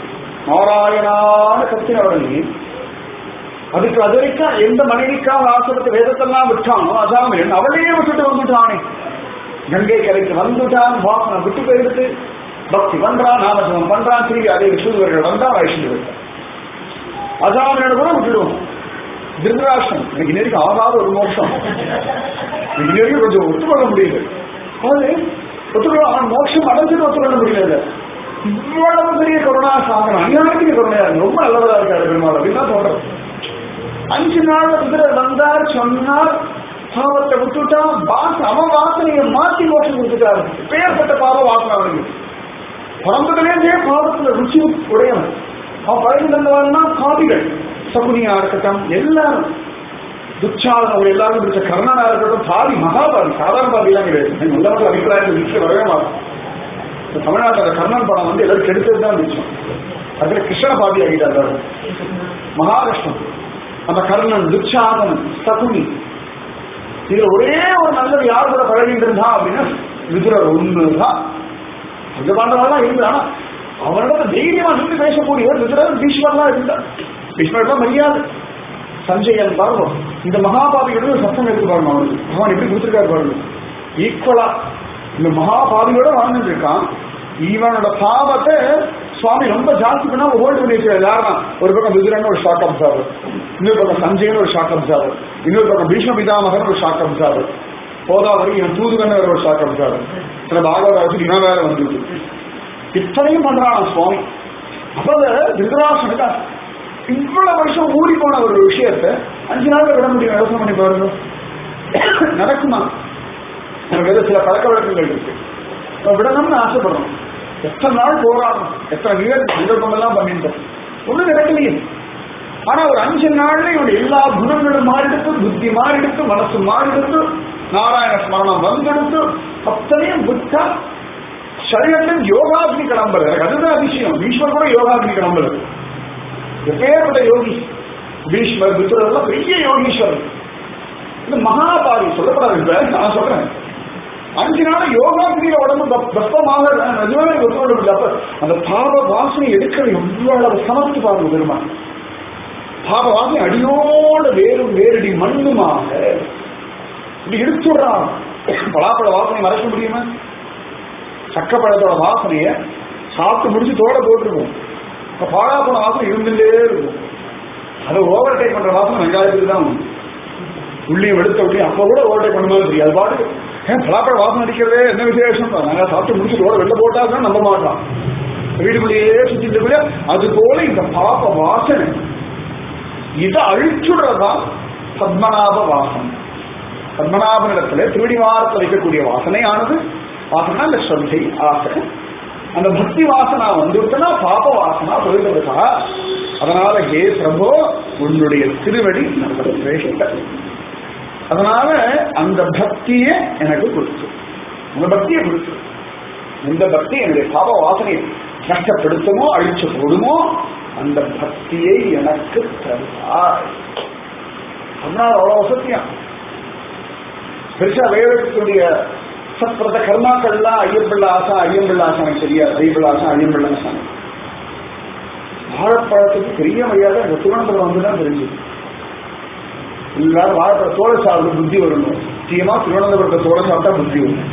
நாராயணான கத்தினவர்களே அதுக்கு அது வரைக்கும் எந்த மனைவிக்காக ஆசிரத்தை வேதத்தெல்லாம் விட்டானோ அசாமியன் அவளையே விட்டுட்டு வந்துட்டானே கங்கை கரைக்கு வந்துட்டான் வாசனை விட்டு போயிடுத்து பக்தி பண்றான் நாமஜபம் பண்றான் திரும்பி அதே விஷ்ணுவர்கள் வந்தா வைஷ்ணு விட்டான் அசாமியோட கூட விட்டுடுவோம் திருதராஷ்டிரம் எனக்கு நேருக்கு ஆகாத ஒரு மோட்சம் எனக்கு நேருக்கு கொஞ்சம் ஒத்துக்கொள்ள முடியல அது ஒத்துக்கொள்ள அவன் மோட்சம் அடைஞ்சது ஒத்துக்கொள்ள முடியல இவ்வளவு பெரிய கருணா சாதனம் அநியாயத்துக்கு கருணையா இருக்கு. ரொம்ப நல்லவரா இருக்காரு பெருமாள் அப்படின்னு தான் சொல்றேன் அஞ்சு நாள் குதிரை வந்தார் சொன்னார் பாவத்தை விட்டுட்டான் வாச அவன் வாசனையை மாத்தி மோட்சம் கொடுத்துட்டாரு பெயர்பட்ட பாவ வாசனை அவனுக்கு பிறந்ததுலேருந்தே பாவத்துல ருச்சி உடையவன் அவன் பழகி தந்தவன்னா காவிகள் சகுனியா இருக்கட்டும் எல்லாரும் துச்சாதன் அவர் எல்லாரும் பிடிச்ச கர்ணனா இருக்கட்டும் பாதி மகாபாதி சாதாரண பாதிலாம் கிடையாது நல்லவர்கள் அபிப்பிராயத்தில் வீட்டில் வரவே மாட்டோம் இந்த தமிழ்நாட்டோட கர்ணன் படம் வந்து எல்லாரும் கெடுத்தது தான் மிச்சம் அதுல கிருஷ்ண பாதி ஆகிட்டார் மகா கஷ்டம் அந்த கர்ணன் துச்சாதன் சகுனி இதுல ஒரே ஒரு நல்லது யார் கூட பழகிட்டு இருந்தா அப்படின்னா விதுரர் ஒண்ணுதான் இது பண்றதெல்லாம் இருந்து ஆனா அவனோட தைரியமா நின்று பேசக்கூடியவர் விதுரர் பீஷ்மர்லாம் இருந்தார் பீஷ்மர்லாம் மரியாதை சஞ்சயன் பாருங்க இந்த மகாபாவியோட சத்தம் எடுத்து பாருங்க அவனுக்கு அவன் எப்படி கொடுத்துருக்காரு பாருங்க ஈக்குவலா இந்த மகாபாவியோட வாழ்ந்துட்டு இருக்கான் இவனோட பாவத்தை சுவாமி ரொம்ப ஜாஸ்தி பண்ணா ஹோல்டு பண்ணி வச்சிருக்காரு யாருன்னா ஒரு பக்கம் விதுரன் ஒரு ஷாக் அப்சார்வர் இன்னொரு பக்கம் சஞ்சயன் ஒரு ஷாக் அப்சார்வர் இன்னொரு பக்கம் பீஷ்ம பிதாமகன் ஒரு ஷாக் அப்சார்வர் போதாவரி இவன் தூதுகன் வேற ஒரு ஷாக் அப்சார்வர் சில பாகவதாச்சு இவன் வேற வந்துருக்கு இத்தனையும் பண்றான் சுவாமி அப்ப திருதராசனுக்கு இவ்வளவு வருஷம் ஊறி போன ஒரு விஷயத்தை அஞ்சு நாள்ல விட முடியும் யோசனை பண்ணி பாருங்க நடக்குமா நமக்கு ஏதோ சில பழக்க வழக்கங்கள் இருக்கு நம்ம விடணும்னு ஆசைப்படுறோம் எத்தனை நாள் போராடணும் எத்தனை வீரர் சந்தர்ப்பங்கள்லாம் பண்ணிட்டோம் ஒன்றும் நடக்கலையே ஆனா ஒரு அஞ்சு நாள்ல இவனுடைய எல்லா குணங்களும் மாறிடுத்து புத்தி மாறிடுத்து மனசு மாறிடுத்து நாராயண ஸ்மரணம் வந்தெடுத்து அத்தனையும் புத்தா சரீரத்தில் யோகாக்னி கிளம்புறது எனக்கு அதுதான் அதிசயம் பீஷ்மர் கூட யோகாக்னி கிளம்புறது எப்பேற்பட்ட யோகி பீஷ்மர் புத்தரெல்லாம் பெரிய யோகீஸ்வரர் இந்த மகாபாரி சொல்லப்படாது இப்ப நான் சொல்றேன் அஞ்சு நாள் யோகாக்னியில உடம்பு பப்- பஸ்பமாக நிஜமே ஒத்துக்கொள்ள அப்ப அந்த பாப வாசனை எடுக்கிற எவ்வளவு சமத்து பாருங்க பெருமான் பாப வாசனை அடியோடு வேறும் வேரடி மண்ணுமாக இப்படி எடுத்துடுறான் பலாப்பழ வாசனை மறைக்க முடியுமா சக்கப்பழத்தோட வாசனைய சாப்பிட்டு முடிச்சு தோட போட்டுருக்கும் இப்ப பாழாப்பழ வாசனை இருந்துட்டே இருக்கும் அதை ஓவர் டேக் பண்ற வாசனை வெங்காயத்துக்கு தான் உண்டு. உள்ளியும் எடுத்த உள்ளியும் அப்ப கூட ஓவர் டேக் பண்ணும்போது தெரியும் அது பாட்டு ஏன் பலாப்பழ வாசனை அடிக்கிறதே என்ன விசேஷம் நாங்க சாப்பிட்டு முடிச்சு தோட வெளில போட்டா நம்ப மாட்டான் வீடுக்குள்ளேயே சுத்திட்டு கூட அது போல இந்த பாப்ப வாசனை இதை அழிச்சுடுறதா பத்மநாப வாசனை பத்மநாபனிடத்துல திருடிவாரத்தில் வைக்கக்கூடிய வாசனையானது வாசனா இந்த ஸ்ரத்தை ஆசை அந்த பக்தி வாசனா வந்துருச்சுன்னா பாப வாசனா போயிடுறதுக்கா அதனால ஹே பிரபோ உன்னுடைய திருவடி நல்ல சிரேஷ்ட அதனால அந்த பக்தியை எனக்கு கொடுத்து அந்த பக்தியை கொடுத்து இந்த பக்தி என்னுடைய பாப வாசனையை நஷ்டப்படுத்துமோ அழிச்சு போடுமோ அந்த பக்தியை எனக்கு தருவார் அதனால அவ்வளவு வசதியம் பெருசா வேதத்துடைய சத்பிரத கர்மாக்கள்லாம் ஐயம்பிள்ள ஆசா ஐயம்பிள்ள ஆசா எனக்கு தெரியாது ஐயம்பிள்ள ஆசா ஐயம்பிள்ள ஆசா வாழைப்பழத்துக்கு பெரிய மரியாதை இந்த திருவனந்தபுரம் வந்துதான் தெரிஞ்சது எல்லாரும் வாழைப்பழ தோலை சாப்பிட்டு புத்தி வரணும் முக்கியமா திருவனந்தபுரத்தை தோலை சாப்பிட்டா புத்தி வரும்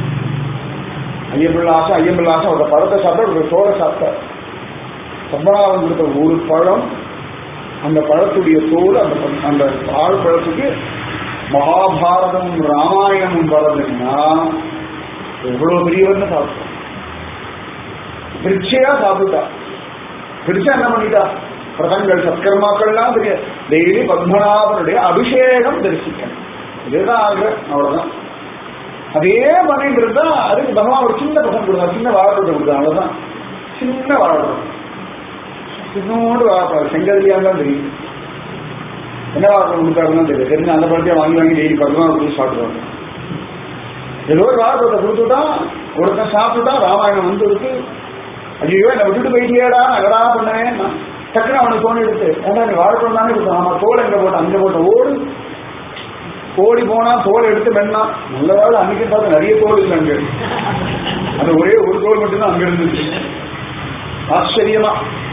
ஐயம்பிள்ள ஆசை ஐயம்பிள்ள ஆசை ஒரு பழத்தை சாப்பிட்டா ஒரு தோலை சாப்பிட்டா பத்மநாபன் கொடுத்த ஒரு பழம் அந்த பழத்துடைய தோல் அந்த ப- அந்த ஆழ்பழத்துக்கு மகாபாரதம் ராமாயணம் வரதுன்னா எவ்வளவு பெரியவர்னு சாப்பிட்டோம் பிரிச்சையா சாப்பிட்டா பிரிச்சா என்ன பண்ணிட்டா பிரதங்கள் சத்கர்மாக்கள்லாம் பெரிய டெய்லி பத்மநாபனுடைய அபிஷேகம் தரிசிக்கணும் இதுதான் ஆகிரம் அவ்வளவுதான் அதே பண்ணிட்டு இருந்தா அதுக்கு பகவான் ஒரு சின்ன பசங்க கொடுத்தா சின்ன வாழைப்பழத்தை கொடுத்தா அவ்வளவுதான் சின்ன வாழைப்பழம் சின்னோடு வாழைப்பழம் செங்கதிரியா தான் தெரியும் என்ன வாழைப்பழம் கொடுத்தாருன்னு தெரியும் தெரிஞ்சு அந்த பழத்தையும் வாங்கி வாங்கி டெய்லி பத்மநாபன் கொடுத்து சாப்பிடுவாங்க ஏதோ ஒரு வாழைப்பழத்தை கொடுத்துட்டா ஒருத்தன் சாப்பிட்டுட்டா ராமாயணம் வந்து இருக்கு ஐயோ என்னை விட்டுட்டு போயிட்டியேடா நகரா பண்ணேன் நான் டக்குனு அவனுக்கு தோணி எடுத்து ஏன்னா நீ வாழைப்பழம் தானே கொடுத்தான் ஆமா தோல் எங்க போட்டான் அங்க போட்ட ஓடு ஓடி போனா தோல் எடுத்து மென்னா நல்ல வேலை அன்னைக்கு பார்த்து நிறைய தோல் இல்லை அங்க அந்த ஒரே ஒரு தோல் மட்டும்தான் அங்க இருந்துச்சு ஆச்சரியமா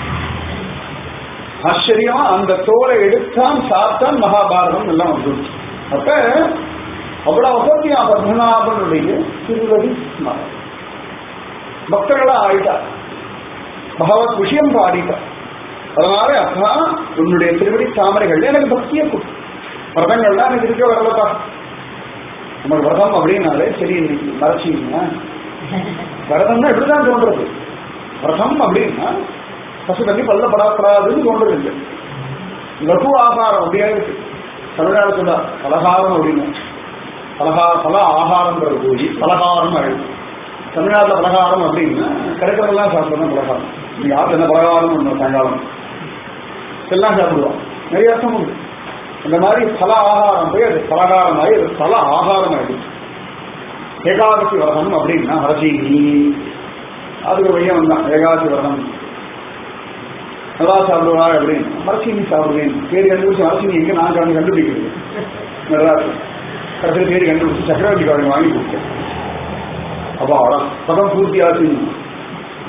ஆச்சரியமா அந்த தோலை எடுத்தான் சாத்தான் மகாபாரதம் எல்லாம் வந்துருச்சு அப்ப அவ்வளவு வசதியா பத்மநாபனுடைய திருவடி ஸ்மரணம் பக்தர்களா ஆயிட்டா பகவத் விஷயம் பாடிட்டா அதனால அப்பா உன்னுடைய திருவடி தாமரைகள் எனக்கு பக்தியை கொடு விரதங்கள்லாம் எனக்கு இருக்க வரலப்பா நமக்கு விரதம் அப்படின்னாலே சரி இன்னைக்கு மறைச்சிங்க விரதம்னா எப்படிதான் தோன்றது விரதம் அப்படின்னா பசு தண்ணி பல்ல படாப்படாதுன்னு தோன்றது இல்லை லகு ஆகாரம் அப்படியே இருக்கு தமிழ்நாடு பலகாரம் அப்படின்னு பலகா பல ஆகாரம்ன்றது போய் பலகாரம் ஆயிடுச்சு தமிழ்நாட்டில் பலகாரம் அப்படின்னா கிடைக்கிறதெல்லாம் சாப்பிடணும் பலகாரம் நீங்க யாருக்கு என்ன பலகாரம் ஒன்று சாயங்காலம் எல்லாம் சாப்பிடுவோம் நிறைய அர்த்தம் உண்டு இந்த மாதிரி பல ஆகாரம் போய் அது பலகாரம் ஆகி அது பல ஆகாரம் ஆயிடுச்சு ஏகாதசி விரதம் அப்படின்னா ஹரசீனி அதுக்கு பையன் வந்தான் ஏகாதசி விரதம் நல்லா சாப்பிடுவா அப்படின்னு ஹரசீனி சாப்பிடுவேன் பேர் கண்டுபிடிச்சு ஹரசீனி எங்க நான் கண்டு கண்டுபிடிக்கிறது நல்லா இருக்கு கடைசியில் பேர் கண்டுபிடிச்சு சக்கரவர்த்தி காரங்க வாங்கி கொடுத்தேன் அப்போ அவ்வளோ பதம் பூர்த்தியாச்சு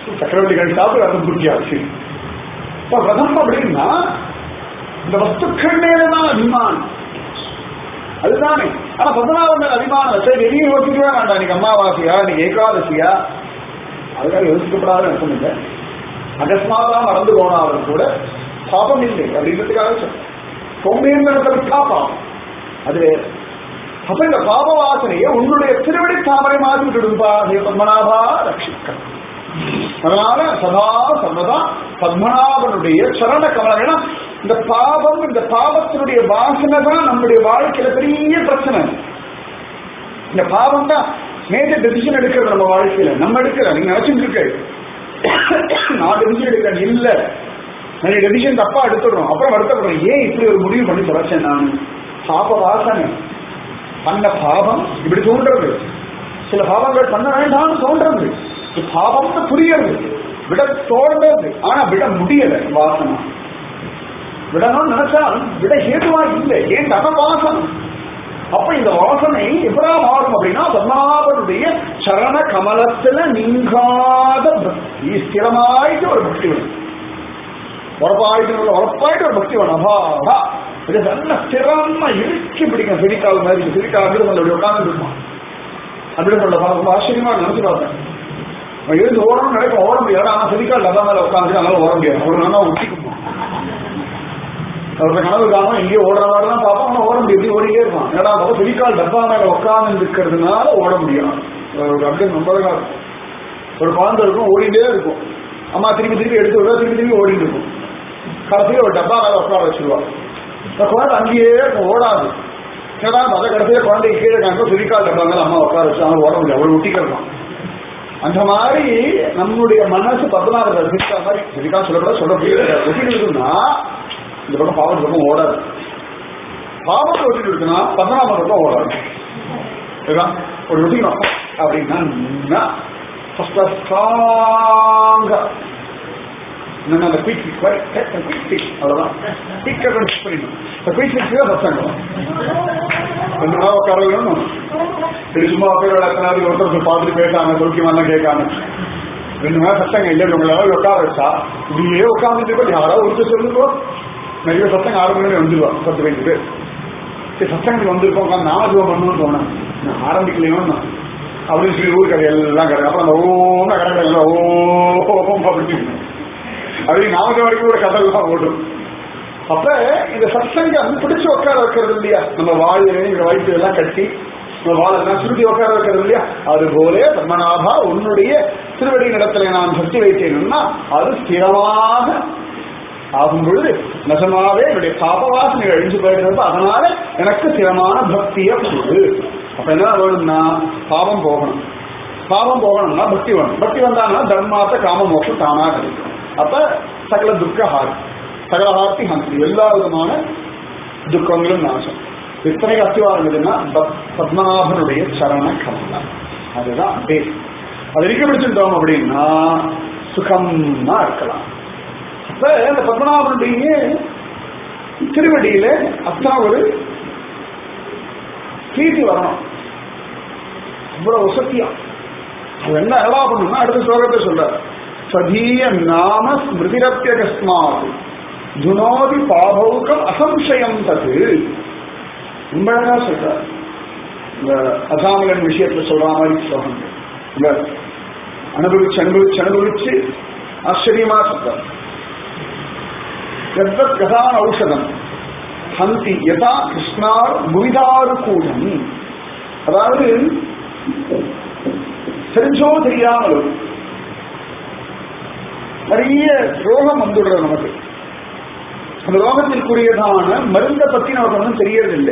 சக்கரவர்த்திகள் சாப்பிட்டு ரதம் பூர்த்தியாச்சு இப்ப ரதம் அப்படின்னா இந்த வஸ்துக்கள் மேலதான் அபிமானம் அதுதானே ஆனா பத்மநாபன் மேல அபிமானம் வச்சா வெளியே யோசிக்கவே வேண்டாம் இன்னைக்கு அமாவாசையா இன்னைக்கு ஏகாதசியா அதுக்காக யோசிக்கப்படாத அர்த்தம் இல்லை அகஸ்மாதா மறந்து போனாலும் கூட பாபம் இல்லை அப்படின்றதுக்காக சொல்றேன் சோம்பேறித்தனத்தை விட்டா பாவம் அது வேறு. அப்ப இந்த பாப வாசனையை உன்னுடைய திருவடி தாமரை மாதிரி விடும்பா ஹே பத்மநாபா ரட்சிக்க அதனால சதா சர்வதா பத்மநாபனுடைய சரண கமலம் ஏன்னா இந்த பாபம் இந்த பாபத்தினுடைய வாசனை தான் நம்முடைய வாழ்க்கையில பெரிய பிரச்சனை இந்த பாவம் தான் மேஜர் டெசிஷன் எடுக்கிறது நம்ம வாழ்க்கையில நம்ம எடுக்கிற நீங்க நினைச்சுட்டு இருக்க நான் டெசிஷன் எடுக்கிறேன் இல்ல நிறைய டெசிஷன் தப்பா எடுத்துடுறோம் அப்புறம் வருத்தப்படுறோம் ஏன் இப்படி ஒரு முடிவு பண்ணி தொலைச்சேன் நான் பாப வாசனை பண்ண பாவம் இப்படி தோன்றது சில பாவங்கள் பண்ண வேண்டாம்னு தோன்றது இது பாவம்னு புரியறது விட தோன்றது ஆனா விட முடியல வாசனை விடணும்னு நினைச்சால் விட ஹேதுவா இல்லை ஏன் தன வாசனை அப்ப இந்த வாசனை எப்படா மாறும் அப்படின்னா பத்மநாபனுடைய சரண கமலத்துல நீங்காத பக்தி ஸ்திரமாயிட்டு ஒரு பக்தி வேணும் உறப்பாயிட்டு உறப்பாயிட்டு ஒரு பக்தி வேணும் அபாடா இது நல்ல ஸ்திரமா இறுக்கி பிடிக்கும் செடிக்கால் மாதிரி செடிக்கால் அப்படி அப்படி உட்கார்ந்து இருப்பான் அப்படி சொல்ல பார்க்கும் ஆச்சரியமா நினைச்சு பார்த்தேன் அவன் எழுந்து ஓடணும் நினைக்கும் ஓட முடியாது ஆனா செடிக்கால் டபா மேல உட்காந்து அதனால ஓட முடியாது ஒரு நாளா ஒட்டிக்குமா அவரோட கனவு காணும் எங்கேயோ ஓடுற மாதிரிலாம் பார்ப்போம் ஆனால் ஓட முடியும் எப்படி ஓடிட்டே இருப்பான் ஏன்னா அப்போ செடிக்கால் டப்பா மேல உட்கார்ந்து இருக்கிறதுனால ஓட முடியும் ஒரு அப்படியே ரொம்ப அழகா இருக்கும் ஒரு குழந்தை இருக்கும் ஓடிட்டே இருக்கும் அம்மா திருப்பி திருப்பி எடுத்து விடுவா திருப்பி திருப்பி ஓடிட்டு இருக்கும் கடைசியில் ஒரு டப்பா மேல உட்கார வச்சிருவா இந்த குழந்தை அங்கேயே இருக்கும் ஓடாது ஏன்னா மத கடைசியில் குழந்தை கீழே காண்போ செடிக்கால் டப்பா மேல அம்மா உட்கார வச்சு அவங்க ஓட முடியாது அவ்வளவு ஒட்டிக்கலாம் அந்த மாதிரி நம்முடைய மனசு பத்மநாப சிரிக்கா மாதிரி சிரிக்கா சொல்லக்கூட சொல்ல முடியாது ஒட்டிட்டு இருக்குன்னா இந்த பக்கம் பாவம் பக்கம் ஓடாது பாவத்தை ஒட்டிட்டு இருக்குன்னா பத்மநாப பக்கம் ஓடாது சரிங்களா? ஒரு ஒட்டிக்கணும் அப்படின்னா ஃபர்ஸ்ட் ஸ்ட்ராங்கா என்னன்னா அந்த குயிக் பிக் குயிக் பிக் அவ்வளவுதான் குயிக்கை கன்சிஸ் பண்ணிடணும் இந்த குயிக் பிக் தான் பசங்க ரெண்டு நாள் உட்கார வேணும் சரி சும்மா உட்கார விளக்கினாரு ஒருத்தர் பார்த்துட்டு கேட்காம சௌக்கியமெல்லாம் கேட்காம ரெண்டு நாள் சத்தங்க இல்லை உங்களால உட்கார வச்சா இப்படியே உட்காந்துட்டு இருக்கோம் யாராவது ஒருத்தர் சொல்லுங்கோ நிறைய சத்தங்க ஆறு மணி வந்துருவா பத்து பேருக்கு பேர் சரி சத்தங்களுக்கு வந்திருக்கோம் உட்காந்து நாமஜபம் பண்ணணும்னு தோணும் நான் ஆரம்பிக்கலையோன்னு அப்படின்னு சொல்லி ஊர் கதை எல்லாம் கிடக்கு அப்புறம் அந்த ஓம் கடை கடை ஓம் அப்படின்னு அப்படி நாமஜம் வரைக்கும் கூட கதை எல்லாம் ஓடும் அப்ப இந்த சத்சங்கம் பிடிச்சு உட்கார வைக்கிறது இல்லையா நம்ம வாழ் இந்த வயிற்று எல்லாம் கட்டி நம்ம வாழெல்லாம் சுருட்டி உட்கார வைக்கிறது இல்லையா அது போல பத்மநாபா உன்னுடைய திருவடி இடத்துல நான் சக்தி வைத்தேன்னா அது ஸ்திரமாக ஆகும் பொழுது நிஜமாவே என்னுடைய பாபவாசனை அழிஞ்சு போயிடுறது அதனால எனக்கு ஸ்திரமான பக்திய கொடு அப்ப என்ன வேணும்னா பாவம் போகணும் பாவம் போகணும்னா பக்தி வேணும் பக்தி வந்தாங்கன்னா தர்மாத்த காம மோட்சம் தானா கிடைக்கும் அப்ப சகல துக்க ஹாரி சகல ஹார்த்தி ஹந்தி எல்லா விதமான துக்கங்களும் நாசம் எத்தனை அத்திவாரம் இதுன்னா பத்- பத்மநாபனுடைய சரண கமலம் அதுதான் பேஸ் அது இருக்க பிடிச்சிருந்தோம் அப்படின்னா சுகமா இருக்கலாம் அப்ப இந்த பத்மநாபனுடைய திருவடியில அத்தனை ஒரு கீர்த்தி வரணும் அவ்வளவு வசதியா அது என்ன என்னடா பண்ணணும்னா அடுத்த ஸ்லோகத்தை சொல்றார் சதீய நாம ஸ்மிருதிரப்பியகஸ்மாத் துனோதி பாபௌகம் அசம்சயம் தது ரொம்ப அழகா சொல்றார் இந்த அசாமலன் விஷயத்துல சொல்ற மாதிரி ஸ்லோகம் இந்த அனுபவிச்சு அனுபவிச்சு அனுபவிச்சு ஆச்சரியமா சொல்றார் எத்தத் கதான் ஔஷதம் ஹந்தி யதா கிருஷ்ணார் முவிதாறு கூடம் அதாவது தெரிஞ்சோ தெரியாமலோ நிறைய ரோகம் வந்துடுறது நமக்கு அந்த ரோகத்திற்குரியதான மருந்தை பத்தி நமக்கு ஒன்றும் தெரியறதில்லை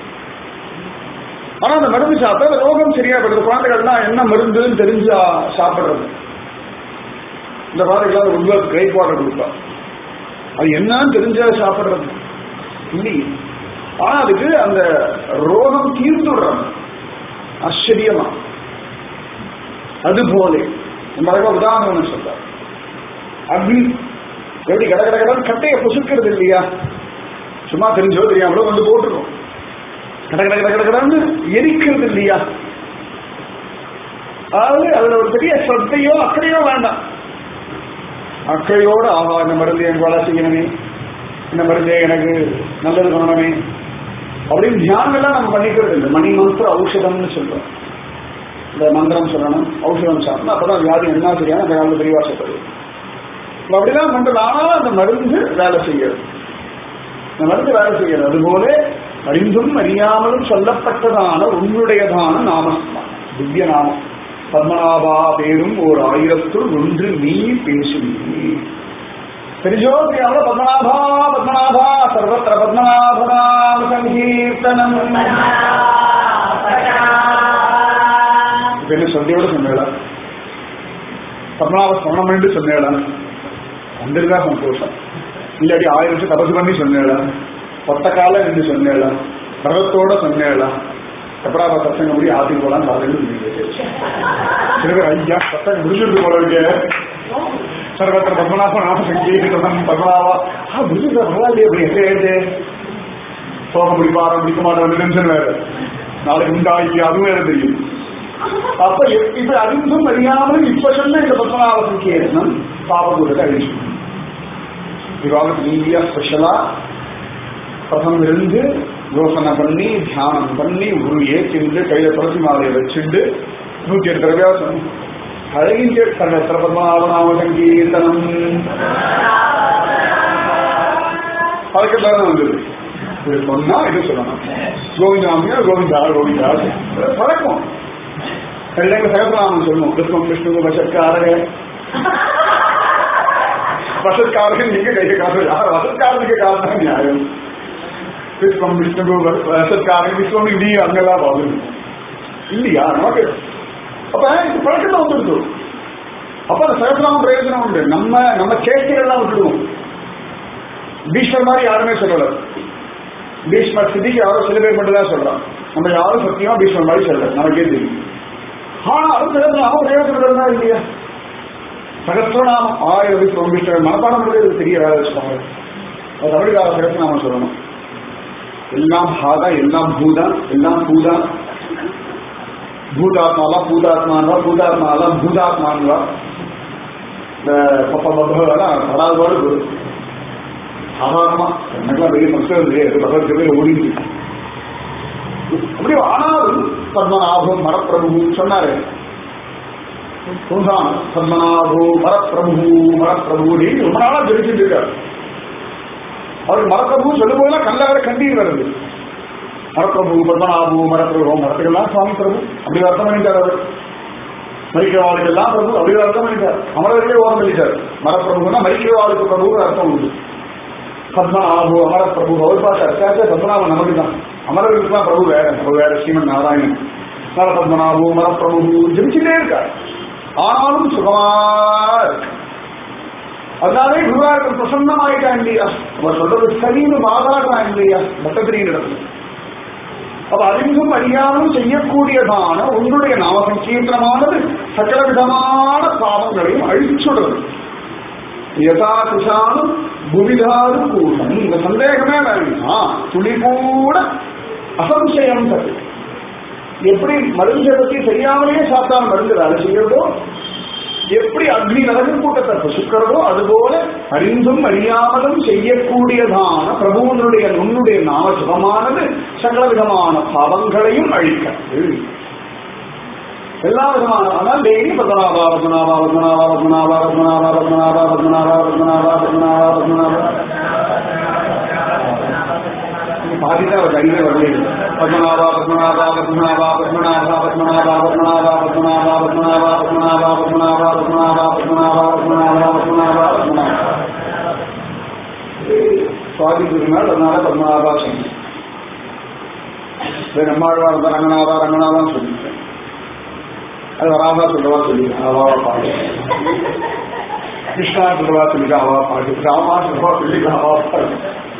ஆனா அந்த மருந்து சாப்பிட்டா அந்த ரோகம் சரியாப்படுறது குழந்தைகள்லாம் என்ன மருந்துன்னு தெரிஞ்சு சாப்பிடுறது இந்த குழந்தைகள்லாம் ரொம்ப கிரேட் வாட்டர் கொடுப்பா அது என்னன்னு தெரிஞ்சா சாப்பிடுறது இல்லை ஆனா அதுக்கு அந்த ரோகம் தீர்த்துடுறாங்க ஆச்சரியமா அது போல நம்ம அழகா உதாரணம் சொல்றார் அக்னி எப்படி கட கட கடன் கட்டையை பொசுக்கிறது இல்லையா சும்மா தெரிஞ்சோ தெரியாமலோ வந்து போட்டுரும் கட கட கட கட கடன்னு எரிக்கிறது இல்லையா அதாவது அதுல ஒரு பெரிய சத்தையோ அக்கறையோ வேண்டாம் அக்கையோடு ஆஹா இந்த மருந்து எனக்கு வள செய்யணுமே இந்த மருந்தே எனக்கு நல்லது பண்ணணுமே அப்படின்னு தியானம் எல்லாம் நம்ம பண்ணிக்கிறது இல்லை மணி மந்திர ஔஷதம்னு சொல்றோம் இந்த மந்திரம் சொல்லணும் ஔஷதம் சாப்பிடணும் அப்பதான் வியாதி என்ன தெரியாது அந்த காலத்துல தெளிவா சொல்றது நம்ம அப்படிதான் பண்றது ஆனாலும் அந்த மருந்து வேலை செய்யறது இந்த மருந்து வேலை செய்யறது அதுபோல அறிந்தும் அறியாமலும் சொல்லப்பட்டதான உன்னுடையதான நாமம் திவ்ய நாமம் பத்மநாபா பேரும் ஓர் ஆயிரத்துள் ஒன்று நீ பேசும் தெரிஞ்சோ தெரியாமல பத்மநாபா பத்மநாபா சர்வத்திர பத்மநாபநாம சங்கீர்த்தனம் இப்ப என்ன சொல்லியோட சொன்னேடா பத்மநாப ஸ்மரணம் என்று சொன்னேடா வந்திருந்தா சந்தோஷம் இல்லாட்டி ஆயிரம் வருஷம் தபசு பண்ணி சொன்னேடா ஒத்த கால என்று சொன்னேடா பரவத்தோட சொன்னேடா எப்படாபா சத்தங்க முடி ஆத்தி போலாம் காலையில் சில பேர் ஐயா சத்தங்க முடிச்சிருக்கு போல இருக்கு சர்வத்திர பத்மநாப நாம சங்கீதம் பத்மநாபா ஆ முடிச்சிருக்க பரவாயில்லையே அப்படி எங்க ஏது சோகம் பிடிப்பாரம் பிடிக்க மாட்டோம் டென்ஷன் வேற நாளைக்கு உண்டா இல்லையா அதுவும் வேற தெரியும் அப்ப எப்- இப்ப அறிந்தும் அறியாமலும் இப்ப சொன்ன இந்த பத்மநாப சங்கீதம் பாபகுரத்தை அழிச்சு இவாக நீதியா ஸ்பெஷலா பிரதம் இருந்து யோசனை பண்ணி தியானம் பண்ணி உரு ஏற்றிண்டு கையில துளசி மாலையை வச்சுண்டு நூத்தி எட்டு தடவையா சொன்னோம் அழகின் கேட்கிற பத்மநாபநாம சங்கீர்த்தனம் பழக்கத்தான் வந்தது இது சொன்னா இது சொல்லணும் கோவிந்தாமியா கோவிந்தா கோவிந்தா பழக்கம் ரெண்டு சகசிரநாமம் சொல்லணும் கிருஷ்ணம் விஷ்ணு வசத்காரக வசத்காரகன் நீங்க கையை காசு யார் வசத்காரனுக்கு காரணம் நியாயம் கிருஷ்ணம் விஷ்ணு வசத்காரன் விஸ்வம் நீ அங்கெல்லாம் பாருங்க இல்லையா நமக்கு அப்ப இது பழக்கத்தை வந்துருக்கு அப்ப அந்த சகசிரநாமம் பிரயோஜனம் உண்டு நம்ம நம்ம சேஷ்டைகள்லாம் விட்டுடுவோம் பீஷ்மர் மாதிரி யாருமே சொல்லல பீஷ்மர் சித்திக்கு யாரோ சில பேர் மட்டும் தான் சொல்றான் நம்ம யாரும் சத்தியமா பீஷ்மர் மாதிரி சொல்லல நமக்கே தெரியும் ஆனா அது சகசிரநாமம் பிரயோஜனம் தான் இல்லையா சகசிரநாமம் ஆயிரம் விஷ்ணு விஷ்ணு மனப்பாடம் பண்றது தெரிய வேலை வச்சுக்கோங்க அது தமிழ்கால சகசிரநாமம் சொல்லணும் எல்லாம் ஹாதா எல்லாம் பூதா எல்லாம் பூதா பூதாத்மாவா பூதாத்மான்வா பூதாத்மாவா பூதாத்மான்வா இந்த பப்ப பப்பெல்லாம் படாதோடு வரும் சாதாரணமா எனக்குலாம் பெரிய மக்கள் இல்லையே பகவத்கீதை ஓடிச்சு அப்படி ஆனாலும் பத்மநாபம் மரப்பிரபு சொன்னாரு புன்சான் பத்மநாபோ மரப்பிரபு மரப்பிரபு அப்படின்னு ரொம்ப நாளா ஜெயிச்சுட்டு இருக்காரு அவர் மரப்பிரபு சொல்லும் போதெல்லாம் கல்ல வர கண்ணீர் வருது மரப்பிரபு பத்மநாபு மரப்பிரபு மரத்துக்கெல்லாம் சுவாமி பிரபு அப்படி அர்த்தம் பண்ணிட்டார் அவர் மரிக்கிறவாளுக்கெல்லாம் பிரபு அப்படி ஒரு அர்த்தம் பண்ணிட்டார் அமரர்களே ஓரம் பண்ணிட்டார் மரப்பிரபுன்னா மரிக்கிறவாளுக்கு பிரபுன்னு அர்த்தம் உண்டு பத்மநாபு அமரப்பிரபு அவர் பார்த்தார் சேர்த்து பத்மநாபன் நமக்கு தான் அமரர்களுக்குலாம் பிரபு வேற பிரபு வேற ஸ்ரீமன் நாராயணன் நர பத்மநாபு மரப்பிரபு ஜெபிச்சுட்டே இருக்கார் ஆனாலும் சுகமா இருக்கு அதனாலே குருவார்கள் பிரசன்னமாயிட்டான் இல்லையா அவர் சொல்றது சரின்னு வாதாடுறான் இல்லையா பட்டத்திரியின் இடத்துல அப்ப அறிந்தும் அறியாமலும் செய்யக்கூடியதான உன்னுடைய நாம சங்கீர்த்தனமானது சகல விதமான பாவங்களையும் அழிச்சுடுறது யதா கிருஷானும் புவிதாரு கூட்டம் இந்த சந்தேகமே வேண்டாம் துளி கூட அசம்சயம் தரு எப்படி மருந்தை பற்றி தெரியாமலே சாப்பிட்டால் மருந்து வேலை செய்யறதோ எப்படி அக்னி நரகு கூட்டத்தை பசுக்கிறதோ அதுபோல அறிந்தும் அறியாமலும் செய்யக்கூடியதான பிரபுவனுடைய நுண்ணுடைய நாம சுகமானது சகல விதமான பாவங்களையும் அழிக்கிறது எல்லா விதமான ஆனால் டெய்லி பத்மநாபா பத்மநாபா பத்மநாபா பத்மநாபா பத்மநாபா பத்மநாபா பத்மநாபா பத்மநாபா பத்மநாபா பத்மநாபா பாதிதான் அவர் கையிலே வரல பத்மநாபா பத்மநாபா பத்மநாபா பத்மநாபா பத்மநாபா பத்மநாபா பத்மநாபா பத்மநாபா பத்மநாபா பத்மநாபா பத்மநாபா பத்மநாபா பத்மநாபா பத்மநாபா பத்மநாபா சுவாதி திருநாள் அதனால பத்மநாபா சொன்னேன் நம்மாழ்வார் இருந்தா ரங்கநாதா ரங்கநாதான் சொல்லிட்டேன் அது ராதா சொல்லவா சொல்லி அவாவா பாடு கிருஷ்ணா சொல்லவா சொல்லிட்டு அவா பாடு ராமா சொல்லவா சொல்லிட்டு அவா பாடு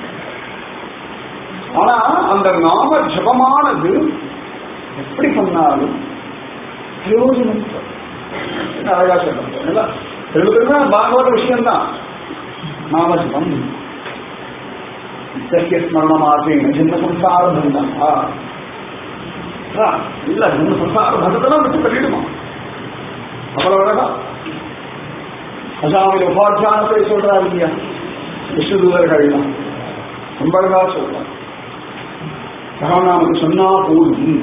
ஆனா அந்த நாம ஜபமானது எப்படி பண்ணாலும் பிரயோஜனம் தரும். என்ன அழகா சொல்றேன் திரும்ப பாகவத விஷயம்தான் நாம ஜபம் நித்திய ஸ்மரணமாகி ஜென்ம சம்சார பந்தம் இல்ல ஜென்ம சம்சார பந்தத்தெல்லாம் விட்டு தள்ளிடுமா அவ்வளவு அழகா அசாமில் உபாத்தியானத்தை சொல்றா இல்லையா விஷ்ணு தூதர்கள்லாம் ரொம்ப அழகா சொல்றாங்க சகநாமக்கு சொன்னா போதும்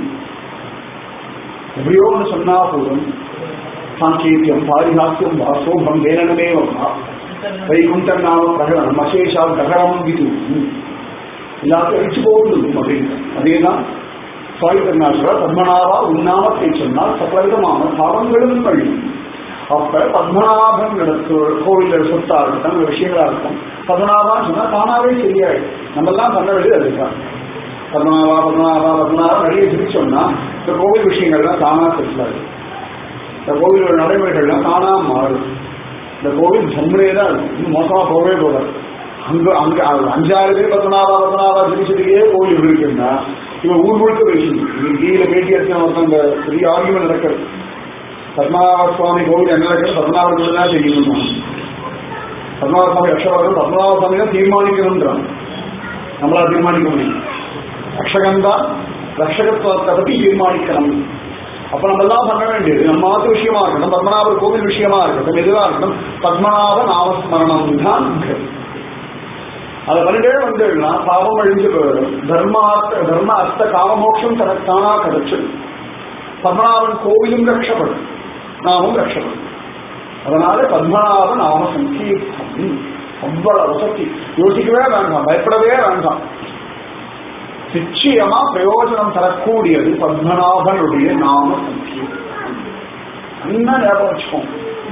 எப்படியோ ஒன்று சொன்னா போதும் சாங்கேத்தியம் பாரிஹாஸ்யம் வாசோபம் வேலனமேவம் வைகுண்டன் நாம பிரகடனம் அசேஷா பிரகடனம் விது எல்லாத்தையும் அழிச்சு போகணும் அப்படின்னு அதேதான் சுவாமி கருணாசுரர் பத்மநாபா உன்னாமத்தை சொன்னால் சகலவிதமான பாவங்களும் கழியும் அப்ப பத்மநாபன் கோவில் சொத்தா இருக்கட்டும் விஷயங்களா இருக்கும் பத்மநாபான்னு சொன்னா தானாவே சரியாயிடும் நம்ம எல்லாம் பண்ண வேண்டியது அதுதான் பத்மநாபா பத்மநாபா பத்மநாபா நிறைய சிரிச்சோம்னா இந்த கோவில் விஷயங்கள்லாம் தானா செட்டில் இந்த கோவிலோட நடைமுறைகள்லாம் தானா மாறும் இந்த கோவில் ஜம்முனே தான் இருக்கும் இன்னும் மோசமா போகவே போகாது அங்க அங்க அஞ்சாறு பேர் பத்மநாபா பத்மநாபா சிரிச்சதுக்கே கோவில் இப்படி இருக்குன்னா இவன் ஊர் முழுக்க பேசுது கீழே பேட்டி எடுத்து ஒருத்தன் இந்த பெரிய ஆர்குமெண்ட் நடக்கிறது பத்மநாப சுவாமி கோவில் என்ன நடக்கிறது பத்மநாபத்தில் தான் செய்யணுமா பத்மநாப சுவாமி ரஷவர்கள் பத்மநாப சுவாமி தான் தீர்மானிக்கணும்ன்றான் நம்மளா தீர்மானிக்க முடியும் ரக்ஷகன் தான் ரக்ஷகத்துவத்தை பத்தி தீர்மானிக்கணும் அப்ப நம்ம எல்லாம் பண்ண வேண்டியது நம்ம மாத்து விஷயமா இருக்கட்டும் பத்மநாபர் கோவில் விஷயமா இருக்கட்டும் எதுவா இருக்கட்டும் பத்மநாப நாமஸ்மரணம் தான் அதை பண்ணிட்டே வந்துடனா பாவம் அழிஞ்சு போயிடும் தர்மார்த்த தர்ம அர்த்த காமமோட்சம் தனத்தானா கிடைச்சு பத்மநாபன் கோவிலும் ரட்சப்படும் நாமும் ரட்சப்படும் அதனால பத்மநாப நாம சங்கீர்த்தம் அவ்வளவு சக்தி யோசிக்கவே வேண்டாம் பயப்படவே வேண்டாம் நிச்சயமா பிரயோஜனம் தரக்கூடியது பத்மநாபனுடைய நாம சங்கீர்த்தம் என்ன ஞாபகம் வச்சுக்கோம்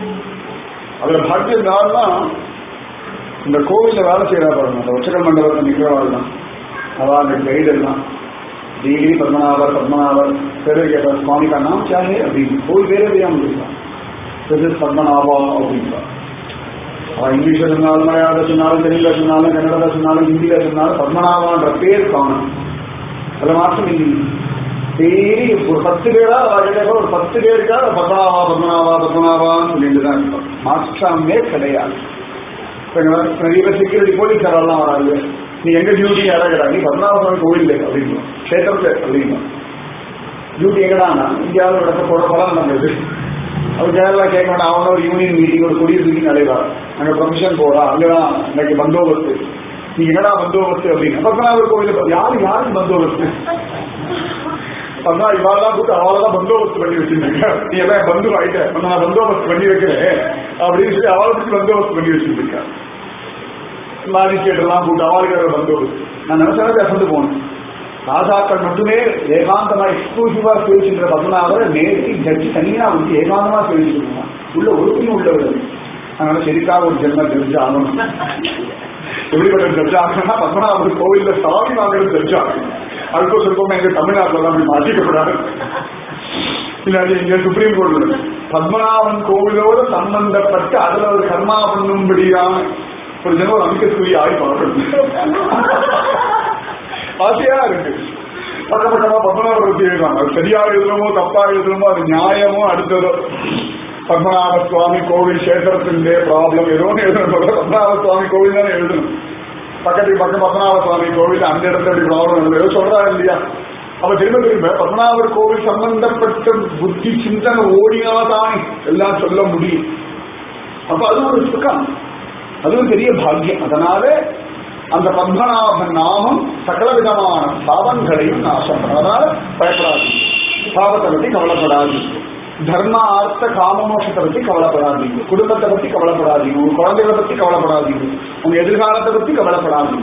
அதுல பாக்கியம் இந்த கோவில்ல வேலை செய்யறா பாருங்க அந்த உச்சகல் மண்டபத்தில் நிற்கிறவாள் தான் அதான் அந்த கைடு எல்லாம் டெய்லி பத்மநாபர் பத்மநாபர் பேரு கேட்ட சுவாமி का नाम क्या है அப்படின்னு கோவில் பேரே தெரியாம இருக்கலாம் திஸ் இஸ் பத்மநாபா அப்படின்றா அவன் இங்கிலீஷ்ல சொன்னாலும் மலையாள சொன்னாலும் தெலுங்குல சொன்னாலும் கன்னடத்துல சொன்னாலும் ஹிந்தியில சொன்னாலும் பத்மநாபான்ற பேர் காணும் அதுல மாற்றம் இல்லை டெய்லி ஒரு பத்து பேரா அவர்கிட்ட ஒரு பத்து பேருக்கா பத்மநாபா பத்மநாபா பத்மநாபான்னு சொல்லிட்டு தான் இருப்பான் மாற்றமே கிடையாது நிறைய பேர் செக்யூரிட்டி போலீஸ்காரெல்லாம் வராது நீ எங்க டியூட்டி இறங்குறா நீ பத்மநாப சுவாமி கோவில் அப்படின்னா கஷேத்திரத்துல அப்படின்னா டியூட்டி எங்கடானா இந்தியாவில் நடக்க போட பலம் நடந்தது அவர் கேரளா கேட்க வேண்டாம் அவங்க ஒரு யூனியன் மீட்டிங் ஒரு குடியரசு மீட்டிங் நடைபெறா அங்க ப்ரொஃபஷன் போறா அங்கதான் இன்னைக்கு பந்தோபஸ்து நீ என்னடா பந்தோபஸ்து அப்படின்னு பத்மநாபர் கோவில் யாரு யாருக்கு பந்தோபஸ்து பத்மா இவாளெல்லாம் கூட்டு அவளதான் பந்தோபஸ்து பண்ணி வச்சிருந்தீங்க நீ எல்லாம் பந்து ஆயிட்ட நான் பந்தோபஸ்து பண்ணி வைக்கிறேன் அப்படின்னு சொல்லி அவளை பத்தி பந்தோபஸ்து பண்ணி வச்சிருக்கேன் மாஜிஸ்ட்ரேட் எல்லாம் கூட்டு அவளுக்கு பந்தோபஸ்து நான் நினைச்சதை அசந்து போனேன் ராஜாக்கள் மட்டுமே ஏகாந்தமா எக்ஸ்க்ளூசிவா சேவிச்சுன்ற பத்மநாபரை நேரடி ஜட்ஜி தனியா வந்து ஏகாந்தமா சேவிச்சுருக்கான் உள்ள ஒழுக்கையும் உள்ளவர் அதனால சரிக்காக ஒரு ஜென்ம ஜட்ஜ் ஆகணும் எப்படிப்பட்ட ஜட்ஜ் ஆகணும்னா பத்மநாபர் கோவில்ல சாமி வாங்குறது ஜட்ஜ் ஆகணும் அதுக்கோ சொல்லுவோம் எங்க தமிழ்நாட்டில் தான் அப்படி மாற்றிக்கப்படாது இல்லாட்டி இங்க சுப்ரீம் கோர்ட்ல பத்மநாபன் கோவிலோடு சம்பந்தப்பட்டு அதுல ஒரு கர்மா பண்ணும்படியான ஒரு ஜனம் அமிக்கக்கூடிய ஆய் பார்க்கணும் ஆசையா இருக்கு பக்கப்பட்டமா பத்மநாபர் பத்தி எழுதுறாங்க அது சரியா எழுதுறமோ தப்பா எழுதுறமோ அது நியாயமோ அடுத்ததோ பத்மநாப சுவாமி கோவில் சேத்திரத்திலே ப்ராப்ளம் ஏதோ ஒன்று எழுதணும் பத்மநாப சுவாமி கோவில் தானே எழுதணும் பக்கத்துக்கு பக்கம் பத்மநாப சுவாமி கோவில் அந்த இடத்துல இப்படி ப்ராப்ளம் ஏதோ சொல்றா இல்லையா அவ திரும்ப திரும்ப பத்மநாபர் கோவில் சம்பந்தப்பட்ட புத்தி சிந்தனை ஓடினாதான் எல்லாம் சொல்ல முடியும் அப்ப அது ஒரு சுகம் அதுவும் பெரிய பாக்கியம் அதனால அந்த பத்மநாபன் நாமம் சகல விதமான பாவங்களையும் நாசம் அதனால பயப்படாது பாவத்தை பத்தி கவலைப்படாது தர்ம ஆர்த்த காமமோஷத்தை பத்தி கவலைப்படாதீங்க குடும்பத்தை பத்தி கவலைப்படாதீங்க உங்க குழந்தைகளை பத்தி கவலைப்படாதீங்க உங்க எதிர்காலத்தை பத்தி கவலைப்படாதீங்க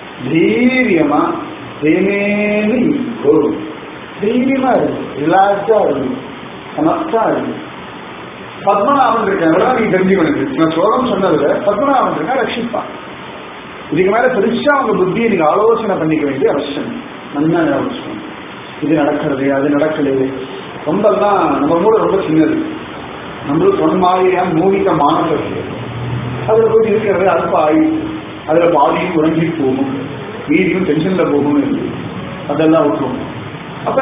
தைரியமா தேனேன்னு இருக்கோ தைரியமா இருக்கு ரிலாக்ஸா இருக்கு சமஸ்தா இருக்கு பத்மநாபன் இருக்காங்க நீ தெரிஞ்சுக்கணும் நான் சோகம் சொன்னதுல பத்மநாபன் இருக்கா ரட்சிப்பான் இதுக்கு மேல பெருசா உங்க புத்தியை நீங்க ஆலோசனை பண்ணிக்க வேண்டிய அவசியம் நல்லா அவசியம் இது நடக்கிறது அது நடக்கலையே ரொம்ப தான் நம்ம மூட ரொம்ப சின்னது நம்மளும் சொன்ன மாதிரியா மூலிக மானசத்து அதுல போய் இருக்கிறது அல்ப ஆயு அதுல பாதியும் உறங்கி போகும் மீதியும் டென்ஷன்ல போகும் அதெல்லாம் விட்டுரும் அப்ப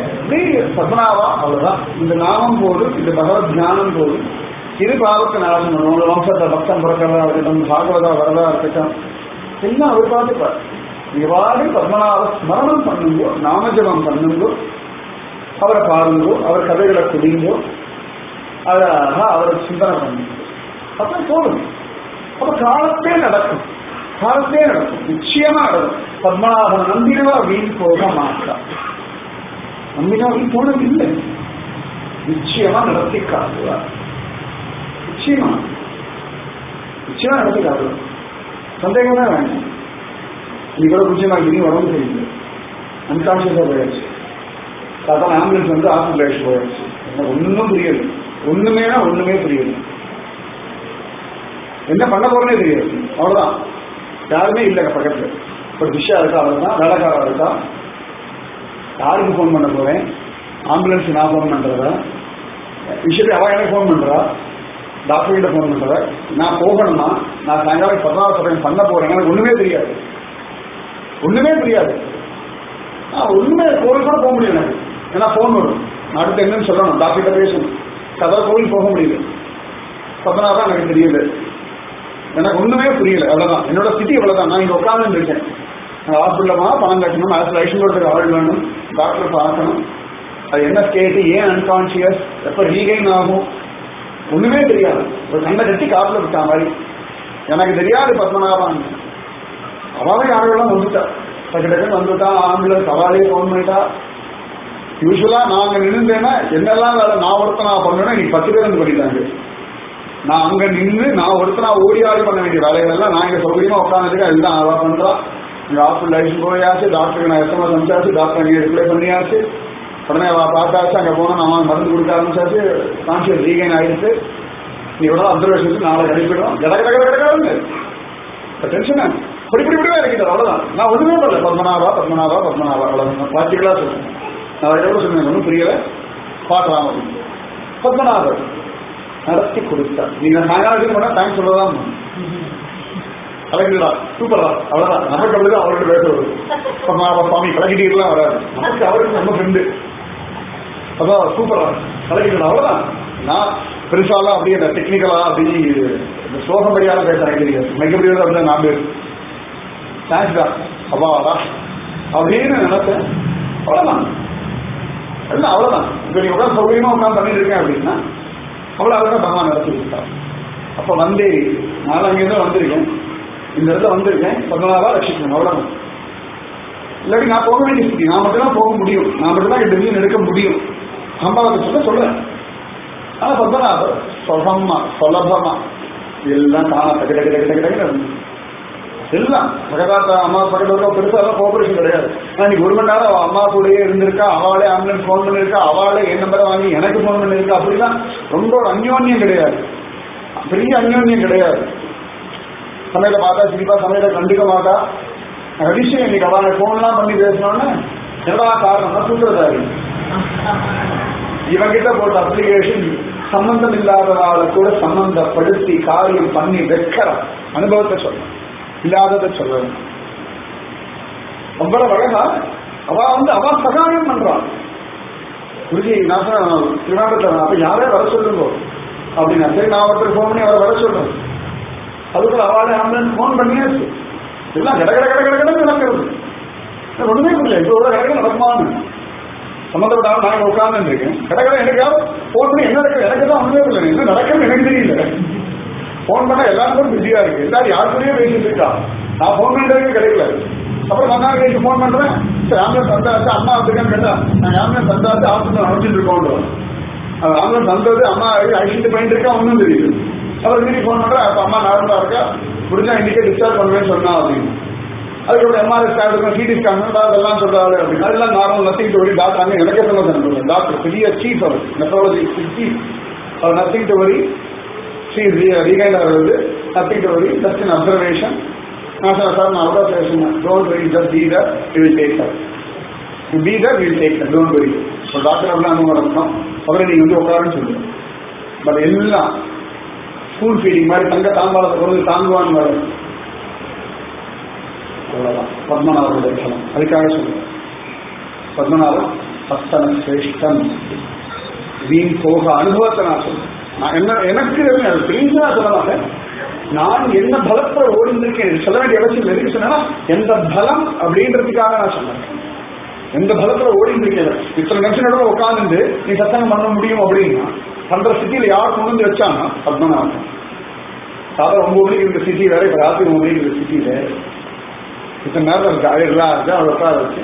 பத்மநாபா அவ்வளவுதான் இந்த நாமம் போதும் இந்த பகவத் தியானம் போதும் இது பாவத்தை நாசம் பண்ணுவோம் வம்சத்தை பக்தம் பிறக்கிறதா இருக்கட்டும் பாகவதா வரதா இருக்கட்டும் எல்லாம் அவர் பார்த்துப்பார் நீங்க வாடி பத்மநாப ஸ்மரணம் பண்ணுங்கோ நாமஜபம் பண்ணுங்கோ அவரை பாருங்கோ அவர் கதைகளை குடிங்கோ அழகா அவரை சிந்தனை பண்ணுங்க அப்ப போதும் அப்ப காலத்தே நடக்கும் காலத்தே நடக்கும் நிச்சயமா நடக்கும் பத்மநாபன் நம்பினவா வீண் போக மாட்டான் நம்பினா வீண் போனது இல்லை நிச்சயமா நடத்தி காட்டுவார் நிச்சயமா நிச்சயமா நடத்தி காட்டுவார் சந்தேகமே வேண்டாம் இன்னைக்கு கூட நிச்சயமா இனி உடம்பு தெரியுது அன்கான்சியஸா போயாச்சு அதான் ஆம்புலன்ஸ் வந்து ஹாஸ்பிட்டலைஸ் போயாச்சு எனக்கு ஒன்றும் புரியல ஒண்ணுமேனா ஒண்ணுமே புரியல என்ன பண்ண போறேனே தெரியாது அவ்வளவுதான் யாருமே இல்லைங்க பக்கத்துல ஒரு விஷயம் இருக்கா அவ்வளவுதான் வேலைக்காரா இருக்கா யாருக்கு ஃபோன் பண்ண போறேன் ஆம்புலன்ஸ் நான் ஃபோன் பண்றதா விஷயத்தை அவ எனக்கு ஃபோன் பண்றா டாக்டர் கிட்ட ஃபோன் பண்றதா நான் போகணுமா நான் சாயங்காலம் பதினாறு சதவீதம் பண்ண போறேன் எனக்கு ஒண்ணுமே தெரியாது ஒண்ணுமே தெரியாது நான் ஒண்ணுமே கோவில் கூட போக முடியல எனக்கு ஏன்னா ஃபோன் வரும் நான் அடுத்து என்னன்னு சொல்லணும் டாக்டர் கிட்ட பேசணும் கதை கோவில் போக முடியல பதினாறு எனக்கு தெரியல எனக்கு ஒண்ணுமே புரியல அவ்வளவுதான் என்னோட ஸ்திதி அவ்வளவுதான் நான் இங்க உட்கார்ந்து இருக்கேன் ஹாஸ்பிட்டலமா பணம் கட்டணும் அதுல ஐஷன் கொடுத்துக்கு ஆள் வேணும் டாக்டர் பார்க்கணும் அது என்ன ஸ்டேட் ஏன் அன்கான்சியஸ் எப்ப ரீகைன் ஆகும் ஒண்ணுமே தெரியாது ஒரு கண்ணை கட்டி காட்டுல விட்டா மாதிரி எனக்கு தெரியாது பத்மநாபன் அவளே யாரெல்லாம் வந்துட்டா டக்கு டக்குன்னு வந்துட்டா ஆம்புலன்ஸ் அவளே ஃபோன் பண்ணிட்டா யூஸ்வலா நாங்க நின்றுட்டேன்னா என்னெல்லாம் வேலை நான் ஒருத்தனா பண்ணேன்னா நீ பத்து பேர் வந்து பண்ணிட்டாங்க நான் அங்க நின்று நான் ஒருத்தனா ஓடி ஆடி பண்ண வேண்டிய வேலைகள் எல்லாம் நான் இங்க சௌகரியமா உட்காந்துருக்கேன் எல்லாம் அவ பண்றா இங்க ஹாஸ்பிட்டல் லைசன்ஸ் போயாச்சு டாக்டருக்கு நான் எஸ்எம்எஸ் அனுப்பிச்சாச்சு டாக்டர் அங்கே ரிப்ளை பண்ணியாச்சு உடனே அவ பார்த்தாச்சு அங்க போனா நான் மருந்து கொடுக்க ஆரம்பிச்சாச்சு கான்சியஸ் ரீகைன் ஆயிடுச்சு நீ உடனே அப்சர்வேஷன் நாளை அனுப்பிடுறோம் கட கட கட கடன்னு டென்ஷன் இப்படி இப்படி இப்படிவே இருக்குது அவ்வளவுதான் நான் ஒண்ணுமே பண்ணல பத்மநாபா பத்மநாபா பத்மநாபா அவ்வளவுதான் பாத்திகளா சொல்றேன் நான் எவ்வளவு சொன்னேன் ஒன்றும் புரியல பாக்கலாம் அப்படின்னு பத்மநாபர் நடத்தி கொடுத்தார் நீங்க சாயங்காலத்துக்கு போனா தேங்க்ஸ் சொல்லதான் கலக்கிடா சூப்பரா அவ்வளவுதான் நமக்கு அப்படிதான் அவரோட பேச வரும் பத்மநாப சுவாமி கலக்கிட்டீங்கலாம் வராது நமக்கு அவருக்கு நம்ம ஃப்ரெண்டு அதான் சூப்பரா கலக்கிடா அவ்வளவுதான் நான் பெருசாலாம் அப்படியே இந்த டெக்னிக்கலா அப்படி இந்த ஸ்லோகம்படியான பேச எனக்கு தெரியாது மைக்கப்படியாத அப்படிதான் நான் பேர் தேங்க்ஸ் தான் அப்பாடா அப்படின்னு நினைச்சேன் அவ்வளவுதான் இல்லை அவ்வளவுதான் இப்ப நீ உட்காந்து சௌகரியமா உட்காந்து பண்ணிட்டு இருக்கேன் அப்படின்னா அவ்வளவு அழகா பகவான் நடத்தி கொடுத்தார் அப்ப வந்தே நான் அங்கிருந்து வந்திருக்கேன் இந்த இடத்துல வந்திருக்கேன் பதினாலா ரட்சிக்கணும் அவ்வளவுதான் இல்லாட்டி நான் போக வேண்டிய ஸ்திதி நான் மட்டும் தான் போக முடியும் நான் மட்டும் தான் டெசிஷன் எடுக்க முடியும் அம்மாவை சொல்ல சொல்றேன் ஆனா பத்மநாபர் சுகமா சுலபமா எல்லாம் தானா டக்கு டக்கு டக்கு டக்கு டக்கு எல்லாம் பக்கத்தாத்த அம்மா பக்கத்துல பெருசா எல்லாம் கோஆபரேஷன் கிடையாது நான் இன்னைக்கு ஒரு மணி நேரம் அவ அம்மா கூடயே இருந்திருக்கா அவளே ஆம்புலன்ஸ் ஃபோன் பண்ணிருக்கா அவளே என் நம்பரை வாங்கி எனக்கு ஃபோன் பண்ணிருக்கா அப்படிலாம் ரொம்ப ஒரு அந்யோன்யம் கிடையாது பெரிய அந்யோன்யம் கிடையாது சமையல பார்த்தா சிரிப்பா சமையல கண்டுக்க மாட்டா அதிசயம் இன்னைக்கு அவனை ஃபோன்லாம் பண்ணி பேசணும்னு என்னடா காரணம் சூத்திரதாரி இவங்கிட்ட போட்ட அப்ளிகேஷன் சம்பந்தம் இல்லாதவாளை கூட சம்பந்தப்படுத்தி காரியம் பண்ணி வைக்கிற அனுபவத்தை சொல்லணும் இல்லாததை சொல்லணும் அவ்வளவு அழகா அவ வந்து அவ சகாயம் பண்றான் குருஜி நான் திருவாரூர் அப்ப யாரே வர சொல்லுங்க அப்படின்னா சரி நான் ஒருத்தர் ஃபோன் பண்ணி அவரை வர சொல்றேன் அதுக்குள்ள அவளை ஆம்புலன்ஸ் ஃபோன் பண்ணியாச்சு எல்லாம் கட கட கட கட கடன்னு நடக்கிறது ஒண்ணுமே புரியல இப்போ ஒரு கடை நடக்குமான்னு சம்மந்தப்பட்டாலும் நான் உட்கார்ந்து இருக்கேன் கடற்கரை எனக்கு யாரும் ஃபோன் பண்ணி என்ன நடக்குது எனக்கு தான் ஒண்ணுமே இல்லை என்ன நடக்குன்னு எனக்கு தெரியல ஃபோன் பண்ணா எல்லாருக்கும் பிஸியா இருக்கு எல்லாரும் யாருக்குள்ளேயே பேசிட்டு இருக்கா நான் ஃபோன் பண்ணுறதுக்கு கிடைக்கல அப்புறம் மறுநாள் கழிச்சு ஃபோன் பண்றேன் சரி ஆம்புலன்ஸ் வந்தாச்சு அம்மா வந்துருக்கான்னு கேட்டா நாங்கள் ஆம்புலன்ஸ் வந்தாச்சு ஹாஸ்பிட்டல் அனுப்பிச்சிட்டு இருக்கோம் அது ஆம்புலன்ஸ் வந்தது அம்மா அழிச்சிட்டு போயிட்டு இருக்கா ஒன்றும் தெரியுது அப்புறம் திரும்பி ஃபோன் பண்றேன் அப்போ அம்மா நார்மலா இருக்கா முடிஞ்சா இன்னைக்கே டிஸ்சார்ஜ் பண்ணுவேன்னு சொன்னா அப்படின்னு அதுக்கப்புறம் எம்ஆர்ஐ ஸ்கேன் இருக்கும் சிடி ஸ்கேன் அதெல்லாம் சொல்றாரு அப்படின்னு அதெல்லாம் normal nothing to worry doctor அங்கே எனக்கே சொல்ல சொல்லுங்க டாக்டர் பெரிய சீஃப் அவர் மெட்ரோலஜி சீஃப் அவர் நத்திங் டு வரி ஷீ ரீகைண்ட் அவர் வந்து nothing to worry just in observation நான் சார் சார் நான் அவ்வளோ பேசுனேன் don't worry just be there you will take sir be there will take sir don't worry இப்போ டாக்டர் அப்படிலாம் அனுபவம் நடக்கணும் அவரை நீங்கள் வந்து உட்காருன்னு சொல்லுங்க பட் எல்லாம் ஸ்கூல் ஃபீடிங் மாதிரி தங்க தாம்பாளத்தை கொண்டு தாங்குவான்னு வரும் அவ்வளவுதான் பத்மநாப தரிசனம் அதுக்காக சொல்லுவேன் பத்மநாபன் சஸ்தன சிரேஷ்டன் வீண் போக அனுபவத்தை நான் சொல்றேன் நான் என்ன எனக்கு அது தெரிஞ்சா சொல்ல மாட்டேன் நான் என்ன பலத்துல ஓடிந்திருக்கேன் சொல்ல வேண்டிய அவசியம் எதுக்கு சொன்னா எந்த பலம் அப்படின்றதுக்காக நான் சொன்னேன் எந்த பலத்துல ஓடிந்திருக்கேன் இத்தனை நிமிஷம் உட்காந்துட்டு நீ சத்தங்கம் பண்ண முடியும் அப்படின்னா பண்ற ஸ்திதியில யார் கொண்டு வந்து வச்சானா பத்மநாபன் சாதா ஒன்பது மணிக்கு இந்த சிட்டி வேற இப்ப ராத்திரி ஒன்பது மணிக்கு இந்த சிட்டியில இத்தனை நேரம் இருக்கு அழகா இருக்கு அவளை உட்கார வச்சு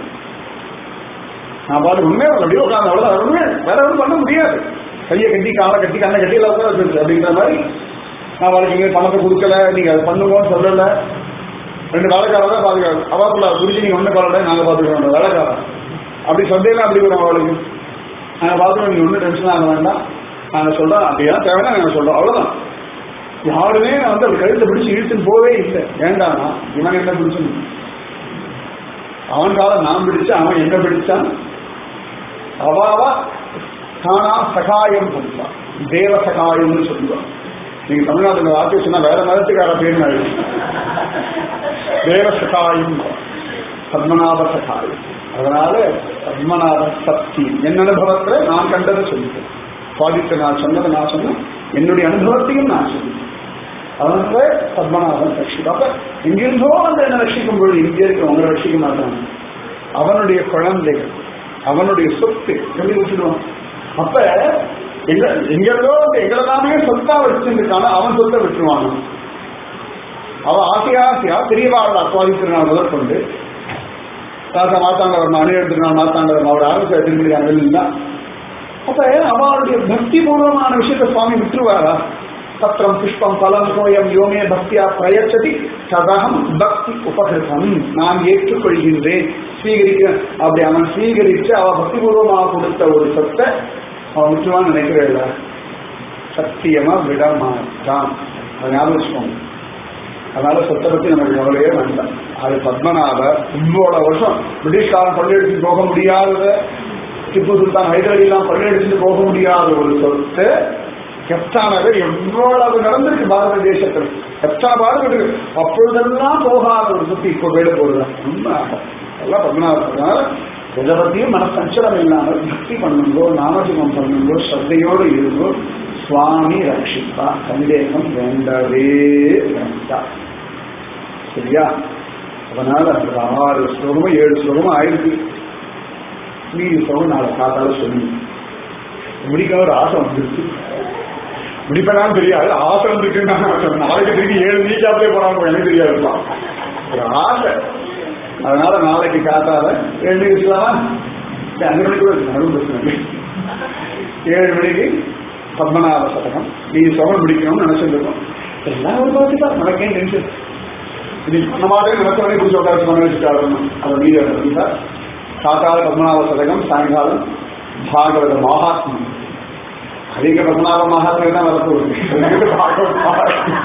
நான் பாட்டு உண்மையா அப்படியே உட்காந்து அவ்வளவுதான் உண்மை வேற ஒன்றும் பண்ண முடியாது கையை கட்டி காலை கட்டி கண்ணை கட்டி எல்லாம் உட்கார வச்சிருக்கு அப்படிங்கிற மாதிரி நான் வாழ்க்கை இங்கே பணத்தை கொடுக்கல நீங்க அதை பண்ணுங்கன்னு சொல்லல ரெண்டு வேலைக்காரர் தான் பாதுகாப்பு அவாக்குள்ள குருஜி நீங்க ஒண்ணு பாருங்க நாங்க பாத்துக்கிறோம் வேலைக்காரன் அப்படி சொந்தேலாம் அப்படி வரும் அவளுக்கு நாங்க பாத்துக்கிறோம் நீங்க ஒன்றும் டென்ஷன் ஆக வேண்டாம் நாங்க சொல்றோம் அப்படியெல்லாம் தேவைன்னா நாங்க சொல்றோம் அவ்வளவுதான் யாருமே நான் வந்து அப்படி கழுத்தை பிடிச்சு இழுத்துன்னு போவே இல்லை வேண்டாம்னா இவன் என்ன பிடிச்சு அவன் காலம் நான் பிடிச்சா அவன் என்ன பிடிச்சான் அவாவா தானா சகாயம் பண்ணுவான் தேவ சகாயம்னு சொல்லுவான் நீங்க தமிழ்நாட்டுல வார்த்தை சொன்னா வேற மதத்துக்கார பேர் எழுதும் தேவ சகாயம் பத்மநாப சகாயம் அதனால பத்மநாப சக்தி என் அனுபவத்துல நான் கண்டதை சொல்லிட்டேன் சுவாதித்த நான் சொன்னதை நான் சொன்னேன் என்னுடைய அனுபவத்தையும் நான் சொல்லிட்டேன் அதனால பத்மநாபன் ரட்சிக்கும் அப்ப எங்கிருந்தோ வந்து என்ன ரட்சிக்கும் பொழுது இங்கே இருக்க உங்களை ரட்சிக்க மாட்டான் அவனுடைய குழந்தைகள் அவனுடைய சொத்து சொல்லி விட்டுடுவான் அப்ப எங்க எங்கிருந்தோ வந்து எங்களெல்லாமே சொத்தா வச்சிருக்கான அவன் சொத்தை விட்டுருவான் அவன் ஆசையா ஆசையா பெரியவாளோட அஸ்வாதித்திருநாள் முதற்கொண்டு தாத்தா மாத்தாண்டவர் அணி எடுத்துருக்கான் மாத்தாண்டவர் அவர் ஆரம்பிச்சு எடுத்துருக்காங்க இல்லைங்களா அப்ப அவளுடைய பக்தி பூர்வமான விஷயத்தை சுவாமி விட்டுருவாரா பத்திரம் புஷ்பம் பலம் சோயம் யோமே பக்தியா பிரயச்சதி சதகம் பக்தி உபகிருதம் நான் ஏற்றுக்கொள்கின்றேன் ஸ்வீகரிக்க அப்படி அவன் ஸ்வீகரிச்சு அவ பக்தி பூர்வமாக கொடுத்த ஒரு சொத்தை அவன் விட்டுருவான்னு நினைக்கிறேன் சத்தியமா விட மாட்டான் அதை ஞாபகம் வச்சுக்கோங்க அதனால சொத்தை பத்தி நமக்கு கவலையே வேண்டாம் அது பத்மநாபர் இவ்வளவு வருஷம் பிரிட்டிஷ்காரன் கொள்ளையடிச்சு போக முடியாதத திப்பு சுல்தான் ஹைதரடிலாம் கொள்ளையடிச்சுட்டு போக முடியாத ஒரு சொத்து கெப்டானது எவ்வளவு நடந்திருக்கு பாரத தேசத்தில் கெப்டா பாடுபட்டு அப்பொழுதெல்லாம் போகாத ஒரு சொத்து இப்போ போயிட போடுதான் உண்மை எல்லாம் பத்மநாபர் அதனால எதை பத்தியும் மனசஞ்சலம் இல்லாமல் பக்தி பண்ணுங்கோ நாமஜபம் பண்ணுங்கோ ஸ்ரத்தையோடு இருங்கோ சுவாமி ரட்சிப்பா சந்தேகம் வேண்டவே வேண்டாம் சரியா அதனால அந்த ஆறு ஸ்லோகமும் ஏழு ஸ்லோகமும் ஆயிருக்கு மீதி ஸ்லோகம் நாளை காத்தால சொல்லி முடிக்க ஒரு ஆசை வந்துருச்சு முடிப்பதான் தெரியாது ஆசை வந்துருக்குன்னு நான் சொன்னேன். நாளைக்கு திருப்பி ஏழு நீக்காப்பே போறாங்க எனக்கு தெரியாது ஒரு ஆசை அதனால நாளைக்கு காத்தால ஏழு மணிக்கு வச்சுக்கலாமா இல்ல, அஞ்சு மணிக்கு கூட வச்சுக்கலாம், அதுவும் பிரச்சனை இல்லை. ஏழு மணிக்கு பத்மநாப சதகம் நீ சோகம் பிடிக்கணும்னு நினைச்சிருக்கோம் எல்லாம் ஒரு பார்த்து தான் நமக்கே டென்ஷன் இது நம்மளே நினைச்சவனே குடிச்சு உட்காந்து பண்ண வச்சுட்டாரு அதை மீதி இருந்தா காத்தால பத்மநாப சதகம் சாயங்காலம் பாகவத மகாத்மம் அதிக பத்மநாப மகாத்மியம் தான் வரப்போகுது பாகவத மகாத்மியம்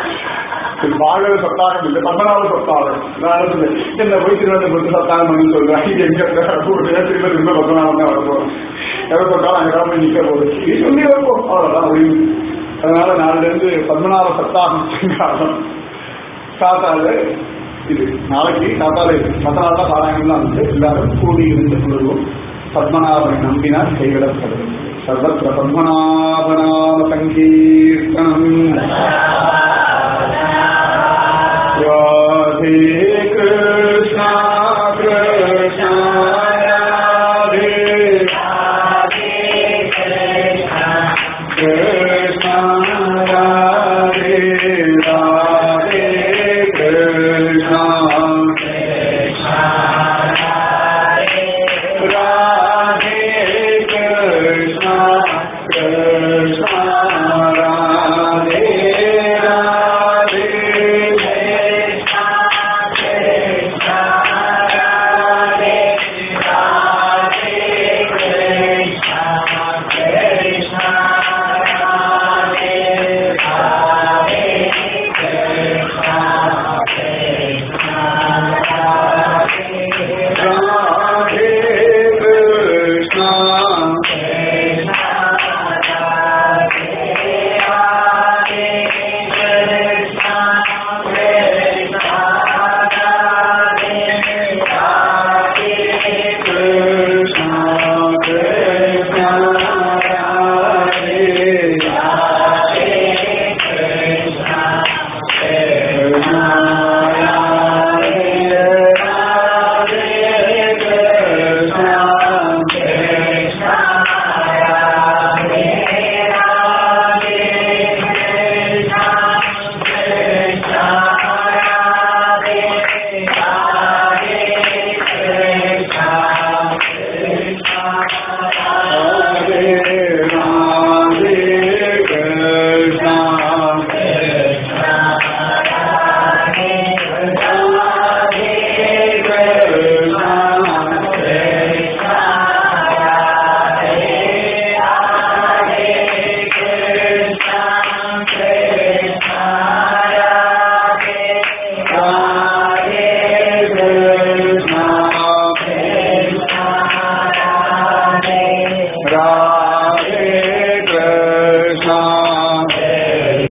இது பாகவத சத்தாகம் இல்லை பத்மநாப சத்தாகம் நான் சொன்னேன், என்ன போய் திருவனந்தபுரத்து சத்தாகம் பண்ணி சொல்றேன் இது எங்க திரும்ப திரும்ப பத்மநாபம் தான் வரப்போம் எதை சொன்னாலும் அங்கே போய் நிக்க போகுது இது சொல்லி வருவோம் அவ்வளவுதான் முடியும் அதனால நாளில இருந்து பத்மநாப சத்தாகம் சாயங்காலம் காத்தால இது நாளைக்கு காத்தால இது மற்ற நாள் தான் பாராயணம்லாம் வந்து எல்லாரும் கூடி இருந்து கொள்வோம் பத்மநாபனை நம்பினால் கைவிடப்படுவது சர்வத்திர பத்மநாபநாம சங்கீர்த்தனம்